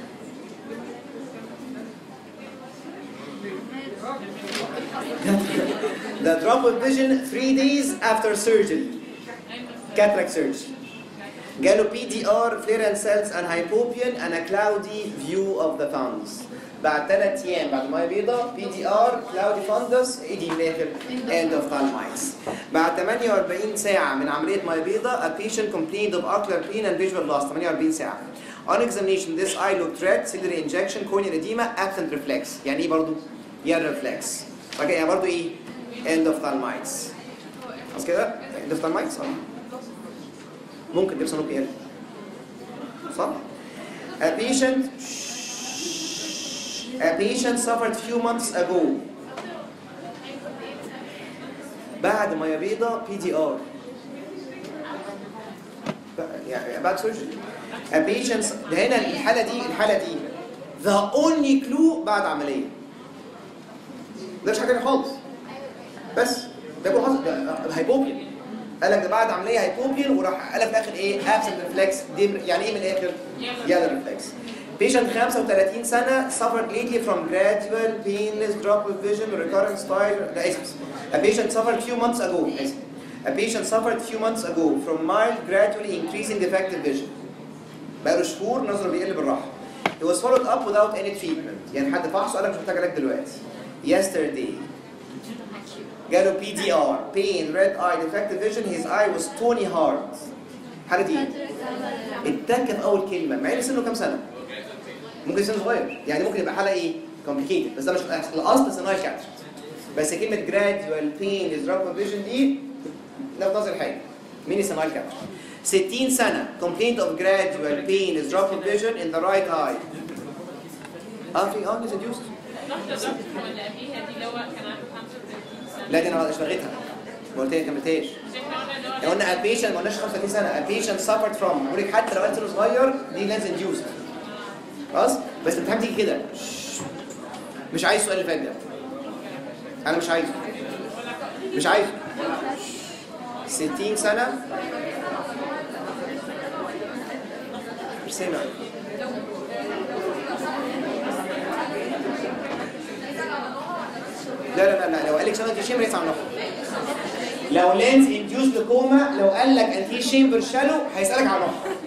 The drop of vision three days after surgery cataract surgery جاله PDR flared cells and hypopion and a cloudy view of the fundus بعد ثلاث ايام بعد ميه بيضاء PDR cloudy fundus ايه دي من الاخر end of palmites بعد 48 ساعه من عمليه ميه بيضاء a patient complained of ocular pain and visual loss 48 ساعه on examination this eye looked red ciliary injection corneal edema absent reflex يعني ايه برضو؟ يا reflex اوكي يعني برضو ايه end of palmites خلاص كده end of palmites اه ممكن تبص نوك ايه صح a patient a patient suffered few months ago بعد ما يبيضة بي دي ار يعني بعد سيرجري a patient ده هنا الحالة دي الحالة دي the only clue بعد عملية ده مش حاجة تانية خالص بس ده بقى حصل ده هايبوبيا قال لك ده بعد عمليه هايبوبيان وراح قال في الاخر ايه ابسنت ريفلكس دي يعني ايه من الاخر؟ يلا ريفلكس Patient 35 سنة suffered lately from gradual painless drop of vision recurrent style ده اسف A patient suffered few months ago اسف. A patient suffered few months ago from mild gradually increasing defective vision بقاله شهور نظره بيقل بالراحة He was followed up without any treatment يعني حد فحصه قال لك مش محتاج علاج دلوقتي Yesterday جاله بي دي ار pain red eye defective vision his eye was stony hard الحالة دي ايه؟ اتك في اول كلمه مع ان سنه كام سنه ممكن سنه صغير يعني ممكن يبقى حاله ايه كومبليكيتد بس ده مش الأصل. الاصل سنه كاتر بس كلمه gradual pain is drop of vision دي ده في نظر حاجه مين سنه كاتر 60 سنه complaint of gradual pain is drop of vision in the right eye اه في اه reduced واحدة دكتور ولا قبليها دي اللي هو كان عنده 35 سنة لا دي انا اشتغلتها ما قلت لك كملتهاش مش احنا قلنا اللي هو لو قلنا a patient ما قلناش 35 سنه a patient suffered from بقول لك حتى لو قلت سنه صغير دي لانز induced خلاص بس الامتحان تيجي كده مش عايز السؤال اللي فات ده انا مش عايزه مش عايزه 60 سنه سنة لا لا لا لا لو قال لك سنة شيمبر يسمع نفسه لو لينز انديوز لكوما لو قال لك انتي شيمبر شالو هيسألك عن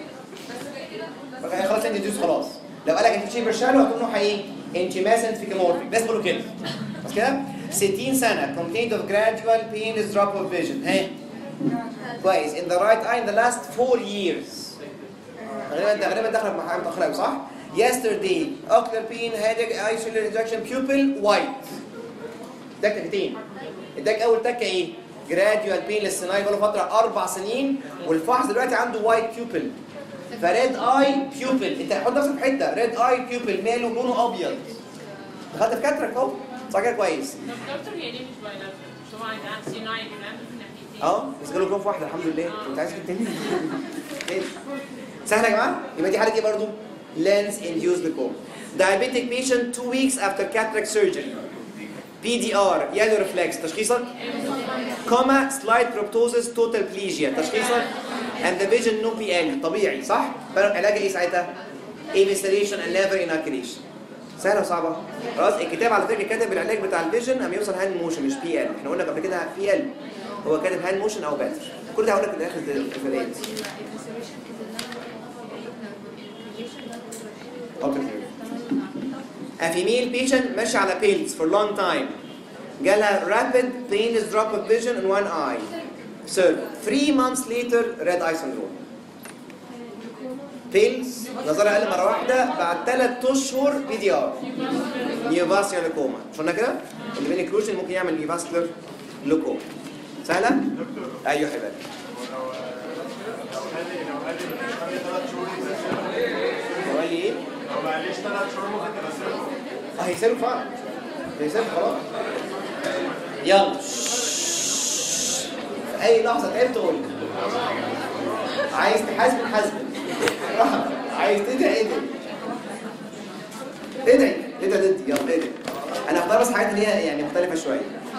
نفسه خلاص انت انديوز خلاص لو قال لك انتي شيمبر شالو هتقول له ايه انتيماسنت فيكامورفيك بس بقوله كده بس كده 60 سنة complaint of gradual pain is drop of vision ها كويس in the right eye in the last four years غالبا انت غالبا داخل مع حاجه متاخره قوي صح؟ yesterday ocular pain headache eye cellular injection pupil white اداك تكتين اداك اول تكه ايه؟ جراديوال بين للسيناي بقاله فتره اربع سنين والفحص دلوقتي عنده وايت بيوبل فريد اي بيوبل انت حط نفسك في حته ريد اي بيوبل ماله لونه ابيض دخلت في كاترك اهو صح كده كويس طب دكتور هي ليه مش بايلاترال؟ مش هو عند سيناي جنان في الناحيتين اه بس جاله جروب واحده الحمد لله انت عايز كده تاني ماشي. سهله يا جماعه يبقى دي حاله ايه برضو lens induced glaucoma diabetic patient two weeks after cataract surgery PDR yellow reflex تشخيصك كوما سلايد بروبتوزس توتال بليجيا تشخيصك and the vision no PL طبيعي صح؟ علاج ايه ساعتها؟ evisceration and never inoculation سهله وصعبه خلاص الكتاب على فكره كاتب العلاج بتاع الفيجن قام يوصل هاند موشن مش بي ال احنا قلنا قبل كده بي ال هو كاتب هاند موشن او باتر كل ده هقول لك في الاخر في الفرقات A female patient ماشية على pills for long time جالها rapid painless drop of vision in one eye so three months later red eye syndrome فيلز نظرها اقل مره واحده بعد ثلاث اشهر بي دي ار نيوفاسيولار لوكوما مش قلنا كده؟ اللي بين انكلوجن ممكن يعمل نيوفاسيولار لوكوما سهله؟ ايوه يا حبيبي هو قال لي ايه؟ اه هيسالوا فعلا هيسالوا خلاص يلا في اي لحظه تعبت قول لي. عايز تحاسب حاسب راحة. عايز تدعي ادعي ادعي ادعي ادعي يلا ادعي انا هختار بس حاجات اللي هي يعني مختلفه شويه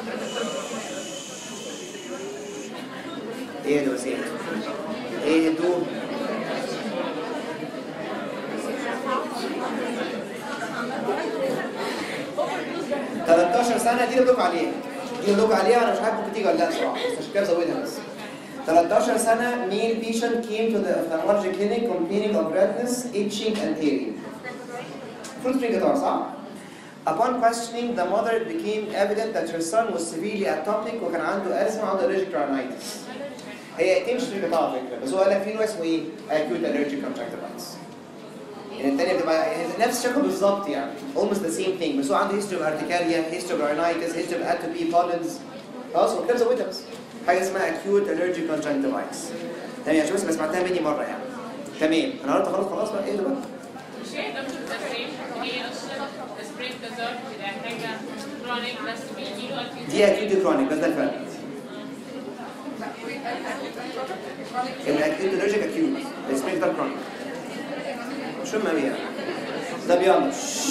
ايه ده وسيم ايه دول 13 سنه دي اللي بقولكوا عليها دي اللي بقولكوا عليها انا مش عارف ممكن تيجي ولا لا صراحه بس عشان كده زودها بس 13 سنه male patient came to the ophthalmology clinic complaining of redness, itching and tearing. Fruit spring guitar صح؟ Upon questioning, the mother it became evident that her son was severely atopic وكان عنده asthma وعنده allergic rhinitis. هي تمشي في القطاع على فكره بس هو قال لك في نوع اسمه ايه؟ acute allergic conjunctivitis. يعني الثانيه بتبقى يعني نفس الشكل بالظبط يعني almost the same thing بس هو عنده history of urticaria, history of rhinitis, history of atopy, pollens خلاص هو كده زودها بس حاجه اسمها acute allergic conjunctivitis. تمام عشان بس سمعتها مني مره يعني. تمام انا قلت خلاص خلاص بقى ايه ده بقى؟ مش هي دكتور تسريح هي اصلا سبرينج كازار بتبقى حاجه كرونيك بس بيجي له acute دي acute chronic بس ده الفرق. الاكيوت allergic acute السبرينج ده chronic. مش مهم قوي يعني. ده بيلا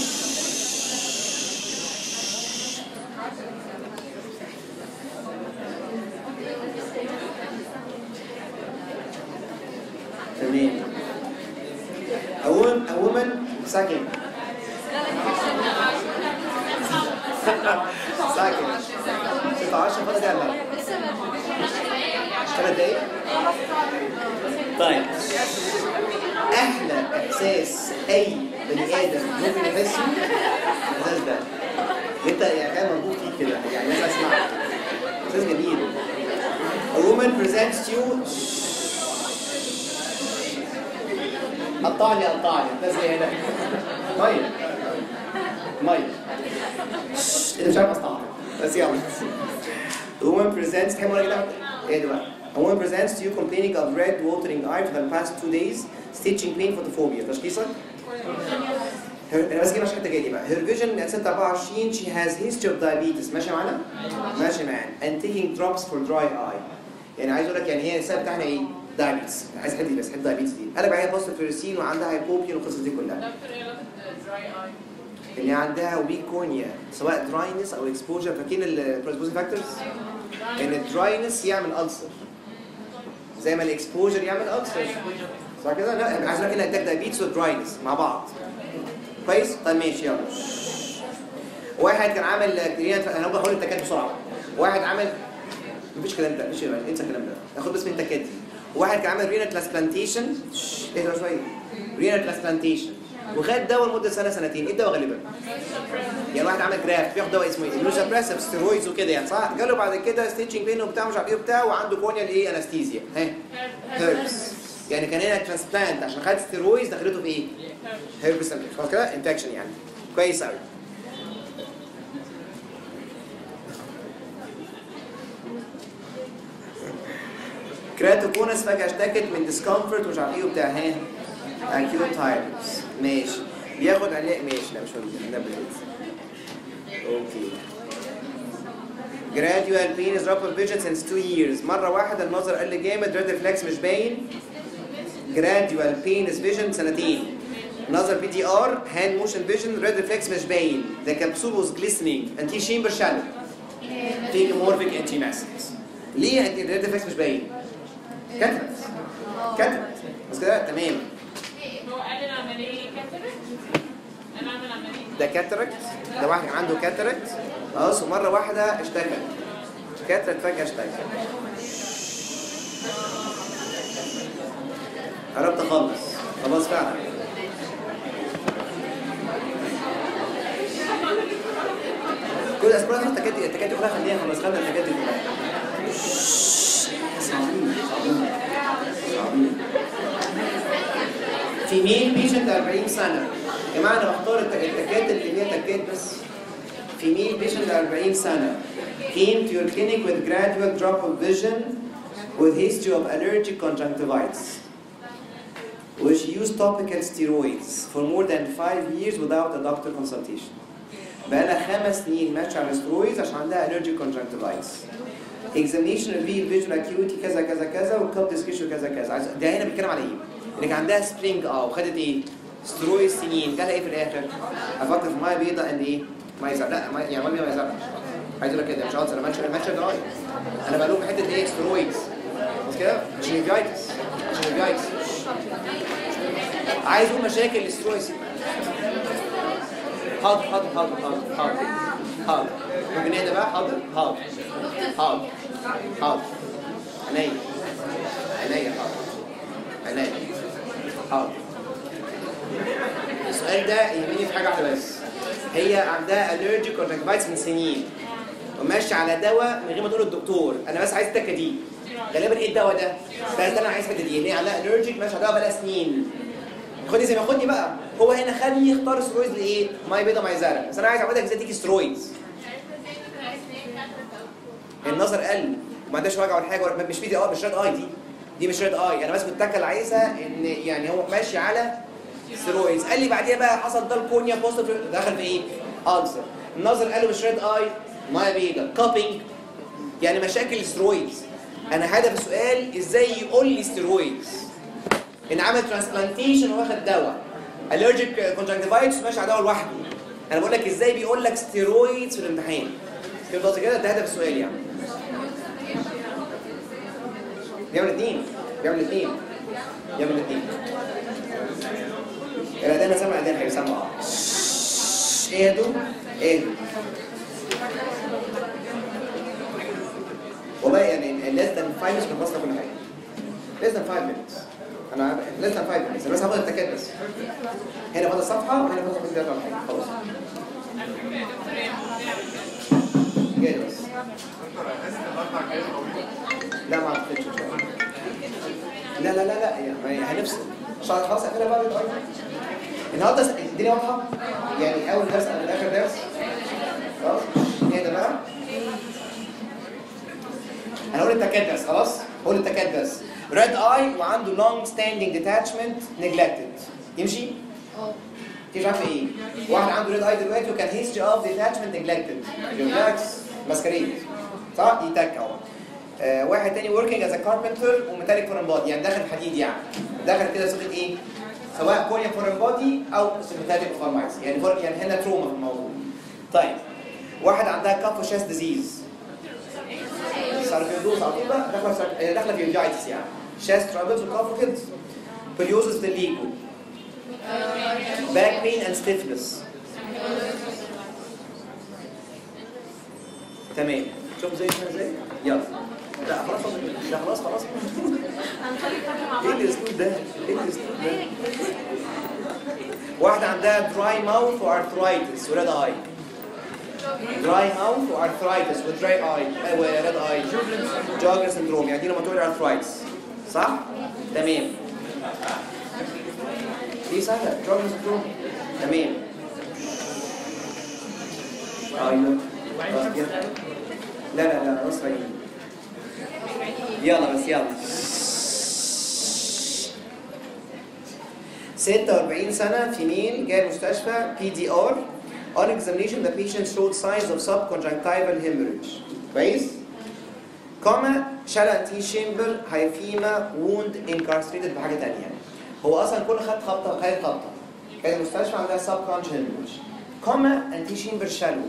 تمام A woman, a woman ساكن ساكن 16 فاضل كام بقى؟ ثلاث دقايق؟ طيب احلى احساس اي بني ادم ممكن يحسه الاحساس ده انت يعني كان موجود فيك كده يعني لازم اسمعك احساس جميل A woman presents to you قطعني قطعني ده زي هنا ميه ميه انت مش عارف اصطعم بس يلا A woman presents تحب ولا كده؟ ايه ده بقى؟ A woman presents to you complaining of red watering eye for the past two days, stitching pain photophobia. تشخيصك؟ Her- انا بس كده عشان الحته جايه دي بقى. Her vision at سنه 24 she has history of diabetes ماشي معانا؟ ماشي معانا. And taking drops for dry eye. يعني عايز اقول لك يعني هي السبب بتاعنا ايه؟ diabetes. عايز حد بس حد diabetes دي. انا بقى بوست فيروسين وعندها هايبوبيا والقصص دي كلها. دكتور ايه علاقه دراي اي اللي عندها ويك كورنيا سواء دراينس او اكسبوجر فاكرين البروسبوزين فاكتورز؟ ان الدراينس يعمل ألسر زي ما الاكسبوجر يعمل ألسر صح كده؟ لا أنا عايز اقول لك هنا اداك دايبيتس ودراينس مع بعض كويس؟ طيب ماشي يلا واحد كان عامل كريات انا بقول التكات بسرعه واحد عامل مفيش كلام ده مفيش انسى الكلام ده ناخد بس من التكات دي واحد كان عامل رينا ترانسبلانتيشن اهدى شويه رينا ترانسبلانتيشن وخد دواء لمده سنه سنتين ايه الدواء غالبا؟ يعني واحد عمل جرافت بياخد دواء اسمه ايه؟ نوزابريسف ستيرويدز وكده يعني صح؟ جاله بعد كده ستيتشنج بين وبتاع مش عارف ايه وبتاع وعنده كورنيال ايه انستيزيا ها هيربس يعني كان هنا ترانسبلانت عشان خد ستيرويدز دخلته في ايه؟ هيربس خلاص كده انفكشن يعني كويس قوي كراتوكونس فجأة اشتكت من ديسكمفورت ومش عارف ايه وبتاع ها اكيوت تايرنس ماشي بياخد علاج ماشي لا مش هقول ده بالعكس. اوكي gradual pain is drop of vision since two years مرة واحدة النظر قل جامد red reflex مش باين gradual pain is vision سنتين نظر بي دي ار hand motion vision red reflex مش باين the capsule was glistening anti chamber shallow phakomorphic anti ليه anti red reflex مش باين؟ كتبت كتبت بس كده تمام هو قال العمليه كاترك انا اعمل عمليه ده كاتركت ده واحد كان عنده كاتركت خلاص ومره واحده اشتكى كاتركت فجاه اشتكى قربت اخلص خلاص فعلا كل اسبوع التكات دي التكات دي كلها خليها خلاص خلينا التكات دي كلها صعبين صعبين صعبين فيميل بيشنت 40 سنه يا جماعه انا بختار الت- التكات اللي هي تكات بس فيميل بيشنت 40 سنه came to your clinic with gradual drop of vision with history of allergic conjunctivitis which used topical steroids for more than five years without a doctor consultation بقالها خمس سنين ماشيه على steroids عشان عندها allergic conjunctivitis examination revealed visual acuity كذا كذا كذا والكاب ديسكريشن كذا كذا عايز- ده هنا بيتكلم على ايه؟ انك عندها سبرينج اه وخدت ايه؟ سترويد سنين جالها ايه في الاخر؟ افكر في ميه بيضاء ان ايه؟ ميه زرقاء لا مية- يعني ميه بيضاء ميه زرقاء عايز اقول لك كده مش قصدي انا ماتش ماتش دراي انا بقول لكم حته ايه؟ سترويدز بس كده عشان الجايتس عشان الجايتس عايز اقول مشاكل الاسترويدز حاضر حاضر حاضر حاضر حاضر حاضر ممكن نهدى بقى حاضر حاضر حاضر حاضر عينيا عينيا حاضر عينيا حاضر السؤال ده يهمني في حاجه واحده بس هي عندها الرجيك كونجكتيفايتس من سنين وماشيه على دواء من غير ما تقول الدكتور انا بس عايز التكه دي غالبا ايه الدواء ده؟ بس انا عايز الحته دي هي عندها الرجيك ماشيه على دواء بقالها سنين خدني زي ما خدني بقى هو هنا خلني يختار سترويدز لايه؟ ماي بيضه ماي زرق بس انا عايز اعودك ازاي تيجي سترويدز النظر قل وما عندهاش وجع ولا حاجه ولا مش في دي اه مش ريد اي دي دي مش ريد اي انا بس متكل عايزها ان يعني هو ماشي على ستيرويدز قال لي بعديها بقى حصل ده الكونيا بوزيتيف دخل في ايه؟ ألسر النظر قال له مش ريد اي مايا بيضا كابينج يعني مشاكل السترويدز انا هدف السؤال ازاي يقول لي ستيرويدز ان عمل ترانسبلانتيشن واخد دواء الرجيك كونجكتيفايتس ماشي على دواء لوحده انا بقول لك ازاي بيقول لك ستيرويدز في الامتحان فهمت قصدي كده ده هدف السؤال يعني بيعمل الاثنين بيعمل الاثنين بيعمل الاثنين الاذان سمع الاذان هيسمع اهدوا اهدوا والله يعني less than 5 minutes بنخلص كل حاجه less than 5 minutes انا عارف- less than 5 minutes انا بس هاخد التكات بس هنا فاضل صفحه وهنا فاضل صفحه ولا حاجه خلاص جاي بس لا ما اعتقدش ان شاء الله لا لا لا لا يعني هنفصل عشان خلاص اقفلها بقى بالآي. النهارده الدنيا واضحه يعني اول درس قبل اخر درس خلاص ايه ده بقى انا هقول التكات بس خلاص هقول التكات بس ريد اي وعنده لونج ستاندينج ديتاتشمنت نيجلكتد يمشي؟ اه مش عارف ايه واحد عنده ريد اي دلوقتي وكان هيستري اوف ديتاتشمنت نيجلكتد ريلاكس ماسكريد صح دي تك اهو آه، واحد تاني وركينج از كاربنتر وميتاليك فورن بودي يعني داخل حديد يعني داخل كده صيغه ايه؟ سواء كوريا فورن بودي او ميتاليك فورمايز يعني فور يعني هنا تروما في الموضوع طيب واحد عندها كاف وشاست ديزيز ساركيدوز على طول بقى داخله سارك- آه، داخله في الجايتس يعني شاست ترابلز وكاف وكده بليوزس ديليكو باك بين اند ستيفنس تمام شوف زي ما زي يلا لا خلاص لا خلاص خلاص ايه الاسلوب ده؟ ايه الاسلوب ده؟ واحدة عندها دراي ماوث وارثرايتس وريد اي دراي ماوث وارثرايتس ودراي اي وريد اي جوجر سندروم يعني دي روماتويد ارثرايتس صح؟ تمام دي سهلة جوجر سندروم تمام ايوه خلاص كده. لا لا لا نص رهيب يلا بس يلا 46 سنة فيميل جاي المستشفى بي دي ار On examination, the patient showed signs of subconjunctival hemorrhage. كويس؟ كوما شلل تي شامبر هايفيما ووند انكارستريتد بحاجة تانية. هو أصلا كل خد خبطة وخد خبطة. كانت المستشفى عندها subconjunctival hemorrhage. كوما انتي شامبر شالو.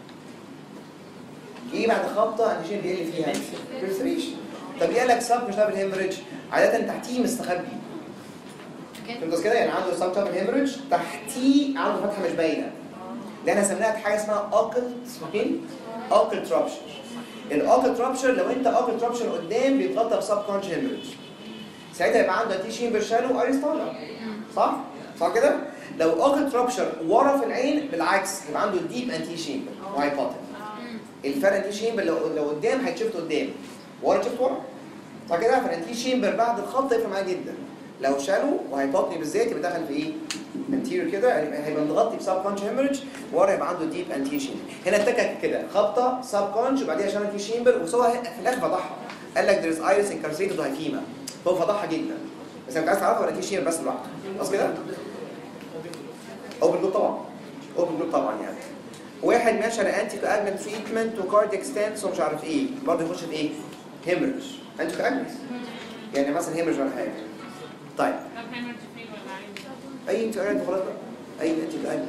ايه بعد خبطه انتيجين بيقل فيها برسريشن طب يقول لك سب مش دبل هيمرج عاده تحتيه مستخبي فهمت قصدي كده يعني عنده سب دبل هيمرج تحتيه عنده فتحه مش باينه ده احنا سميناها حاجه اسمها اوكل اسمين اوكل ترابشر الاوكل ترابشر لو انت اوكل ترابشر قدام بيتغطى بسب كونش هيمرج ساعتها يبقى عنده انتيشين برشالو ايريس طالع صح؟ صح كده؟ لو اوكل ترابشر ورا في العين بالعكس يبقى عنده ديب انتيشين وهايبوتن الفرق انتي شيمبر لو لو قدام هيتشفت قدام ورا تشفت ورا صح كده فالانتي شيمبر بعد الخبطه يفرق معاه جدا لو شالوا وهيبطني بالذات يبقى دخل في ايه؟ انتيريور كده يعني هيبقى متغطي بسب كونش هيمرج ورا يبقى عنده ديب انتير شيمبر هنا اتكك كده خبطه سب كونش وبعديها شال انتير شيمبر وهو في الاخر فضحها قال لك there is iris incarcerated وهيفيما هو فضحها جدا بس انت عايز تعرفها ولا انتير شيمبر بس لوحده خلاص كده؟ اوبن جروب طبعا اوبن جروب طبعا يعني واحد ماشي على انتي كواجمنت تريتمنت وكاردياك ستانس ومش عارف ايه برضه يخش في ايه؟ هيمرج انتي كواجمنت يعني مثلا هيمرج ولا حاجه طيب طب هيمرج فين ولا عايز؟ اي انت قاعد خلاص بقى اي انت قاعد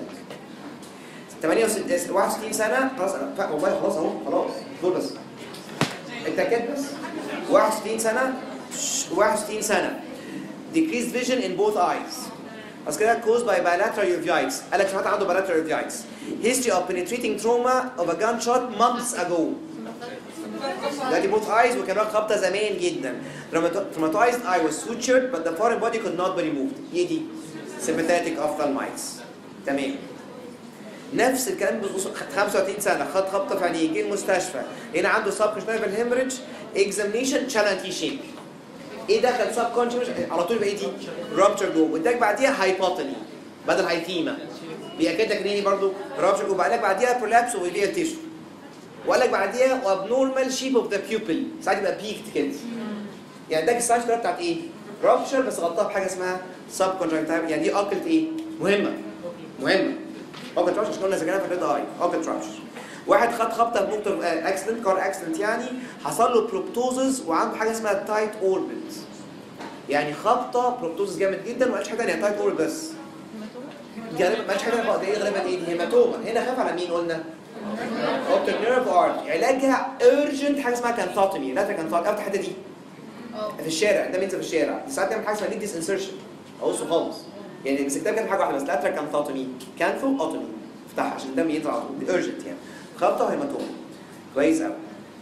68 61 سنه خلاص أنا- ف- والله خلاص اهو خلاص دول بس انت كده بس 61 سنه شش، 61 سنه decreased vision in both eyes بس كده caused by bilateral uveitis قال لك سمعت عنده bilateral uveitis history of penetrating trauma of a gunshot months ago دلوقتي both eyes وكان واخد خبطه زمان جدا traumatized eye was sutured but the foreign body could not be removed ايه دي؟ sympathetic ophthalmitis تمام نفس الكلام بخصوص 35 سنه خد خبطه في عينيه جه المستشفى هنا عنده سب كونجنتال هيمرج اكزامينيشن شالانتي شيك ايه دخل سب كونجنتال على طول يبقى ايه دي؟ رابتشر جوه واداك بعديها هايبوتني بدل هايثيما بيأكد لك ان هي برضه رابتشر جوه بعدك بعديها برولابس وفيها تيشو وقال لك بعديها وابنورمال شيب اوف ذا بيوبل ساعات يبقى بيكت كده يعني اداك السايز كلها بتاعت ايه؟ رابتشر بس غطاها بحاجه اسمها سب كونجنتال يعني دي اوكلت ايه؟ مهمه مهمه اوكلت رابتشر عشان قلنا ذاكرها في الريد اي اوكلت رابتشر واحد خد خبطه في موتور اكسيدنت كار اكسيدنت يعني حصل له بروبتوزز وعنده حاجه اسمها تايت اوربت يعني خبطه بروبتوزز جامد جدا وما قالش حاجه ثانيه تايت اوربت بس غالبا ما قالش حاجه ثانيه بقى دي غالبا ايه دي هيماتوما هنا خاف على مين قلنا؟ اوبتيك نيرف ارت علاجها ايرجنت حاجه اسمها كانثوتومي لا كانثوتومي افتح الحته دي في الشارع ده بينزل في الشارع ساعات بيعمل حاجه اسمها ليديس انسرشن اقصه خالص يعني بس الكتاب كان حاجه واحده بس لاترا كانثوتومي كانثو اوتومي افتحها عشان الدم ينزل على طول دي ايرجنت يعني خبطه وهيماتوما كويس قوي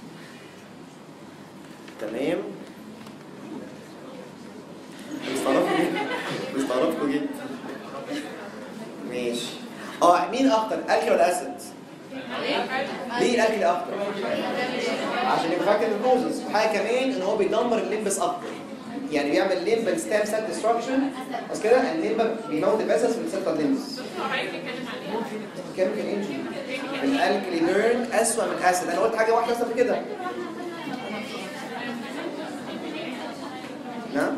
تمام مستغربكم جدا مستغربكم جدا ماشي اه مين اخطر الكل ولا اسد؟ ليه الكل اخطر؟ عشان يبقى فاكر النوزز وحاجه كمان ان هو بيدمر الليمبس اكتر يعني بيعمل ليمب ستام سيل ديستركشن بس كده الليمب بيموت الفاسس من السيرتال ليمبس دكتور عايز يتكلم عن ايه؟ كيميكال انجري الالكلي بيرن اسوء من الاسيد انا قلت حاجه واحده بس قبل كده نعم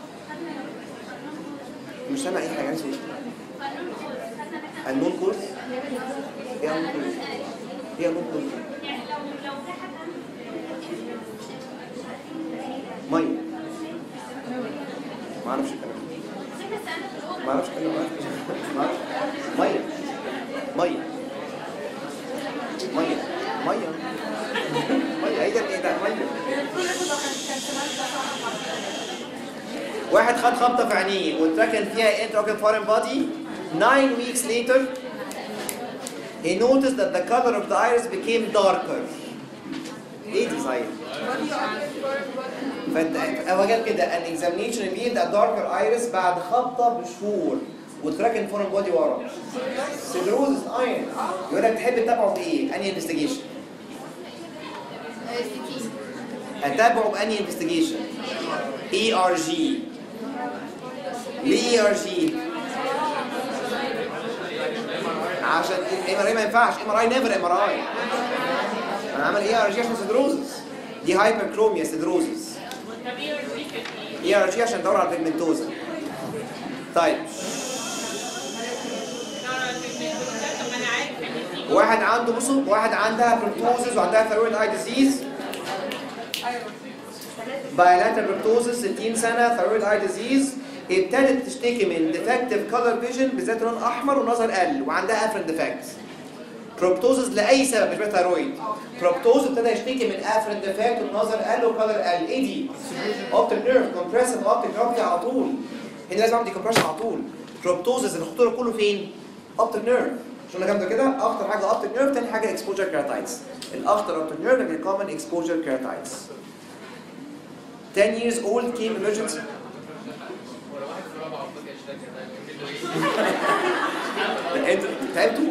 مش سامع اي حاجه عايز ايه النون كورس ايه النون كورس ايه النون كورس ميه ما اعرفش الكلام ما اعرفش الكلام ما اعرفش ميه ميه ميه ميه ميه ايه ده ايه ده ميه واحد خد خبطه في عينيه واتركن فيها انتراكن فورين بودي 9 weeks later he noticed that the color of the iris became darker ايه دي صحيح؟ فانت هو جاب كده ان اكزامينيشن revealed a darker iris بعد خبطه بشهور واتركن فورين بودي ورا سيدروزس ايرون يقول لك تحب تتابعه في ايه؟ انهي انفستيجيشن؟ اتابعه بانهي انفستيجيشن؟ اي ار جي ليه اي ار جي؟ عشان ام ار اي ما ينفعش ام ار اي نيفر ام ار اي انا عامل اي ار جي عشان سيدروزس دي هايبر كروميا سيدروزس طب ايه يوريك ايه؟ اي ار جي عشان ادور على البيجمنتوزا طيب طب ما انا عارف ان في واحد عنده بصوا واحد عندها بروتوزس وعندها ثيرويد اي ديزيز بايلاتر بروتوزس 60 سنه ثيرويد اي ديزيز ابتدت تشتكي من ديفكتيف كولر فيجن بالذات لون احمر ونظر قل وعندها افرن ديفكت بروبتوزس لاي سبب مش بس ثيرويد بروبتوز ابتدى يشتكي من افرن ديفكت والنظر قل وكولر قل ايه دي؟ اوبتيك نيرف كومبريسيف اوبتيك نيرف على طول هنا لازم اعمل ديكمبريشن على طول بروبتوزس الخطوره كله فين؟ اوبتيك نيرف شفنا جامده كده اخطر حاجه اوبتيك نيرف تاني حاجه اكسبوجر كيراتايتس الاخطر اوبتيك نيرف اللي كومن اكسبوجر كيراتايتس 10 years old came emergency انتوا تعبتوا؟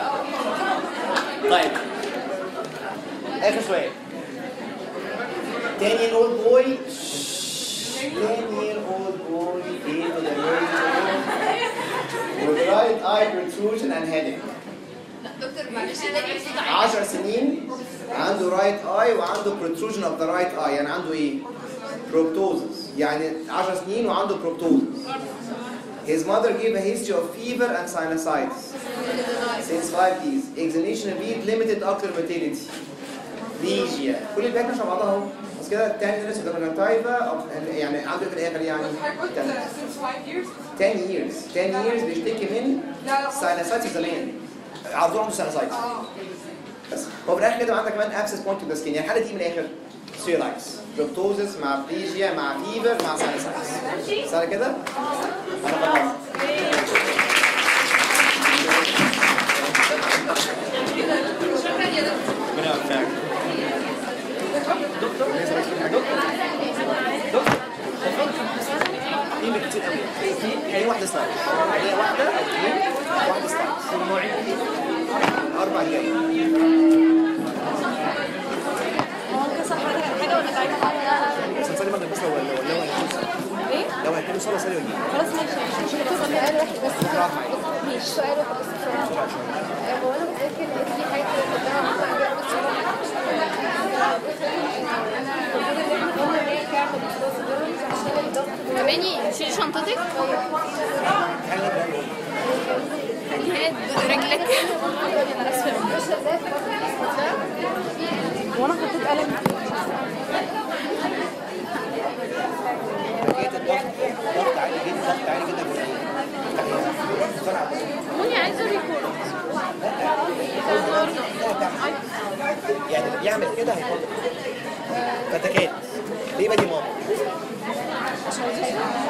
طيب اخر سؤال 10 year old boy 10 year old boy only A to the emergency room with right eye protrusion and headache دكتور معلش ده نفسي ضعيف 10 سنين عنده رايت اي وعنده protrusion of the right eye يعني عنده ايه؟ بروبتوزس يعني 10 سنين وعنده بروبتوزس His mother gave a history of fever and sinusitis since 5 days. Examination revealed limited ocular motility. Legia. كل الباقي مش بعضها اهو. بس كده التاني ناس درجنتايفا يعني عنده في الاخر يعني حضرتك قلت 10 since five years 10 years 10 years بيشتكي من لا لا ساينسايتس زمان على طول عنده ساينسايتس اه بس هو في الاخر كده عندك كمان اكسس بوينت تو ذا سكين يعني الحاله دي من الاخر سيرايتس بروبتوزس مع بليجيا مع فيفر مع ساينسايتس صار كده؟ انا خلاص شكرا يا دكتور ربنا يوفقك دكتور دكتور دكتور في كتير قوي هي واحده سلايد هي واحده او اثنين واحده سلايد اربع دقايق ممكن صح حاجه ولا تعالى بس نصلي مغرب بس لو لو لو هيكون ايه لو هيكون صلاه صلي وجيب خلاص ماشي مش كده سؤال واحد بس ماشي سؤال واحد بس بسرعه هو انا متاكد ان في حاجه قدامها ممكن اجاوب بسرعه اماني شيل شنطتك هات رجلك وانا حطيت قلم بقيه الضغط ضغط عالي جدا ضغط عالي جدا بسرعه مني عايزه ريكورد يعني اللي بيعمل كده هيفضل فتكات ليه بادي ماما